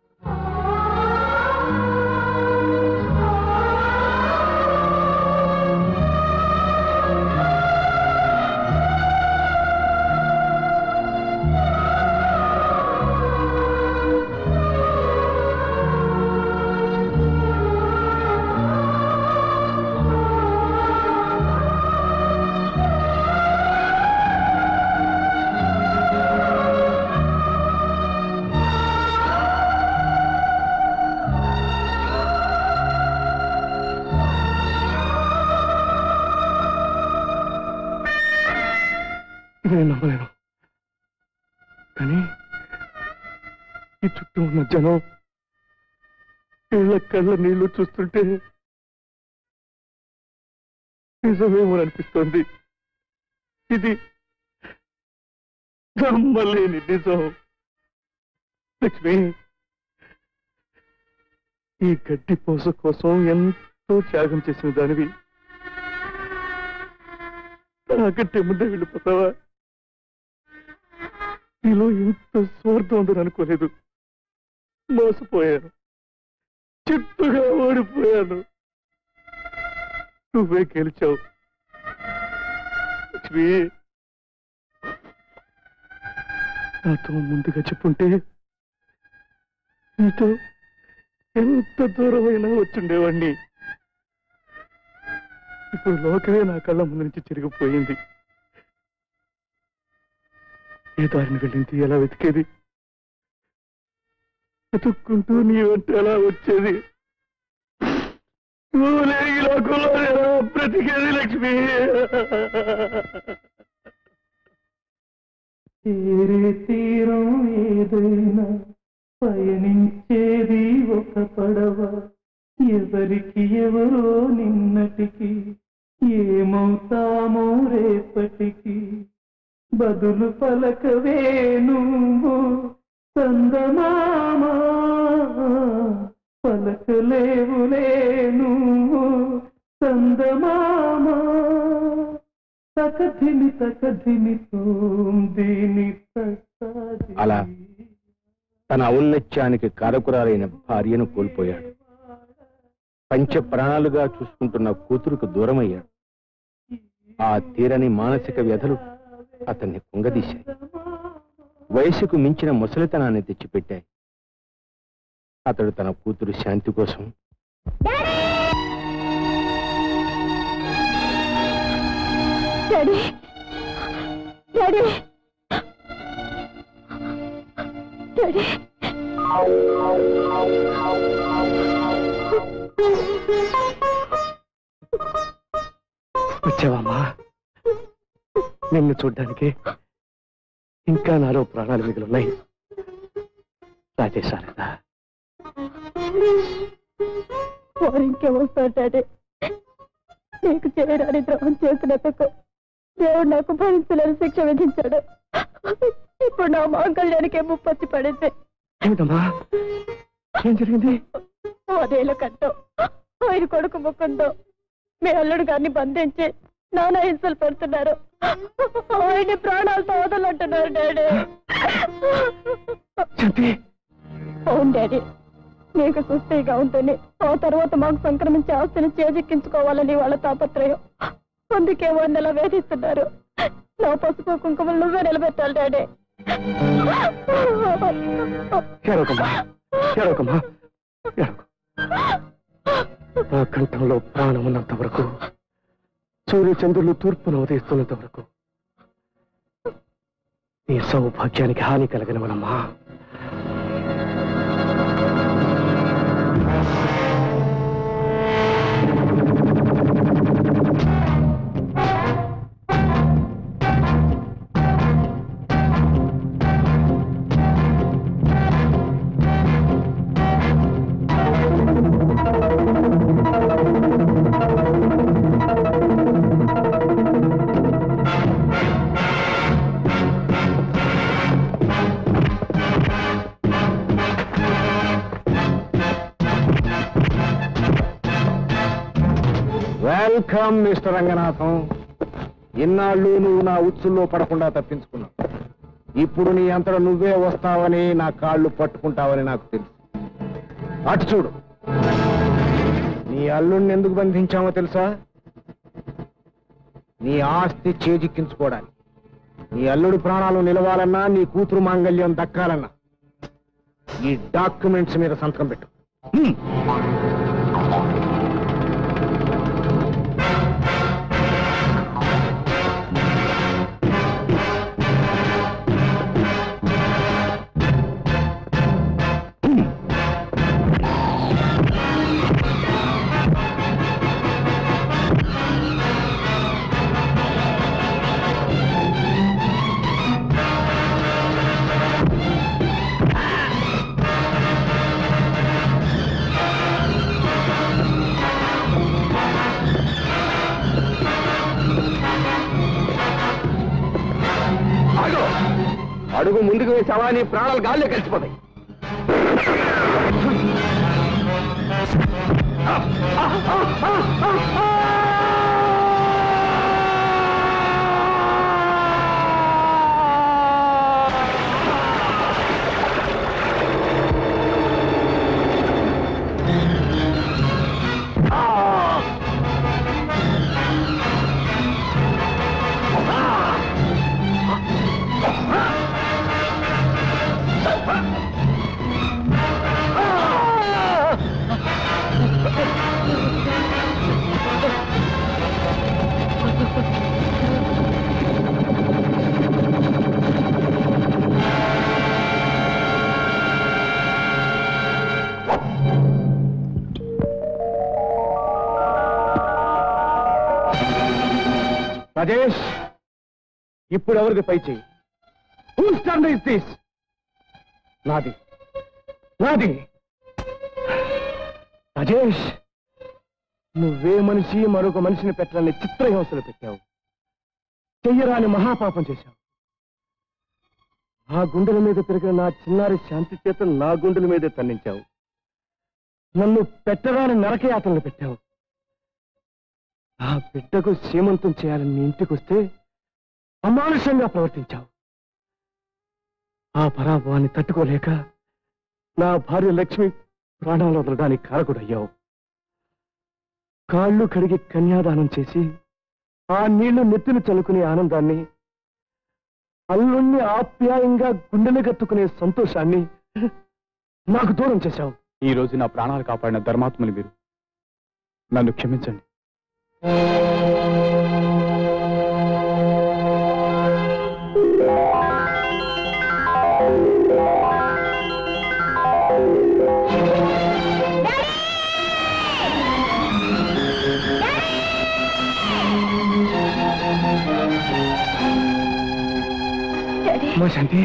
Speaker 1: ఇది నేను నమ్మలేను కానీ ఈ చుట్టూ ఉన్న జనం ఇళ్ళ కళ్ళ నీళ్లు చూస్తుంటే
Speaker 2: నిజమేమో అనిపిస్తోంది ఇది నమ్మలేని నిజం లక్ష్మి ఈ గడ్డి పోస కోసం ఎంతో త్యాగం చేసిన దానివి నాకంటే ముందే వెళ్ళిపోతావా నీలో ఇంత స్వార్థం ఉందని అనుకోలేదు మోసపోయాను చిత్తుగా ఓడిపోయాను నువ్వే గెలిచావు లక్ష్మి నాతో ముందుగా చెప్పుంటే నీతో ఎంత దూరమైనా వచ్చిండేవాణ్ణి ఇప్పుడు లోకమే నా కళ్ళ ముందు నుంచి చిరిగిపోయింది ఏ దారిని వెళ్ళింది ఎలా వెతికేది వెతుక్కుంటూ నీ వెంట ఎలా వచ్చేది నువ్వు లేని ఈ లోకంలో ఎలా బ్రతికేది లక్ష్మి
Speaker 6: తీరే తీరం ఏదైనా పయనించేది ఒక పడవ ఎవరికి ఎవరో నిన్నటికి ఏమవుతామో రేపటికి బదులు పలకవే నువ్వు చందమామా పలకలేవులే నువ్వు చందమామా తకధిమి తకధిమి దీని
Speaker 2: అలా తన ఔన్నత్యానికి కారకురాలైన భార్యను కోల్పోయాడు పంచ ప్రాణాలుగా చూసుకుంటున్న కూతురుకు దూరమయ్యాడు ఆ తీరని మానసిక వ్యధలు అతన్ని కుంగదీశాయి వయసుకు మించిన ముసలితనాన్ని తెచ్చిపెట్టాయి అతడు తన కూతురు శాంతి కోసం
Speaker 3: డాడీ డాడీ డాడీ
Speaker 1: వచ్చావమ్మా నిన్ను చూడ్డానికి ఇంకా నాలో ప్రాణాలు మిగిలిన్నాయి రాజేశారదా
Speaker 3: వారు ఇంకే వస్తారు డాడీ నీకు చేయడానికి ద్రోహం చేసినందుకు దేవుడు నాకు భరించలేని శిక్ష విధించాడు ఇప్పుడు నా మాంగళ్యానికి ముప్పొచ్చి పడింది
Speaker 1: ఏమిటమ్మా ఏం జరిగింది
Speaker 3: అదేళ్ళ కంటో ఆయన కొడుకు ముక్కుందో మీ అల్లుడు గారిని బంధించి నానా హింసలు పెడుతున్నారు ఆయన ప్రాణాలతో వదలంటున్నారు డాడీ
Speaker 1: శాంతి
Speaker 3: అవును డాడీ నీకు సుస్థిగా ఉంటుంది ఆ తర్వాత మాకు సంక్రమించే ఆస్తిని చేజిక్కించుకోవాలని వాళ్ళ తాపత్రయం అందుకే వాడిని అలా వేధిస్తున్నారు నా పసుపు కుంకుమలు నువ్వే నిలబెట్టాలి డాడీ
Speaker 1: ఏడవకమ్మా ఏడవకమ్మా ఏడవకు నా కంఠంలో ప్రాణం ఉన్నంత వరకు సూర్యచంద్రులు తూర్పును ఉదయిస్తున్నంత వరకు నీ సౌభాగ్యానికి హాని కలగనవనమ్మా
Speaker 7: వెల్కమ్ మిస్టర్ రంగనాథం ఇన్నాళ్ళు నువ్వు నా ఉచ్చుల్లో పడకుండా తప్పించుకున్నావు ఇప్పుడు నీ అంతట నువ్వే వస్తావని నా కాళ్ళు పట్టుకుంటావని నాకు తెలుసు అటు చూడు నీ అల్లుడిని ఎందుకు బంధించామో తెలుసా నీ ఆస్తి చేజిక్కించుకోవడానికి నీ అల్లుడి ప్రాణాలు నిలవాలన్నా నీ కూతురు మాంగల్యం దక్కాలన్నా ఈ డాక్యుమెంట్స్ మీద సంతకం పెట్టు హ్మ్.
Speaker 1: అడుగు ముందుకు వేసావా నీ ప్రాణాలు గాల్లో కలిసిపోతాయి రాజేష్ ఇప్పుడు ఎవరిది పై చేయి Whose turn is this? నాది నాది రాజేష్ నువ్వే మనిషి మరొక మనిషిని పెట్టాలని చిత్రహింసలు పెట్టావు చెయ్యరాని మహాపాపం చేశావు నా గుండెల మీద పెరిగిన నా చిన్నారి శాంతి చేత నా గుండెల మీదే తన్నించావు నన్ను పెట్టరాని నరకయాతనలు పెట్టావు నా బిడ్డకు సీమంతం చేయాలని నీ ఇంటికి వస్తే అమానుషంగా ప్రవర్తించావు ఆ పరాభవాన్ని తట్టుకోలేక నా భార్య లక్ష్మి ప్రాణాలు వదలడానికి కారకుడయ్యావు కాళ్ళు కడిగి కన్యాదానం చేసి ఆ నీళ్లు నెత్తిన చల్లుకునే ఆనందాన్ని అల్లుణ్ణి ఆప్యాయంగా గుండెలు కత్తుకునే సంతోషాన్ని నాకు దూరం చేశావు
Speaker 8: ఈ రోజు నా ప్రాణాలు కాపాడిన ధర్మాత్మలు మీరు నన్ను క్షమించండి
Speaker 1: అమ్మా శాంతి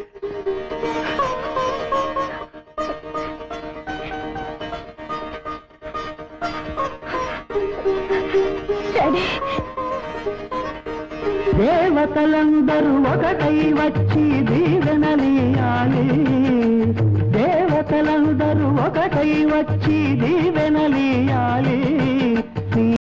Speaker 6: దేవతలందరూ ఒకటై వచ్చి దీవెనలియాలి దేవతలందరూ ఒకటై వచ్చి దీవెనలి